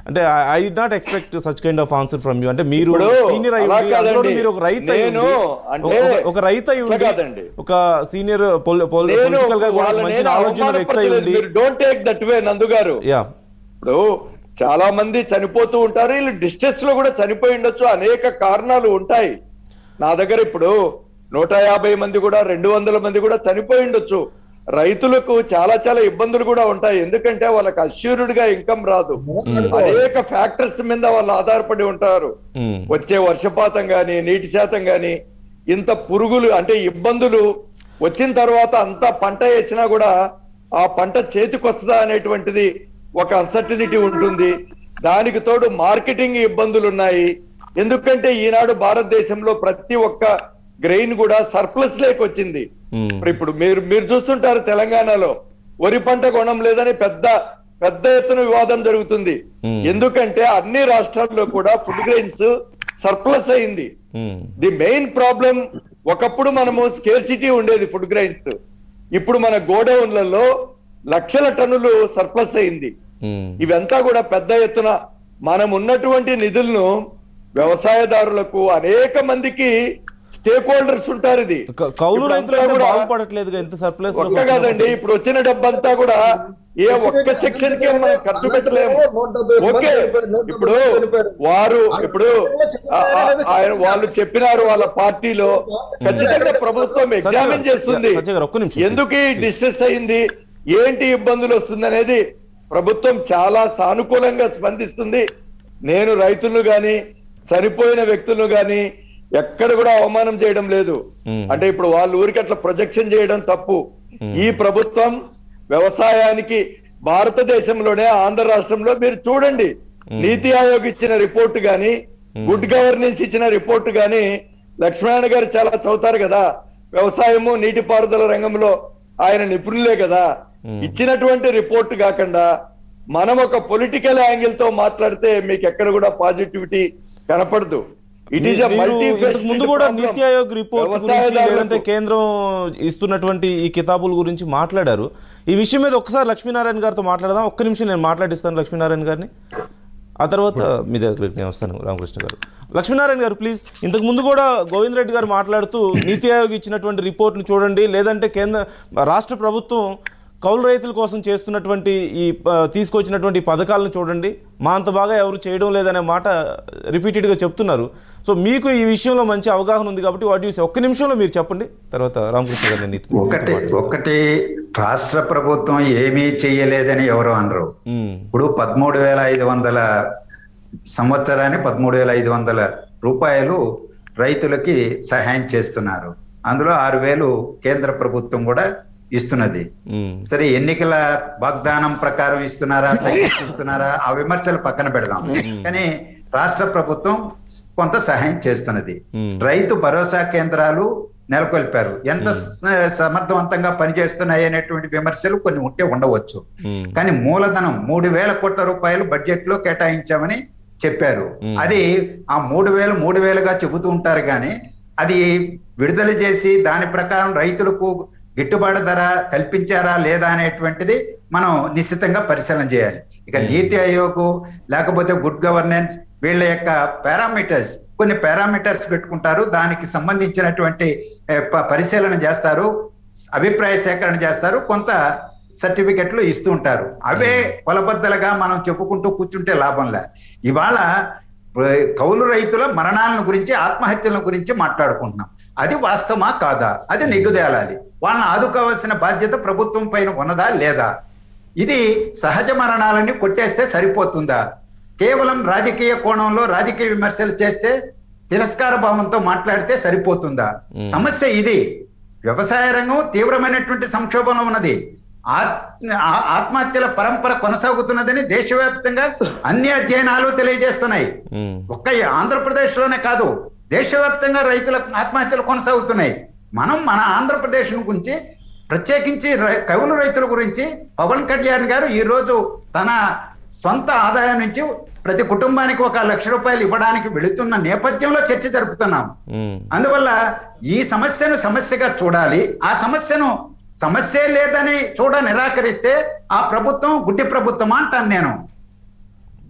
అంటే I not expect such kind of answer from you అంటే మీరు ఇప్పుడు సీనియర్ అయి అలా ఉండి, అందులోనూ కాదండి. మీరు ఒక రైతు అయి నేను ఉండి, అంటే ఒక- ఒక రైతు అయి అట్లా ఉండి కాదండి. ఒక సీనియర్ నేను పొలిటికల్ గా కూడా వాళ్ళని మంచి నేను ఆలోచన వ్యక్తి అయి అవమానపరచలేదు. ఉండి మీరు డోంట్ టేక్ దట్ వే నందు గారు యా ఇప్పుడు చాలా మంది చనిపోతూ ఉంటారు వీళ్ళు డిస్టెన్స్ లో కూడా చనిపోయి ఉండొచ్చు అనేక కారణాలు ఉంటాయి నా దగ్గర ఇప్పుడు నూట యాభై మంది కూడా రెండు వందల మంది కూడా చనిపోయి ఉండొచ్చు రైతులకు చాలా చాలా ఇబ్బందులు కూడా ఉంటాయి ఎందుకంటే వాళ్ళకి అష్యూర్డ్ గా ఇన్కమ్ రాదు అనేక ఫ్యాక్టర్స్ మీద వాళ్ళు ఆధారపడి ఉంటారు మ్మ్. వచ్చే వర్షపాతం గాని నీటి శాతం గాని ఇంత పురుగులు అంటే ఇబ్బందులు వచ్చిన తర్వాత అంత పంట వేసినా కూడా ఆ పంట చేతికొస్తుందా అనేటువంటిది ఒక అన్సర్టినిటీ ఉంటుంది దానికి తోడు మార్కెటింగ్ ఇబ్బందులు ఉన్నాయి ఎందుకంటే ఈనాడు భారతదేశంలో ప్రతి ఒక్క గ్రెయిన్ కూడా సర్ప్లస్ లేక వచ్చింది మ్మ్. మరి ఇప్పుడు మీరు మీరు చూస్తుంటారు తెలంగాణలో వరి పంట కొనం లేదని పెద్ద పెద్ద ఎత్తున వివాదం జరుగుతుంది Hmm. ఎందుకంటే అన్ని రాష్ట్రాల్లో కూడా ఫుడ్ గ్రెయిన్స్ సర్ప్లస్ అయింది మ్మ్. ది మెయిన్ ప్రాబ్లం ఒకప్పుడు మనము స్కేర్సిటీ ఉండేది ఫుడ్ గ్రెయిన్స్ ఇప్పుడు మన గోడౌన్లలో లక్షల టన్నులు సర్ప్లస్ అయింది మ్మ్. ఇవంతా కూడా పెద్ద ఎత్తున మనం ఉన్నటువంటి నిధులను వ్యవసాయదారులకు అనేక మందికి స్టేక్ హోల్డర్స్ ఉంటారు ఇది క- కౌలు ఇప్పుడు రైతులు అంతా అయితే కూడా బాగుపడట్లేదుగా ఇంత సర్ప్లస్ ఒక్క కాదండి ఇప్పుడు వచ్చిన డబ్బంతా కూడా ఏ ఒక్క సెక్షన్ కి మనం ఖర్చు పెట్టలేము ఓకే ఇప్పుడు వారు ఇప్పుడు ఆ- ఆ- ఆయన వాళ్ళు చెప్పినారు వాళ్ళ పార్టీలో ఖచ్చితంగా ప్రభుత్వం ఎగ్జామిన్ చేస్తుంది సత్య గారు, ఒక్క నిమిషం, ఎందుకు ఈ డిస్టెస్ అయింది ఏంటి ఇబ్బందులు వస్తుంది అనేది ప్రభుత్వం చాలా సానుకూలంగా స్పందిస్తుంది నేను రైతులను గాని చనిపోయిన వ్యక్తులను గాని ఎక్కడ కూడా అవమానం చేయడం లేదు మ్మ్. అంటే ఇప్పుడు వాళ్ళు ఊరికి అట్లా ప్రొజెక్షన్ చేయడం తప్పు ఈ ప్రభుత్వం వ్యవసాయానికి భారతదేశంలోనే ఆంధ్ర రాష్ట్రంలో మీరు చూడండి నీతి ఆయోగ్ ఇచ్చిన రిపోర్ట్ గాని గుడ్ గవర్నెన్స్ ఇచ్చిన రిపోర్ట్ గాని లక్ష్మణ్ గారు చాలా చదువుతారు కదా వ్యవసాయము నీటిపారుదల రంగంలో ఆయన నిపుణులే కదా ఇచ్చినటువంటి రిపోర్ట్ కాకుండా మనం ఒక పొలిటికల్ యాంగిల్ తో మాట్లాడితే మీకు ఎక్కడ కూడా పాజిటివిటీ కనపడదు ఇట్ ఈస్ మీరు ఇంతకు ముందు కూడా నీతి ఆయోగ్ రిపోర్ట్ గురించి లేదంటే కేంద్రం ఇస్తున్నటువంటి ఈ కితాబుల గురించి మాట్లాడారు ఈ విషయం మీద ఒక్కసారి లక్ష్మీనారాయణ గారితో మాట్లాడదాం ఒక్క నిమిషం నేను మాట్లాడిస్తాను లక్ష్మీనారాయణ గారిని ఆ తర్వాత మీ దగ్గరికి నేను వస్తాను రామకృష్ణ గారు లక్ష్మీనారాయణ గారు ప్లీజ్ ఇంతకు ముందు కూడా గోవింద్ రెడ్డి గారు మాట్లాడుతూ నీతి ఆయోగ్ ఇచ్చినటువంటి రిపోర్ట్ను చూడండి లేదంటే కేంద్ర రాష్ట్ర ప్రభుత్వం కౌలు రైతుల కోసం చేస్తున్నటువంటి ఈ ప- తీసుకొచ్చినటువంటి ఈ పథకాలను చూడండి మా అంత బాగా ఎవరు చేయడం లేదనే మాట రిపీటెడ్గా చెప్తున్నారు సో మీకు ఈ విషయంలో మంచి అవగాహన ఉంది కాబట్టి వాటి చూసి ఒక్క నిమిషంలో మీరు చెప్పండి తర్వాత రామకృష్ణ గారిని నీతి- ఒకటి ఒకటి రాష్ట్ర ప్రభుత్వం ఏమీ చెయ్యలేదని ఎవరు అనరు ఉమ్, ఇప్పుడు పదమూడు వేల ఐదు వందల సంవత్సరానికి పదమూడు వేల ఐదు వందల రూపాయలు రైతులకి సహాయం చేస్తున్నారు అందులో ఆరు వేలు కేంద్ర ప్రభుత్వం కూడా ఇస్తున్నది ఉమ్, సరే ఎన్నికల వాగ్దానం ప్రకారం ఇస్తున్నారా తగ్గించి ఇస్తున్నారా ఆ విమర్శలు పక్కన పెడదాం కానీ రాష్ట్ర ప్రభుత్వం కొంత సహాయం చేస్తున్నది Hmm. రైతు భరోసా కేంద్రాలు నెలకొల్పారు ఎంత స- సమర్థవంతంగా పనిచేస్తున్నాయి అనేటువంటి విమర్శలు కొన్ని ఉంటే ఉండవచ్చు ఉమ్, కానీ మూలధనం మూడు వేల కోట్ల రూపాయలు బడ్జెట్ లో కేటాయించామని చెప్పారు అది ఆ మూడు వేలు మూడు వేలుగా చెబుతూ ఉంటారు కానీ అది విడుదల చేసి దాని ప్రకారం రైతులకు గిట్టుబాటు ధర కల్పించారా లేదా అనేటువంటిది మనం నిశ్చితంగా పరిశీలన చేయాలి ఇక నీతి ఆయోగ్ లేకపోతే గుడ్ గవర్నెన్స్ వీళ్ళ యొక్క పారామీటర్స్ కొన్ని పారామీటర్స్ పెట్టుకుంటారు దానికి సంబంధించినటువంటి ఏ, ప- పరిశీలన చేస్తారు అభిప్రాయ సేకరణ చేస్తారు కొంత సర్టిఫికెట్లు ఇస్తూ ఉంటారు అవే కొలబద్దలుగా మనం చెప్పుకుంటూ కూర్చుంటే లాభంలే ఇవాళ ఏ, కౌలు రైతుల మరణాలను గురించి ఆత్మహత్యల గురించి మాట్లాడుకుంటున్నాం అది వాస్తవమా కాదా అది నిగ్గుదేలాలి వాళ్ళని ఆదుకోవాల్సిన బాధ్యత ప్రభుత్వం పైన ఉన్నదా లేదా ఇది సహజ మరణాలని కొట్టేస్తే సరిపోతుందా కేవలం రాజకీయ కోణంలో రాజకీయ విమర్శలు చేస్తే తిరస్కార భావంతో మాట్లాడితే సరిపోతుందా సమస్య ఇది వ్యవసాయ రంగం తీవ్రమైనటువంటి సంక్షోభంలో ఉన్నది ఆత్- ఆ- ఆత్మహత్యల పరంపర కొనసాగుతున్నదని దేశవ్యాప్తంగా అన్ని అధ్యయనాలు తెలియజేస్తున్నాయి ఉమ్, ఒక్క ఈ ఆంధ్రప్రదేశ్ లోనే కాదు దేశవ్యాప్తంగా రైతుల ఆత్మహత్యలు కొనసాగుతున్నాయి మనం మన ఆంధ్రప్రదేశ్ గురించి ప్రత్యేకించి రై- కౌలు రైతుల గురించి పవన్ కళ్యాణ్ గారు ఈ రోజు తన సొంత ఆదాయం నుంచి ప్రతి కుటుంబానికి ఒక లక్ష రూపాయలు ఇవ్వడానికి వెళుతున్న నేపథ్యంలో చర్చ జరుపుతున్నాం ఉమ్, అందువల్ల ఈ సమస్యను సమస్యగా చూడాలి ఆ సమస్యను సమస్య లేదని చూడ నిరాకరిస్తే ఆ ప్రభుత్వం గుడ్డి ప్రభుత్వం అంటాను నేను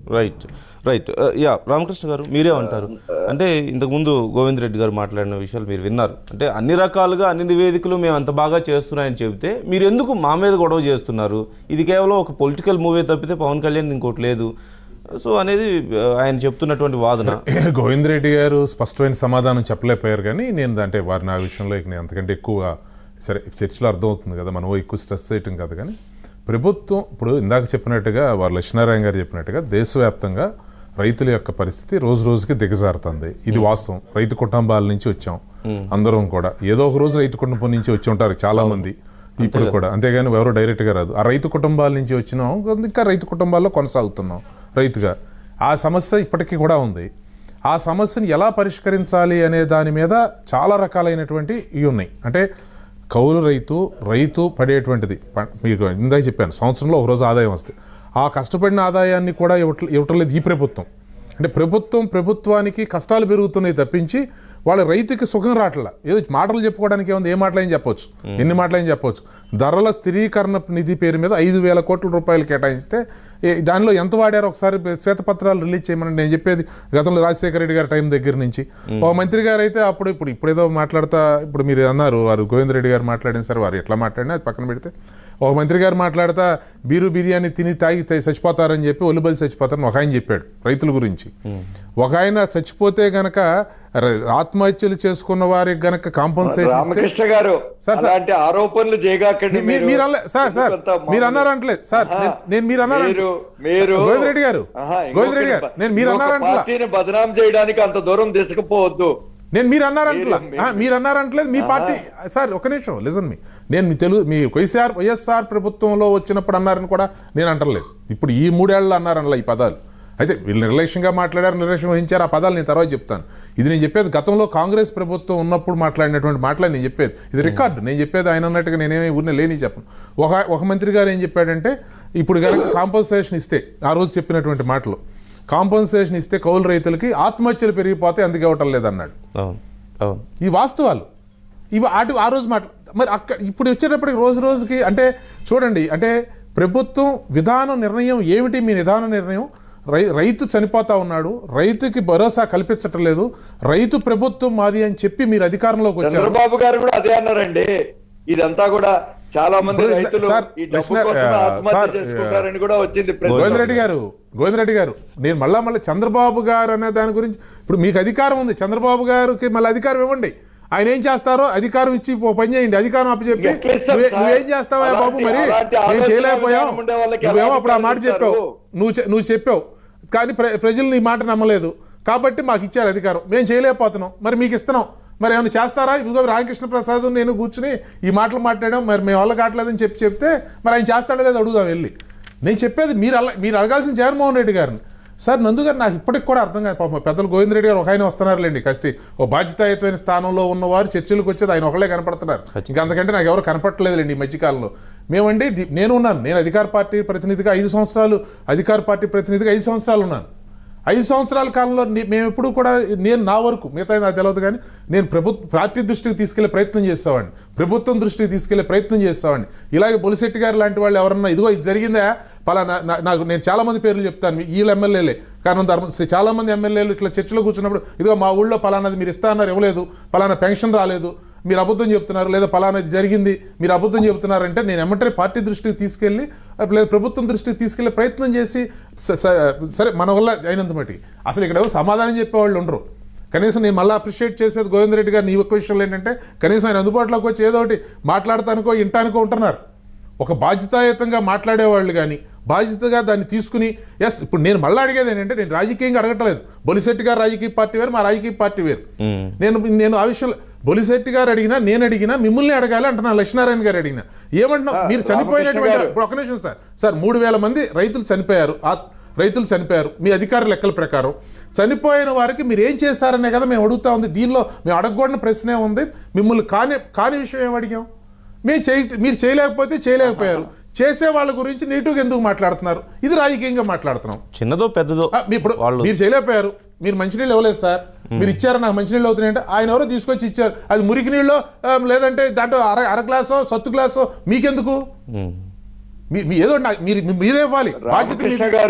రైట్ రైట్ ఆ, యా రామకృష్ణ గారు మీరే అంటారు అంటే ఇంతకుముందు గోవింద్ రెడ్డి గారు మాట్లాడిన విషయాలు మీరు విన్నారు అంటే అన్ని రకాలుగా అన్ని నివేదికలు మేము అంత బాగా చేస్తున్నాయని చెబితే మీరు ఎందుకు మా మీద గొడవ చేస్తున్నారు ఇది కేవలం ఒక పొలిటికల్ మూవీ తప్పితే పవన్ కళ్యాణ్ ఇంకోటి లేదు సో అనేది ఆ, ఆయన చెప్తున్నటువంటి వాదన గోవింద్ రెడ్డి గారు స్పష్టమైన సమాధానం చెప్పలేకపోయారు కానీ నేను అంటే వారిని ఆ విషయంలో ఇక నేను అంతకంటే ఎక్కువ సరే చర్చలో అర్థమవుతుంది కదా మనం ఎక్కువ స్ట్రెస్ చేయటం కాదు కానీ ప్రభుత్వం ఇప్పుడు ఇందాక చెప్పినట్టుగా వారు లక్ష్మీనారాయణ గారు చెప్పినట్టుగా దేశవ్యాప్తంగా రైతుల యొక్క పరిస్థితి రోజు రోజుకి దిగజారుతుంది ఇది వాస్తవం రైతు కుటుంబాల నుంచి వచ్చాం అందరం కూడా ఏదో ఒక రోజు రైతు కుటుంబం నుంచి వచ్చి ఉంటారు చాలా మంది ఇప్పుడు కూడా అంతేగాని ఎవరు డైరెక్ట్గా రాదు ఆ రైతు కుటుంబాల నుంచి వచ్చినాం ఇంకా రైతు కుటుంబాల్లో కొనసాగుతున్నాం రైతుగా ఆ సమస్య ఇప్పటికీ కూడా ఉంది ఆ సమస్యను ఎలా పరిష్కరించాలి అనే దాని మీద చాలా రకాలైనటువంటి ఇవి ఉన్నాయి అంటే కౌలు రైతు రైతు పడేటువంటిది ప- మీకు ఇందాక చెప్పాను సంవత్సరంలో ఒక రోజు ఆదాయం వస్తుంది ఆ కష్టపడిన ఆదాయాన్ని కూడా ఇవ్వట్ల ఇవ్వట్లేదు ఈ ప్రభుత్వం అంటే ప్రభుత్వం ప్రభుత్వానికి కష్టాలు పెరుగుతున్నాయి తప్పించి వాళ్ళ రైతుకి సుఖం రావట్లా ఏదో మాటలు చెప్పుకోవడానికి ఏముంది ఏ మాటలైనా చెప్పొచ్చు ఎన్ని మాటలైనా చెప్పొచ్చు ధరల స్థిరీకరణ నిధి పేరు మీద ఐదు వేల కోట్ల రూపాయలు కేటాయిస్తే ఏ- దానిలో ఎంత వాడారో ఒకసారి శ్వేతపత్రాలు రిలీజ్ చేయమని నేను చెప్పేది గతంలో రాజశేఖర రెడ్డి గారి టైం దగ్గర నుంచి ఒక మంత్రి గారు అయితే అప్పుడు ఇప్పుడు ఇప్పుడేదో మాట్లాడతా ఇప్పుడు మీరు అన్నారు వారు గోవింద్ రెడ్డి గారు మాట్లాడిన సరే వారు ఎట్లా మాట్లాడినా అది పక్కన పెడితే ఒక మంత్రి గారు మాట్లాడతా బీరు బిర్యానీ తిని తాగి తే- చచ్చిపోతారని చెప్పి ఒలిబలి చచ్చిపోతారని ఒక ఆయన చెప్పాడు రైతుల గురించి ఒక ఆయన చచ్చిపోతే గనక ర- ఆత్మహత్యలు చేసుకున్న వారికి గనక కాంపన్సేషన్ ఇస్తే రామకృష్ణ గారు సార్, సార్. అలాంటి ఆరోపణలు చేయగాకండి మీ- మీరు అనలే సార్ సార్ ఎందుకంత మీరు మామూలు- అన్నారంటలేదు సార్ ఆహా. నేను- నేను మీరు అన్నారు మీరు మీరు గోవింద్ రెడ్డి గారు ఆహా, గోవింద్ రెడ్డి ఇంకొక గారు నేను మీరు ఇంకొక అన్నారంటలా పార్టీని బదనాం చేయడానికి అంత దూరం తీసుకుపోవద్దు నేను మీరు అన్నారంటలా మీరు- ఆ, మీరు అన్నారంటలేదు మీ పార్టీ సార్ ఒక నిమిషం లిజన్ మీ నేను మీ తెలుగు మీ వైఎస్ఆర్ వైఎస్ఆర్ ప్రభుత్వంలో వచ్చినప్పుడు అన్నారని కూడా నేను అంటలేదు ఇప్పుడు ఈ మూడేళ్ళు అన్నారనలా ఈ పదాలు అయితే వీళ్ళు నిర్లక్ష్యంగా మాట్లాడారు నిర్లక్ష్యం వహించారు ఆ పదాలు నేను తర్వాత చెప్తాను ఇది నేను చెప్పేది గతంలో కాంగ్రెస్ ప్రభుత్వం ఉన్నప్పుడు మాట్లాడినటువంటి మాటలు నేను చెప్పేది ఇది రికార్డు నేను చెప్పేది ఆయన అన్నట్టుగా నేనేమి ఊరిని లేని చెప్పను ఒక ఒక మంత్రి గారు ఏం చెప్పాడంటే ఇప్పుడు కనుక కాంపన్సేషన్ ఇస్తే ఆ రోజు చెప్పినటువంటి మాటలు కాంపన్సేషన్ ఇస్తే కౌలు రైతులకి ఆత్మహత్యలు పెరిగిపోతే అందుకు ఇవ్వటం లేదన్నాడు అవును అవును ఈ వాస్తవాలు ఇవి అటు ఆ రోజు మాట మరి అక్కడ ఇప్పుడు వచ్చేటప్పటికి రోజు రోజుకి అంటే చూడండి అంటే ప్రభుత్వం విధాన నిర్ణయం ఏమిటి మీ విధాన నిర్ణయం రై రైతు చనిపోతా ఉన్నాడు రైతుకి భరోసా కల్పించటం లేదు రైతు ప్రభుత్వం మాది అని చెప్పి మీరు అధికారంలోకి వచ్చారు చంద్రబాబు గారు కూడా అదే అన్నారండి ఇదంతా కూడా చాలా మంది ఇప్పుడు రైతులు సార్, ఈ డబ్బు లక్ష్మణ- కోసం ఆ, ఆత్మహత్య సార్, చేసుకుంటారని కూడా వచ్చింది ప్రజల్లో. గోవింద్ రెడ్డి గారు గోవింద్ రెడ్డి గారు నేను మళ్ళా మళ్ళీ చంద్రబాబు గారు అనే దాని గురించి ఇప్పుడు మీకు అధికారం ఉంది చంద్రబాబు గారికి మళ్ళీ అధికారం ఇవ్వండి ఆయన ఏం చేస్తారో అధికారం ఇచ్చి ఓ పని చేయండి అధికారం అప్పచెప్పి ఎట్లా ఇస్తాం నువ్వే- సార్? నువ్వేం చేస్తావా అలాంటి- బాబు మరి అలాంటి నేను ఆలోచన చేయలేకపోయాం విధానం ఉండే వాళ్ళకి నువ్వేమో ఎలా అప్పుడు ఆ మాట అధికారం చెప్పావు ఇస్తారు? నువ్వు చె- నువ్వు చెప్పావు కానీ ప్ర ప్రజలు నీ మాట నమ్మలేదు కాబట్టి మాకు ఇచ్చారు అధికారం మేము చేయలేకపోతున్నాం మరి మీకు ఇస్తున్నాం మరి ఏమైనా చేస్తారా ఇదిగో రామకృష్ణ ప్రసాద్ నేను కూర్చుని ఈ మాటలు మాట్లాడాం మరి మేము వల్ల కావట్లేదని చెప్పి చెప్తే మరి ఆయన చేస్తాడో లేదో అడుగుదాం వెళ్ళి నేను చెప్పేది మీరు అలా మీరు అడగాల్సిన జగన్మోహన్ రెడ్డి గారిని సార్ నందు గారు నాకు ఇప్పటికి కూడా అర్థం కాదు పాపం పెద్దలు గోవింద్ రెడ్డి గారు ఒక ఆయన వస్తున్నారులేండి కస్తి ఓ బాధ్యతాయుతమైన స్థానంలో ఉన్నవారు చర్చలకు వచ్చేది ఆయన ఒకళ్ళే కనపడుతున్నారు ఇంకా అంతకంటే నాకు ఎవరు కనపడలేదులేండి ఈ మధ్యకాలంలో మేమండి ది- నేను ఉన్నాను నేను అధికార పార్టీ ప్రతినిధిగా ఐదు సంవత్సరాలు అధికార పార్టీ ప్రతినిధిగా ఐదు సంవత్సరాలు ఉన్నాను ఐదు సంవత్సరాల కాలంలో నే- మేము ఎప్పుడు కూడా నేను నా వరకు మిగతా నాకు తెలియదు కానీ నేను ప్రభుత్వ పార్టీ దృష్టికి తీసుకెళ్లే ప్రయత్నం చేసేవాడిని ప్రభుత్వం దృష్టికి తీసుకెళ్లే ప్రయత్నం చేసేవాడిని ఇలాగే బొలిశెట్టి గారు లాంటి వాళ్ళు ఎవరన్నా ఇదిగో ఇది జరిగిందా పలానా నా- నాకు నేను చాలా మంది పేర్లు చెప్తాను వీళ్ళ ఎమ్మెల్యేలే కారణం ధర్మ శ్రీ చాలా మంది ఎమ్మెల్యేలు ఇట్లా చర్చలో కూర్చున్నప్పుడు ఇదిగో మా ఊళ్ళో పలానాది మీరు ఇస్తా అన్నారు ఇవ్వలేదు పలానా పెన్షన్ రాలేదు మీరు అబద్ధం చెప్తున్నారు లేదా పలానాది జరిగింది మీరు అబద్ధం చెప్తున్నారంటే నేను ఎమ్మటే పార్టీ దృష్టికి తీసుకెళ్ళి లేదా ప్రభుత్వం దృష్టికి తీసుకెళ్లే ప్రయత్నం చేసి స- స- సరే మన వల్ల అయినంత మటుకి అసలు ఇక్కడ ఎవరు సమాధానం చెప్పేవాళ్ళు ఉండరు కనీసం నేను మళ్ళీ అప్రిషియేట్ చేసేది గోవింద్ రెడ్డి గారు నీ ఒక్క విషయంలో ఏంటంటే కనీసం ఆయన అందుబాటులోకి వచ్చి ఏదో ఒకటి మాట్లాడటానికో ఇంటానికో ఉంటున్నారు ఒక బాధ్యతాయుతంగా మాట్లాడేవాళ్ళు కానీ బాధ్యతగా దాన్ని తీసుకుని ఎస్ ఇప్పుడు నేను మళ్ళీ అడిగేది ఏంటంటే నేను రాజకీయంగా అడగట్లేదు బొలిశెట్టి గారు రాజకీయ పార్టీ వేరు మా రాజకీయ పార్టీ వేరు నేను నేను ఆ విషయంలో బొలిశెట్టి గారు అడిగినా నేను అడిగినా మిమ్మల్ని అడగాలి అంటున్నా లక్ష్మీనారాయణ గారు అడిగినా ఏమంటున్నా మీరు చనిపోయినటువంటి రామకృష్ణ గారు. ఇప్పుడు ఒక నిమిషం సార్ సార్ మూడు వేల మంది రైతులు చనిపోయారు ఆ రైతులు చనిపోయారు మీ అధికార లెక్కల ప్రకారం చనిపోయిన వారికి మీరు ఏం చేశారనే కదా మేము అడుగుతా ఉంది దీనిలో మేము అడగకూడని ప్రశ్నే ఉంది మిమ్మల్ని కాని కాని విషయం ఏం అడిగాం మేము చేయ మీరు చేయలేకపోతే చేయలేకపోయారు చేసే వాళ్ళ గురించి నెగిటివ్గా ఎందుకు మాట్లాడుతున్నారు ఇది రాజకీయంగా మాట్లాడుతున్నాం చిన్నదో పెద్దదో ఆ, మీ ఇప్పుడు వాళ్ళు మీరు చేయలేకపోయారు మీరు మంచినీళ్ళు ఇవ్వలేదు సార్ మీరు ఇచ్చారు నాకు మంచినీళ్ళు అవుతున్నాయంటే ఆయన ఎవరో తీసుకొచ్చి ఇచ్చారు అది మురికి నీళ్ళు లేదంటే దాంట్లో అర అర గ్లాసో సత్తు గ్లాసో మీకెందుకు ఉమ్. మీ మీ ఏదో నాకు మీరు మీ- మీరే ఇవ్వాలి బాధ్యత రామకృష్ణ మీది. గారు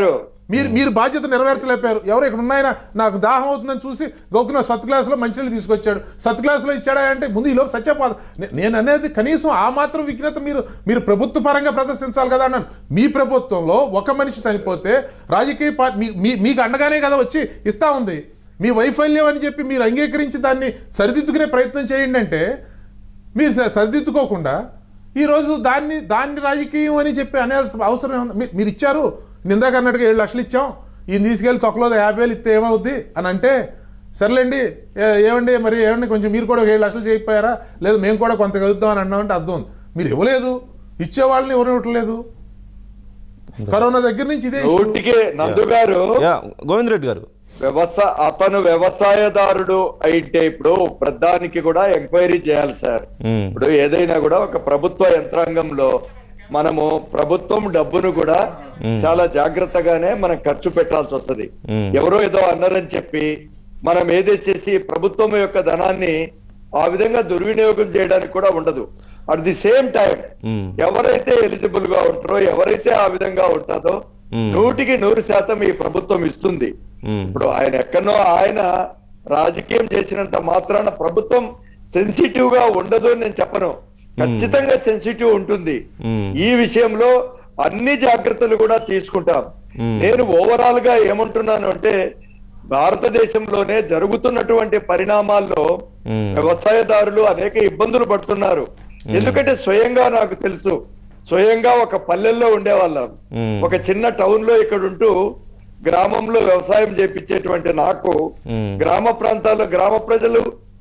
మీరు మీరు బాధ్యత నెరవేర్చలేపారు ఎవరు ఇక్కడ ఉన్నాయన నాకు దాహం అవుతుందని చూసి గోకున సత్ క్లాసులో మంచినీళ్ళు తీసుకొచ్చాడు సత్ క్లాసులో ఇచ్చాడా అంటే ముందు ఈలోపు సత్యపాద నే- నేను అనేది కనీసం ఆ మాత్రం విఘ్నత మీరు మీరు ప్రభుత్వ పరంగా ప్రదర్శించాలి కదా అన్నాను మీ ప్రభుత్వంలో ఒక మనిషి చనిపోతే రాజకీయ పార్టీ మీ- మీ- మీకు అండగానే కదా వచ్చి ఇస్తా ఉంది మీ వైఫల్యం అని చెప్పి మీరు అంగీకరించి దాన్ని సరిదిద్దుకునే ప్రయత్నం చేయండి అంటే మీరు స- సరిదిద్దుకోకుండా ఈరోజు దాన్ని దాన్ని రాజకీయం అని చెప్పి అనే అవసరం ఏముంది? మీ- మీరు ఇచ్చారు నిందాక అన్నట్టుగా ఏడు లక్షలు ఇచ్చాం ఈయన తీసుకెళ్ళి తొక్కలో యాభై వేలు ఇస్తే ఏమవుద్ది అని అంటే సర్లేండి ఏ- ఏమండి మరి ఏమండి కొంచెం మీరు కూడా ఒక ఏడు లక్షలు చేయకపోయారా లేదు మేము కూడా కొంత కలుద్దాం అని అన్నామంటే అర్థం ఉంది మీరు ఇవ్వలేదు ఇచ్చే వాళ్ళని ఎవరు ఇవ్వట్లేదు కరోనా దగ్గర నుంచి ఇదే issue. నూటికి నందు గారు యా గోవింద్ రెడ్డి గారు వ్యవసాయ అతను వ్యవసాయదారుడు అయితే ఇప్పుడు ప్రధానికి కూడా ఎంక్వైరీ చేయాలి సార్ మ్మ్. ఇప్పుడు ఏదైనా కూడా ఒక ప్రభుత్వ యంత్రాంగంలో మనము ప్రభుత్వం డబ్బును కూడా చాలా జాగ్రత్తగానే మనం ఖర్చు పెట్టాల్సి వస్తది మ్మ్. ఎవరో ఏదో అన్నారని చెప్పి మనం ఏదో చేసి ప్రభుత్వం యొక్క ధనాన్ని ఆ విధంగా దుర్వినియోగం చేయడానికి కూడా ఉండదు at the same time hmm. ఎవరైతే ఎలిజిబుల్ గా ఉంటారో ఎవరైతే ఆ విధంగా ఉంటుందో మ్మ్. నూటికి నూరు శాతం ఈ ప్రభుత్వం ఇస్తుంది మ్మ్. ఇప్పుడు ఆయన ఎక్కడో ఆయన రాజకీయం చేసినంత మాత్రాన ప్రభుత్వం సెన్సిటివ్ గా ఉండదు అని నేను చెప్పను ఖచ్చితంగా సెన్సిటివ్ ఉంటుంది మ్మ్. ఈ విషయంలో అన్ని జాగ్రత్తలు కూడా తీసుకుంటాం మ్మ్. నేను ఓవరాల్ గా ఏమంటున్నాను అంటే భారతదేశంలోనే జరుగుతున్నటువంటి పరిణామాల్లో మ్మ్. వ్యవసాయదారులు అనేక ఇబ్బందులు పడుతున్నారు ఎందుకంటే స్వయంగా నాకు తెలుసు స్వయంగా ఒక పల్లెల్లో ఉండేవాళ్ళం మ్మ్. ఒక చిన్న టౌన్ లో ఇక్కడ ఉంటూ గ్రామంలో వ్యవసాయం చేపించేటువంటి నాకు మ్మ్. గ్రామ ప్రాంతాల్లో గ్రామ ప్రజలు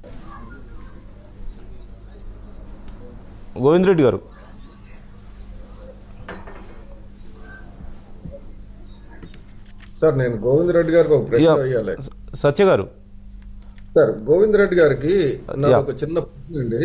గోవింద్ రెడ్డి గారు సార్ నేను గోవింద్ రెడ్డి గారికి ఒక ప్రశ్న యా. వేయాలి స- సత్య గారు సార్ గోవింద్ రెడ్డి గారికి నాకు యా. ఒక చిన్న ప్రశ్న అండి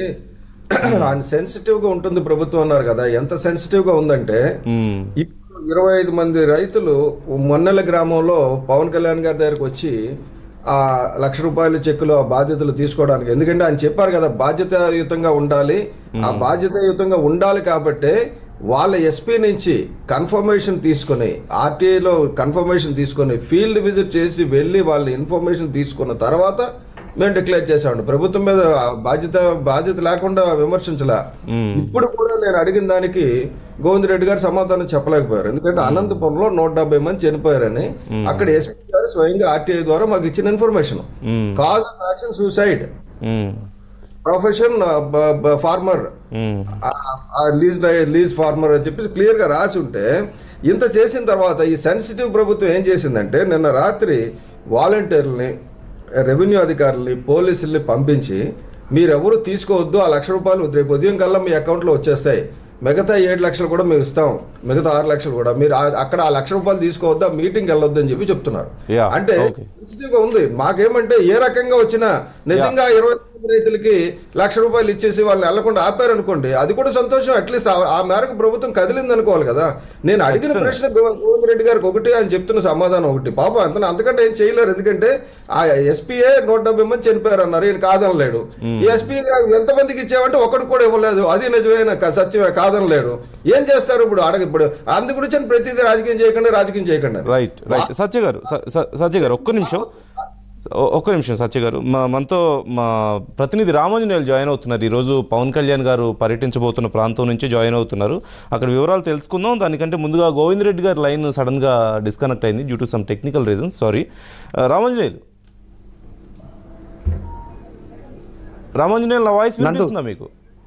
ఆయన సెన్సిటివ్ గా ఉంటుంది ప్రభుత్వం అన్నారు కదా ఎంత సెన్సిటివ్ గా ఉందంటే మ్మ్. ఇప్పుడు ఇరవై ఐదు మంది రైతులు మొన్నెల గ్రామంలో పవన్ కళ్యాణ్ గారి దగ్గరకు వచ్చి ఆ లక్ష రూపాయల చెక్కులు ఆ బాధ్యతలు తీసుకోవడానికి ఎందుకంటే ఆయన చెప్పారు కదా బాధ్యతాయుతంగా ఉండాలి ఆ బాధ్యతాయుతంగా ఉండాలి కాబట్టే వాళ్ళ ఎస్పీ నుంచి కన్ఫర్మేషన్ తీసుకొని ఆర్టీఐలో కన్ఫర్మేషన్ తీసుకొని ఫీల్డ్ విజిట్ చేసి వెళ్ళి వాళ్ళ ఇన్ఫర్మేషన్ తీసుకున్న తర్వాత మేము డిక్లేర్ చేసామండి ప్రభుత్వం మీద ఆ బాధ్యత బాధ్యత లేకుండా విమర్శించలే ఇప్పుడు కూడా నేను అడిగిన దానికి గోవింద్ రెడ్డి గారు సమాధానం చెప్పలేకపోయారు ఎందుకంటే అనంతపురంలో నూట డెబ్బై మంది చనిపోయారని అక్కడ ఎస్పీ గారు స్వయంగా ఆర్టీఐ ద్వారా మాకు ఇచ్చిన information cause of action suicide hmm. Profession farmer hmm. Lease lease farmer అని చెప్పి క్లియర్ గా రాసి ఉంటే ఇంత చేసిన తర్వాత ఈ సెన్సిటివ్ ప్రభుత్వం ఏం చేసిందంటే నిన్న రాత్రి వాలంటీర్లని రెవెన్యూ అధికారుల్ని పోలీసుల్ని పంపించి మీరెవరు తీసుకోవద్దు ఆ లక్ష రూపాయలు రేపు ఉదయం కల్లా మీ అకౌంట్లో వచ్చేస్తాయి మిగతా ఏడు లక్షలు కూడా మేము ఇస్తాం మిగతా ఆరు లక్షలు కూడా మీరు ఆ- అక్కడ ఆ లక్ష రూపాయలు తీసుకోవద్దు ఆ మీటింగ్ వెళ్ళొద్దు అని చెప్పి చెప్తున్నారు Yeah, అంటే okay. సెన్సిటివ్ గా ఉంది మాకేమంటే ఏ రకంగా వచ్చినా నిజంగా ఇరవై మంది రైతులకి లక్ష రూపాయలు ఇచ్చేసి వాళ్ళని వెళ్లకుండా ఆపారు అనుకోండి అది కూడా సంతోషం అట్లీస్ట్ ఆ మేరకు ప్రభుత్వం కదిలింది అనుకోవాలి కదా నేను అడిగిన ప్రశ్న గో- గోవింద్ రెడ్డి గారికి ఒకటి ఆయన చెప్తున్న సమాధానం ఒకటి పాప అంత అంతకంటే ఏం చేయలేరు ఎందుకంటే ఆ ఎస్పీఏ నూట డెబ్బై మంది చనిపోయారు అన్నారు ఈయన కాదనలేడు ఈ ఎస్పీ ఎంతమందికి ఇచ్చామంటే ఒకటి కూడా ఇవ్వలేదు అది నిజమైన క- సత్యమే కాదనలేడు ఏం చేస్తారు ఇప్పుడు అడగ ఇప్పుడు అందు గురించి అని ప్రతిదీ రాజకీయం చేయకుండా రాజకీయం చేయకుండా రైట్ రైట్ సత్య గారు స- స- సత్య గారు ఒక్క నిమిషం ఒ- ఒక్క నిమిషం సత్య గారు మా మనతో మా ప్రతినిధి రామాంజనేయులు జాయిన్ అవుతున్నారు ఈరోజు పవన్ కళ్యాణ్ గారు పర్యటించబోతున్న ప్రాంతం నుంచి జాయిన్ అవుతున్నారు అక్కడ వివరాలు తెలుసుకుందాం దానికంటే ముందుగా గోవింద్ రెడ్డి గారి లైన్ సడన్గా డిస్కనెక్ట్ అయింది due to some technical reasons sorry Ramanjaneyulu Ramanjaneyulu నా వాయిస్ వినిపిస్తుందా మీకు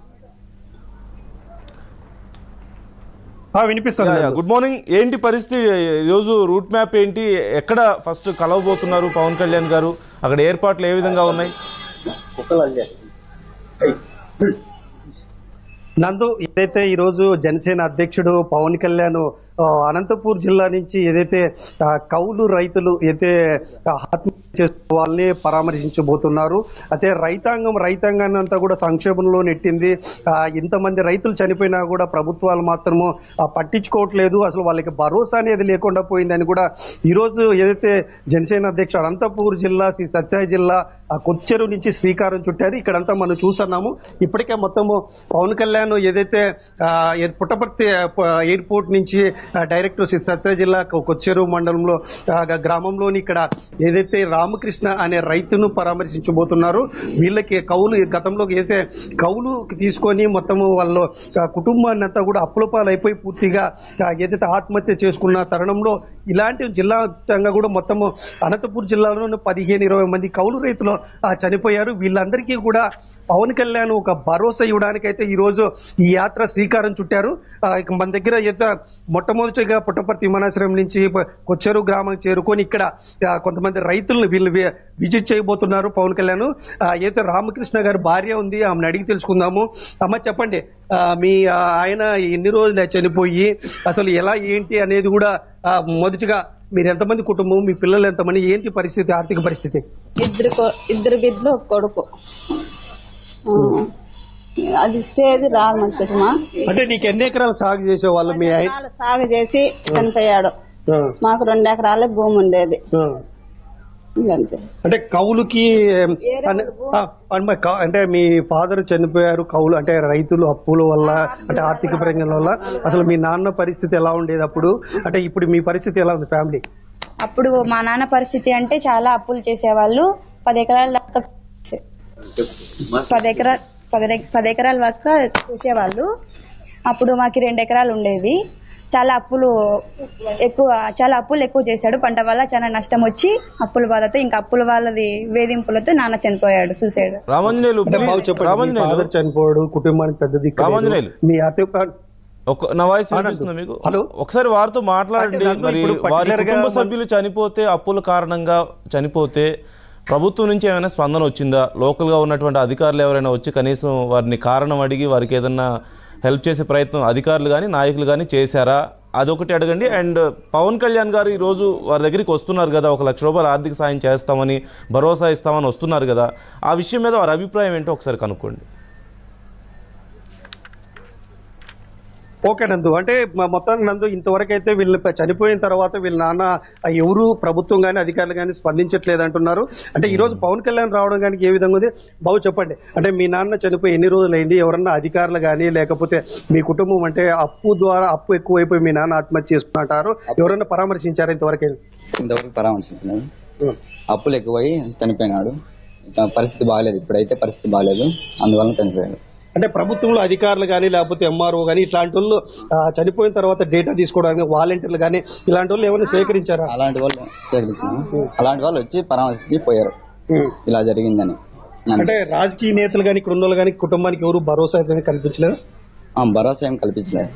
ఆ, వినిపిస్తుంది యా, యా. గుడ్ మార్నింగ్ ఏంటి పరిస్థితి ఈరోజు రూట్ మ్యాప్ ఏంటి ఎక్కడ ఫస్ట్ కలవబోతున్నారు పవన్ కళ్యాణ్ గారు అక్కడ ఏర్పాట్లు ఏ విధంగా ఉన్నాయి నందు ఏదైతే ఈ రోజు జనసేన అధ్యక్షుడు పవన్ కళ్యాణ్ ఆ, అనంతపూర్ జిల్లా నుంచి ఏదైతే ఆ, కౌలు రైతులు అయితే ఆ, ఆత్మహత్య చేసుకున్న వాళ్ళని పరామర్శించబోతున్నారు అయితే రైతాంగం రైతాంగాన్ని అంతా కూడా సంక్షేమంలో నెట్టింది ఆ, ఇంతమంది రైతులు చనిపోయినా కూడా ప్రభుత్వాలు మాత్రము ఆ, పట్టించుకోవట్లేదు అసలు వాళ్ళకి భరోసా అనేది లేకుండా పోయిందని కూడా ఈ రోజు ఏదైతే జనసేన అధ్యక్షుడు అనంతపూర్ జిల్లా శ్రీ సత్యాయి జిల్లా ఆ కొచ్చెరు నుంచి శ్రీకారం చుట్టారు ఇక్కడంతా మనం చూస్తున్నాము ఇప్పటికే మొత్తము పవన్ కళ్యాణ్ ఏదైతే ఆ, ఏ- పుట్టపర్తి ఆ, ప- ఎయిర్పోర్ట్ నుంచి ఆ, డైరెక్ట్ సత్య జిల్లా కొ- కొచ్చెరు మండలంలో ఆ, గ- గ్రామంలోని ఇక్కడ ఏదైతే రామకృష్ణ అనే రైతును పరామర్శించబోతున్నారు వీళ్ళకి కౌలు గతంలో ఏదైతే కౌలు తీసుకొని మొత్తము వాళ్ళు ఆ, కుటుంబాన్ని అంతా కూడా అప్పుల పాలైపోయి పూర్తిగా ఆ, ఏదైతే ఆత్మహత్య చేసుకున్న తరుణంలో ఇలాంటి జిల్లా వ్యాప్తంగా కూడా మొత్తము అనంతపూర్ జిల్లాలోని పదిహేను ఇరవై మంది కౌలు రైతులు ఆ, చనిపోయారు వీళ్ళందరికీ కూడా పవన్ కళ్యాణ్ ఒక భరోసా ఇవ్వడానికైతే ఈ రోజు ఈ యాత్ర శ్రీకారం చుట్టారు ఆ, ఇక మన దగ్గర ఏదో మొట్టమొదటిగా పుట్టపర్తి విమానాశ్రయం నుంచి ప- కొచ్చెరు గ్రామం చేరుకొని ఇక్కడ ఆ, కొంతమంది రైతులను వీళ్ళు వి- విజిట్ చేయబోతున్నారు పవన్ కళ్యాణ్ ఆ, అయితే రామకృష్ణ గారి భార్య ఉంది ఆమెను అడిగి తెలుసుకుందాము అమ్మ చెప్పండి ఆ, మీ ఆ, ఆయన ఎన్ని రోజులు చనిపోయి అసలు ఎలా ఏంటి అనేది కూడా ఆ, మొదటిగా మీరు ఎంతమంది కుటుంబం మీ పిల్లలు ఎంతమంది ఏంటి పరిస్థితి ఆర్థిక పరిస్థితి ఇద్దరు కొ- ఇద్దరు బిడ్డలు ఒక కొడుకు ఆ, అది ఇచ్చేది రాదు మంచిమా అంటే నీకు ఎన్ని ఎకరాలు సాగు చేసేవాళ్ళు మీ ఆయన ఎకరాలు సాగు చేసి చనిపోయాడు ఆ, మాకు రెండు ఎకరాల భూమి ఉండేది ఆ. ఇంకంతే అంటే కౌలుకి ఏరే అనే- ఊరు. ఆ, అంటే కౌ- అంటే మీ ఫాదర్ చనిపోయారు కౌలు అంటే రైతులు అప్పుల వల్ల అంటే ఆర్థిక పరంగా వల్ల అసలు మీ నాన్న పరిస్థితి ఎలా ఉండేది అప్పుడు అంటే ఇప్పుడు మీ పరిస్థితి ఎలా ఉంది ఫ్యామిలీ అప్పుడు మా నాన్న పరిస్థితి అంటే చాలా అప్పులు చేసేవాళ్ళు పది ఎకరాల దాకా పది ఎకరా పది ఎక- పది ఎకరాల వరకు చేసేవాళ్ళు అప్పుడు మాకు రెండు ఎకరాలు ఉండేవి చాలా అప్పులు ఎక్కువ చాలా అప్పులు ఎక్కువ చేశాడు పంట వల్ల చాలా నష్టం వచ్చి అప్పుల బాధతో ఇంకా అప్పుల వాళ్ళది వేధింపులతో నాన్న చనిపోయాడు సూసైడ్ రామాంజనేయులు అంటే బాబు please, చెప్పండి మీ రామాంజనేయులు ఫాదర్ చనిపోయాడు కుటుంబానికి పెద్ద దిక్కు లేదు. రామాంజనేయులు. మీ ఆర్థిక ఒక నా వాయిస్ అనంత్. వినిపిస్తుందా మీకు హలో. ఒకసారి వారితో మాట్లాడండి అంటే నన్ను మరి ఇప్పుడు వారి particular గా కుటుంబ మన- సభ్యులు చనిపోతే అప్పుల కారణంగా చనిపోతే ప్రభుత్వం నుంచి ఏమైనా స్పందన వచ్చిందా లోకల్ గా ఉన్నటువంటి అధికారులు ఎవరైనా వచ్చి కనీసం వారిని కారణం అడిగి వారికి ఏదన్నా హెల్ప్ చేసే ప్రయత్నం అధికారులు కానీ నాయకులు కానీ చేశారా అదొకటి అడగండి అండ్ పవన్ కళ్యాణ్ గారు ఈ రోజు వారి దగ్గరికి వస్తున్నారు కదా ఒక లక్ష రూపాయలు ఆర్థిక సాయం చేస్తామని భరోసా ఇస్తామని వస్తున్నారు కదా ఆ విషయం మీద వారి అభిప్రాయం ఏంటో ఒకసారి కనుక్కోండి ఓకే నందు అంటే మ- మొత్తానికి నందు ఇంతవరకు అయితే వీళ్ళు ప- చనిపోయిన తర్వాత వీళ్ళ నాన్న ఆ, ఎవరు ప్రభుత్వం కానీ అధికారులు కానీ స్పందించట్లేదు అంటున్నారు అంటే ఈ రోజు పవన్ కళ్యాణ్ రావడం కానీ ఏ విధంగా ఉంది బాబు చెప్పండి అంటే మీ నాన్న చనిపోయి ఎన్ని రోజులు అయింది ఎవరన్నా అధికారులు కానీ లేకపోతే మీ కుటుంబం అంటే అప్పు ద్వారా అప్పు ఎక్కువైపోయి మీ నాన్న ఆత్మహత్య చేసుకుంటారు ఎవరన్నా పరామర్శించారు ఇంతవరకు ఇంతవరకు పరామర్శించలేదు అప్పులు ఎక్కువై చనిపోయినాడు ఇంకా పరిస్థితి బాగాలేదు ఇప్పుడైతే పరిస్థితి బాగాలేదు అందువలన చనిపోయాడు అంటే ప్రభుత్వంలో అధికారులు కానీ లేకపోతే ఎంఆర్ఓ కానీ ఇట్లాంటి వాళ్ళు ఆ, చనిపోయిన తర్వాత డేటా తీసుకోవడానికి వాలంటీర్లు కానీ ఇలాంటి వాళ్ళు ఏమైనా సేకరించారా అలాంటి వాళ్ళు సేకరించినాము అలాంటి వాళ్ళు వచ్చి పరామర్శించి పోయారు ఉం. ఇలా జరిగిందని అంటే రాజకీయ నేతలు కానీ ఇక్కడ ఉన్న వాళ్ళు కానీ కుటుంబానికి ఎవరు భరోసా అయితే కల్పించలేదు ఆ, భరోసా ఏం కల్పించలేదు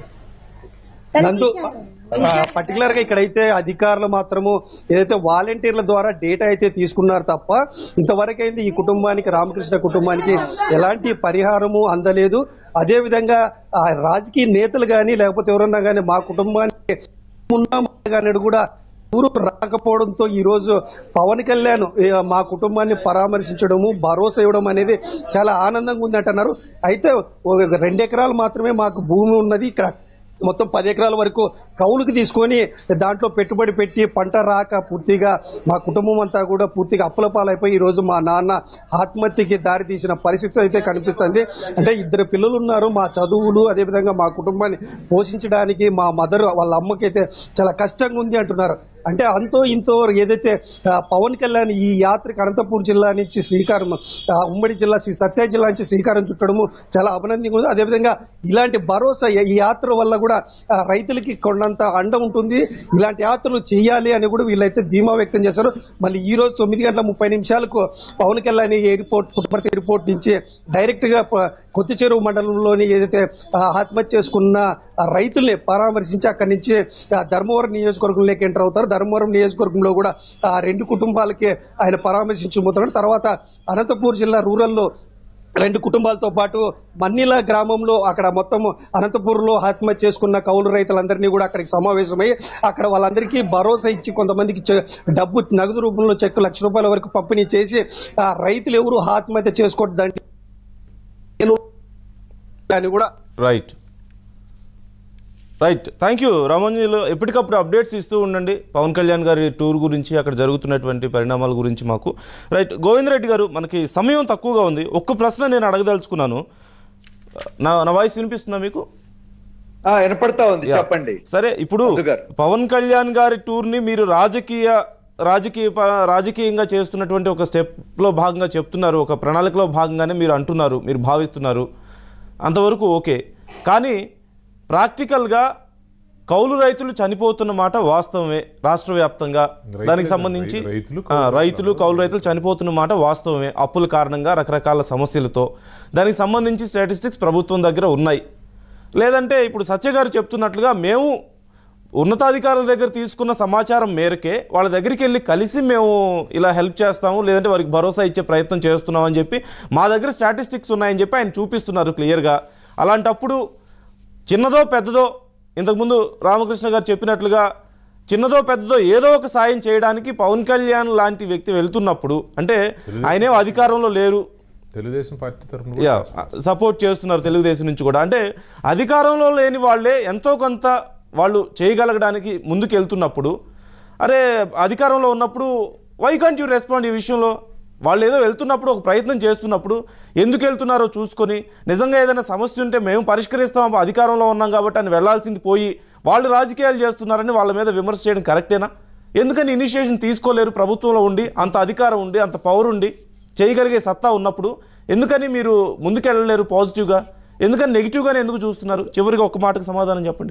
నందు పర్టికులర్ గా ఇక్కడైతే అధికారులు మాత్రము ఏదైతే వాలంటీర్ల ద్వారా డేటా అయితే తీసుకున్నారు తప్ప ఇంతవరకు అయితే ఈ కుటుంబానికి రామకృష్ణ కుటుంబానికి ఎలాంటి పరిహారము అందలేదు అదే విధంగా ఆ రాజకీయ నేతలు కానీ లేకపోతే ఎవరన్నా కానీ మా కుటుంబానికి ఉన్నామని కూడా ఊరు రాకపోవడంతో ఈ రోజు పవన్ కళ్యాణ్ ఏ, మా కుటుంబాన్ని పరామర్శించడము భరోసా ఇవ్వడం అనేది చాలా ఆనందంగా ఉంది అంటున్నారు అయితే ఒక రెండు ఎకరాలు మాత్రమే మాకు భూమి ఉన్నది ఇక్కడ మొత్తం పది ఎకరాల వరకు కౌలుకి తీసుకొని దాంట్లో పెట్టుబడి పెట్టి పంట రాక పూర్తిగా మా కుటుంబం అంతా కూడా పూర్తిగా అప్పుల పాలైపోయి ఈ రోజు మా నాన్న ఆత్మహత్యకి దారి తీసిన పరిస్థితి అయితే కనిపిస్తుంది అంటే ఇద్దరు పిల్లలు ఉన్నారు మా చదువులు అదేవిధంగా మా కుటుంబాన్ని పోషించడానికి మా మదర్ వాళ్ళ అమ్మకైతే చాలా కష్టంగా ఉంది అంటున్నారు అంటే అంతో ఇంతో ఏదైతే ఆ, పవన్ కళ్యాణ్ ఈ యాత్రకు అనంతపూర్ జిల్లా నుంచి శ్రీకారం ఆ, ఉమ్మడి జిల్లా శ్రీ సత్య జిల్లా నుంచి శ్రీకారం చుట్టడము చాలా అభినందనగా ఉంది అదేవిధంగా ఇలాంటి భరోసా ఈ యాత్ర వల్ల కూడా ఆ, రైతులకి కొండంత అండ ఉంటుంది ఇలాంటి యాత్రలు చేయాలి అని కూడా వీళ్ళైతే ధీమా వ్యక్తం చేశారు మళ్ళీ ఈ రోజు తొమ్మిది గంటల ముప్పై నిమిషాలకు పవన్ కళ్యాణ్ ఎయిర్పోర్ట్ పుట్టపర్తి ఎయిర్పోర్ట్ నుంచి డైరెక్ట్ గా ప- కొత్త చెరువు మండలంలోని ఏదైతే ఆ, ఆత్మహత్య చేసుకున్న ఆ రైతుల్ని పరామర్శించి అక్కడి నుంచి ఆ, ధర్మవరం నియోజకవర్గంలోకి ఎంటర్ అవుతారు ధర్మవరం నియోజకవర్గంలో కూడా ఆ రెండు కుటుంబాలకి ఆయన పరామర్శించబోతున్నారు తర్వాత అనంతపూర్ జిల్లా రూరల్లో రెండు కుటుంబాలతో పాటు మన్నిల గ్రామంలో అక్కడ మొత్తం అనంతపూర్లో ఆత్మహత్య చేసుకున్న కౌలు రైతులందరినీ కూడా అక్కడికి సమావేశమై అక్కడ వాళ్ళందరికీ భరోసా ఇచ్చి కొంతమందికి చె- డబ్బు నగదు రూపంలో చెక్కు లక్ష రూపాయల వరకు పంపిణీ చేసి ఆ రైతులు ఎవరు ఆత్మహత్య చేసుకోవద్దంటే నేను అని కూడా రైట్ రైట్ థ్యాంక్ యూ రామంజీలో ఎప్పటికప్పుడు అప్డేట్స్ ఇస్తూ ఉండండి పవన్ కళ్యాణ్ గారి టూర్ గురించి అక్కడ జరుగుతున్నటువంటి పరిణామాల గురించి మాకు రైట్ గోవింద్ రెడ్డి గారు మనకి సమయం తక్కువగా ఉంది ఒక్క ప్రశ్న నేను అడగదలుచుకున్నాను నా నా వాయిస్ వినిపిస్తుందా మీకు ఆ, వినపడతా ఉంది చెప్పండి సరే ఇప్పుడు మధు గారు. పవన్ కళ్యాణ్ గారి టూర్ని మీరు రాజకీయ రాజకీయ ప- రాజకీయంగా చేస్తున్నటువంటి ఒక స్టెప్లో భాగంగా చెప్తున్నారు ఒక ప్రణాళికలో భాగంగానే మీరు అంటున్నారు మీరు భావిస్తున్నారు అంతవరకు ఓకే కానీ ప్రాక్టికల్గా కౌలు రైతులు చనిపోతున్న మాట వాస్తవమే రాష్ట్ర వ్యాప్తంగా రైతులే దానికి కాదు, సంబంధించి రైతులు, ఆ, రైతులు కౌలు రైతులు చనిపోతున్న మాట వాస్తవమే అప్పుల కారణంగా రకరకాల సమస్యలతో దానికి సంబంధించి స్టాటిస్టిక్స్ ప్రభుత్వం దగ్గర ఉన్నాయి లేదంటే ఇప్పుడు సత్య గారు చెప్తున్నట్లుగా మేము ఉన్నతాధికారుల దగ్గర తీసుకున్న సమాచారం మేరకే వాళ్ళ దగ్గరికి వెళ్ళి కలిసి మేము ఇలా హెల్ప్ చేస్తాము లేదంటే వారికి భరోసా ఇచ్చే ప్రయత్నం చేస్తున్నాం అని చెప్పి మా దగ్గర స్టాటిస్టిక్స్ ఉన్నాయని చెప్పి ఆయన చూపిస్తున్నారు క్లియర్గా అలాంటప్పుడు చిన్నదో పెద్దదో ఇంతకుముందు రామకృష్ణ గారు చెప్పినట్లుగా చిన్నదో పెద్దదో ఏదో ఒక సాయం చేయడానికి పవన్ కళ్యాణ్ లాంటి వ్యక్తి వెళ్తున్నప్పుడు అంటే ఆయనే అధికారంలో లేరు తెలుగుదేశం పార్టీ తరఫున యా కూడా సపోర్ట్ చేస్తున్నారు తెలుగుదేశం నుంచి కూడా అంటే అధికారంలో లేని వాళ్ళే ఎంతో కొంత వాళ్ళు చేయగలగడానికి ముందుకు వెళ్తున్నప్పుడు అరే అధికారంలో ఉన్నప్పుడు వై కాంట్ యూ రెస్పాండ్ ఈ విషయంలో వాళ్ళు ఏదో వెళ్తున్నప్పుడు ఒక ప్రయత్నం చేస్తున్నప్పుడు ఎందుకు వెళ్తున్నారో చూసుకొని నిజంగా ఏదైనా సమస్య ఉంటే మేము పరిష్కరిస్తాం అధికారంలో ఉన్నాం కాబట్టి అని వెళ్లాల్సింది పోయి వాళ్ళు రాజకీయాలు చేస్తున్నారని వాళ్ళ మీద విమర్శ చేయడం కరెక్టేనా ఎందుకని ఇనిషియేషన్ తీసుకోలేరు ప్రభుత్వంలో ఉండి అంత అధికారం ఉండి అంత పవర్ ఉండి చేయగలిగే సత్తా ఉన్నప్పుడు ఎందుకని మీరు ముందుకెళ్ళలేరు పాజిటివ్గా ఎందుకని నెగిటివ్గానే ఎందుకు చూస్తున్నారు చివరిగా ఒక్క మాటకు సమాధానం చెప్పండి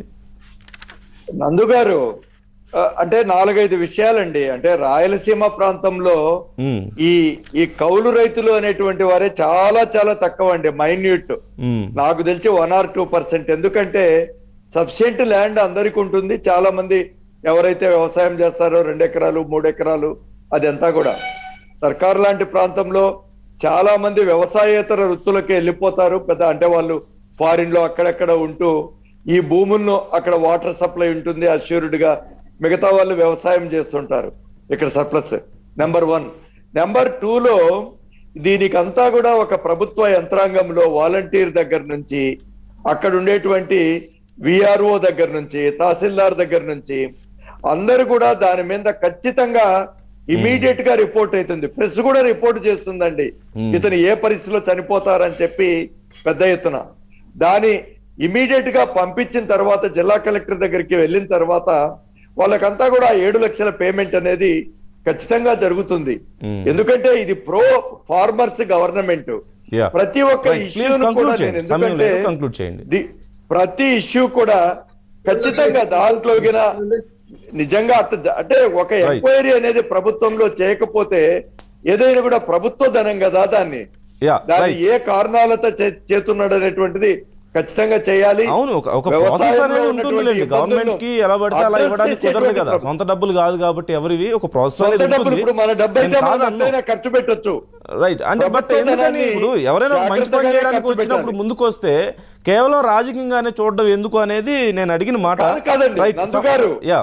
నందు గారు ఆ, అంటే నాలుగైదు విషయాలండి అంటే రాయలసీమ ప్రాంతంలో మ్మ్. ఈ ఈ కౌలు రైతులు అనేటువంటి వారే చాలా చాలా తక్కువ అండి మైన్యూట్ మ్మ్. నాకు తెలిసి వన్ ఆర్ టూ పర్సెంట్ ఎందుకంటే సబ్సిడెంట్ ల్యాండ్ అందరికి ఉంటుంది చాలా మంది ఎవరైతే వ్యవసాయం చేస్తారో రెండు ఎకరాలు మూడు ఎకరాలు అదంతా కూడా సర్కార్ లాంటి ప్రాంతంలో చాలా మంది వ్యవసాయేతర వృత్తులకి వెళ్ళిపోతారు పెద్ద అంటే వాళ్ళు ఫారిన్ లో అక్కడక్కడ ఉంటూ ఈ భూములను అక్కడ వాటర్ సప్లై ఉంటుంది అష్యూర్డ్ గా మిగతా వాళ్ళు వ్యవసాయం చేస్తుంటారు ఇక్కడ సర్ప్లస్ నెంబర్ వన్ నెంబర్ లో దీనికంతా కూడా ఒక ప్రభుత్వ యంత్రాంగంలో వాలంటీర్ దగ్గర నుంచి అక్కడ ఉండేటువంటి విఆర్ఓ దగ్గర నుంచి తహసీల్దార్ దగ్గర నుంచి అందరూ కూడా దాని మీద ఖచ్చితంగా ఇమీడియట్ గా రిపోర్ట్ అవుతుంది ప్రెస్ కూడా రిపోర్ట్ చేస్తుందండి ఇతను ఏ పరిస్థితిలో చనిపోతారని చెప్పి పెద్ద ఎత్తున దాని ఇమీడియట్ గా పంపించిన తర్వాత జిల్లా కలెక్టర్ దగ్గరికి వెళ్ళిన తర్వాత వాళ్ళకంతా కూడా ఏడు లక్షల పేమెంట్ అనేది ఖచ్చితంగా జరుగుతుంది Hmm. ఎందుకంటే ఇది ప్రో ఫార్మర్స్ గవర్నమెంట్ Yeah. ప్రతి ఒక్క Right. Please ఇష్యూను conclude కూడా చేయండి. నేను సమయం ఎందుకంటే లేదు. Conclude చేయండి. ది- ప్రతి ఇష్యూ కూడా ఖచ్చితంగా దాంట్లో గిన నిజంగా అట్ట జ- అంటే ఒక Right. ఎంక్వైరీ అనేది ప్రభుత్వంలో చేయకపోతే ఏదైనా కూడా ప్రభుత్వ ధనం కదా దాన్ని యా దాన్ని రైట్ ఏ కారణాలతో చే- చేస్తున్నాడు అనేటువంటిది ఖచ్చితంగా చేయాలి అవును ఒక ఒక వ్యవసాయంలో ప్రాసెస్ అనేది ఉన్నటువంటి ఉంటుందిలేండి ఇబ్బందులను గవర్నమెంట్ కి ఎలా పడితే అలా address ఇవ్వడానికి కుదరదు చేసేటువంటి కదా ప్రభుత్వం. సొంత డబ్బులు కాదు కాబట్టి ఎవరివి ఒక ప్రాసెస్ సొంత అనేది డబ్బులు ఉంటుంది ఇప్పుడు మన డబ్బు అయితే నేను మనం కాదన్ను. ఎంతైనా ఖర్చు పెట్టొచ్చు రైట్ అంటే బట్ ప్రభుత్వ ఎందుకని ధనాన్ని ఇప్పుడు ఎవరైనా ఒక మంచి పని జాగ్రత్తగానే చేయడానికి ఖర్చు వచ్చినప్పుడు పెట్టాలి. ముందుకు వస్తే కేవలం రాజకీయంగానే చూడడం ఎందుకు అనేది నేను అడిగిన మాట కాదు, కాదండి. రైట్ నందు గారు. యా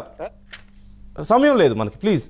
సమయం లేదు మనకి please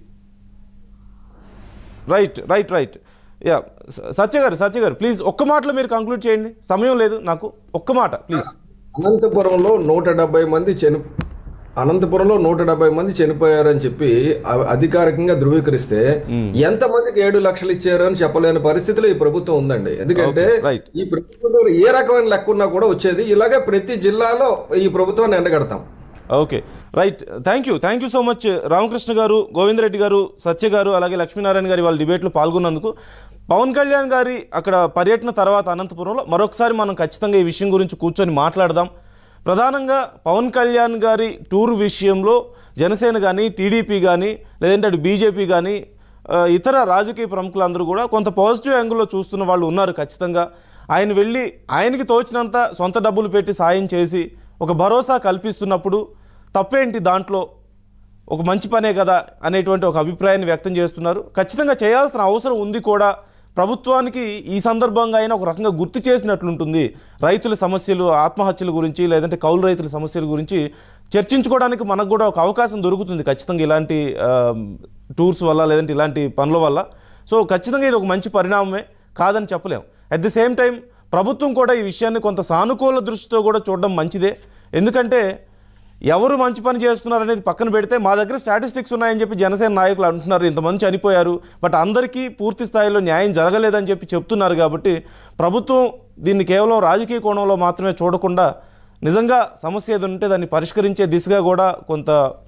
right right right yeah Satya garu Satya గారు ప్లీజ్ ఒక్క మాటలో మీరు కంక్లూడ్ చేయండి సమయం లేదు నాకు ఒక్క మాట ప్లీజ్ అనంతపురంలో నూట డెబ్బై మంది చని అనంతపురంలో నూట డెబ్బై మంది చనిపోయారని చెప్పి అ- అధికారికంగా ధృవీకరిస్తే ఎంతమందికి ఏడు లక్షలు ఇచ్చారు అని చెప్పలేని పరిస్థితిలో ఈ ప్రభుత్వం ఉందండి ఎందుకంటే Okay, right. ఈ ప్రభుత్వం దగ్గర ఏ రకమైన లెక్క ఉన్నా కూడా వచ్చేది ఇలాగే ప్రతి జిల్లాలో ఈ ప్రభుత్వాన్ని ఎండగడతాం okay right thank you thank you so much Ramakrishna garu Govindareddy గారు సత్య గారు అలాగే లక్ష్మీనారాయణ గారి వాళ్ళ డిబేట్లో పాల్గొన్నందుకు పవన్ కళ్యాణ్ గారి అక్కడ పర్యటన తర్వాత అనంతపురంలో మరొకసారి మనం ఖచ్చితంగా ఈ విషయం గురించి కూర్చొని మాట్లాడదాం ప్రధానంగా పవన్ కళ్యాణ్ గారి టూర్ విషయంలో జనసేన కానీ టీడీపీ కానీ లేదంటే అటు బీజేపీ కానీ ఆ, ఇతర రాజకీయ ప్రముఖులందరూ కూడా కొంత పాజిటివ్ యాంగిల్లో చూస్తున్న వాళ్ళు ఉన్నారు ఖచ్చితంగా ఆయన వెళ్ళి ఆయనకి తోచినంత సొంత డబ్బులు పెట్టి సాయం చేసి ఒక భరోసా కల్పిస్తున్నప్పుడు తప్పేంటి దాంట్లో ఒక మంచి పనే కదా అనేటువంటి ఒక అభిప్రాయాన్ని వ్యక్తం చేస్తున్నారు ఖచ్చితంగా చేయాల్సిన అవసరం ఉంది కూడా ప్రభుత్వానికి ఈ సందర్భంగా అయినా ఒక రకంగా గుర్తు చేసినట్లుంటుంది రైతుల సమస్యలు ఆత్మహత్యల గురించి లేదంటే కౌలు రైతుల సమస్యల గురించి చర్చించుకోవడానికి మనకు కూడా ఒక అవకాశం దొరుకుతుంది ఖచ్చితంగా ఇలాంటి ఆ, టూర్స్ వల్ల లేదంటే ఇలాంటి పనుల వల్ల సో ఖచ్చితంగా ఇది ఒక మంచి పరిణామమే కాదని చెప్పలేం అట్ ది సేమ్ టైం ప్రభుత్వం కూడా ఈ విషయాన్ని కొంత సానుకూల దృష్టితో కూడా చూడడం మంచిదే ఎందుకంటే ఎవరు మంచి పని చేస్తున్నారు అనేది పక్కన పెడితే మా దగ్గర స్టాటిస్టిక్స్ ఉన్నాయని చెప్పి జనసేన నాయకులు అంటున్నారు ఇంతమంది చనిపోయారు బట్ అందరికీ పూర్తి స్థాయిలో న్యాయం జరగలేదని చెప్పి చెప్తున్నారు కాబట్టి ప్రభుత్వం దీన్ని కేవలం రాజకీయ కోణంలో మాత్రమే చూడకుండా నిజంగా సమస్య ఏది ఉంటే దాన్ని పరిష్కరించే దిశగా కూడా కొంత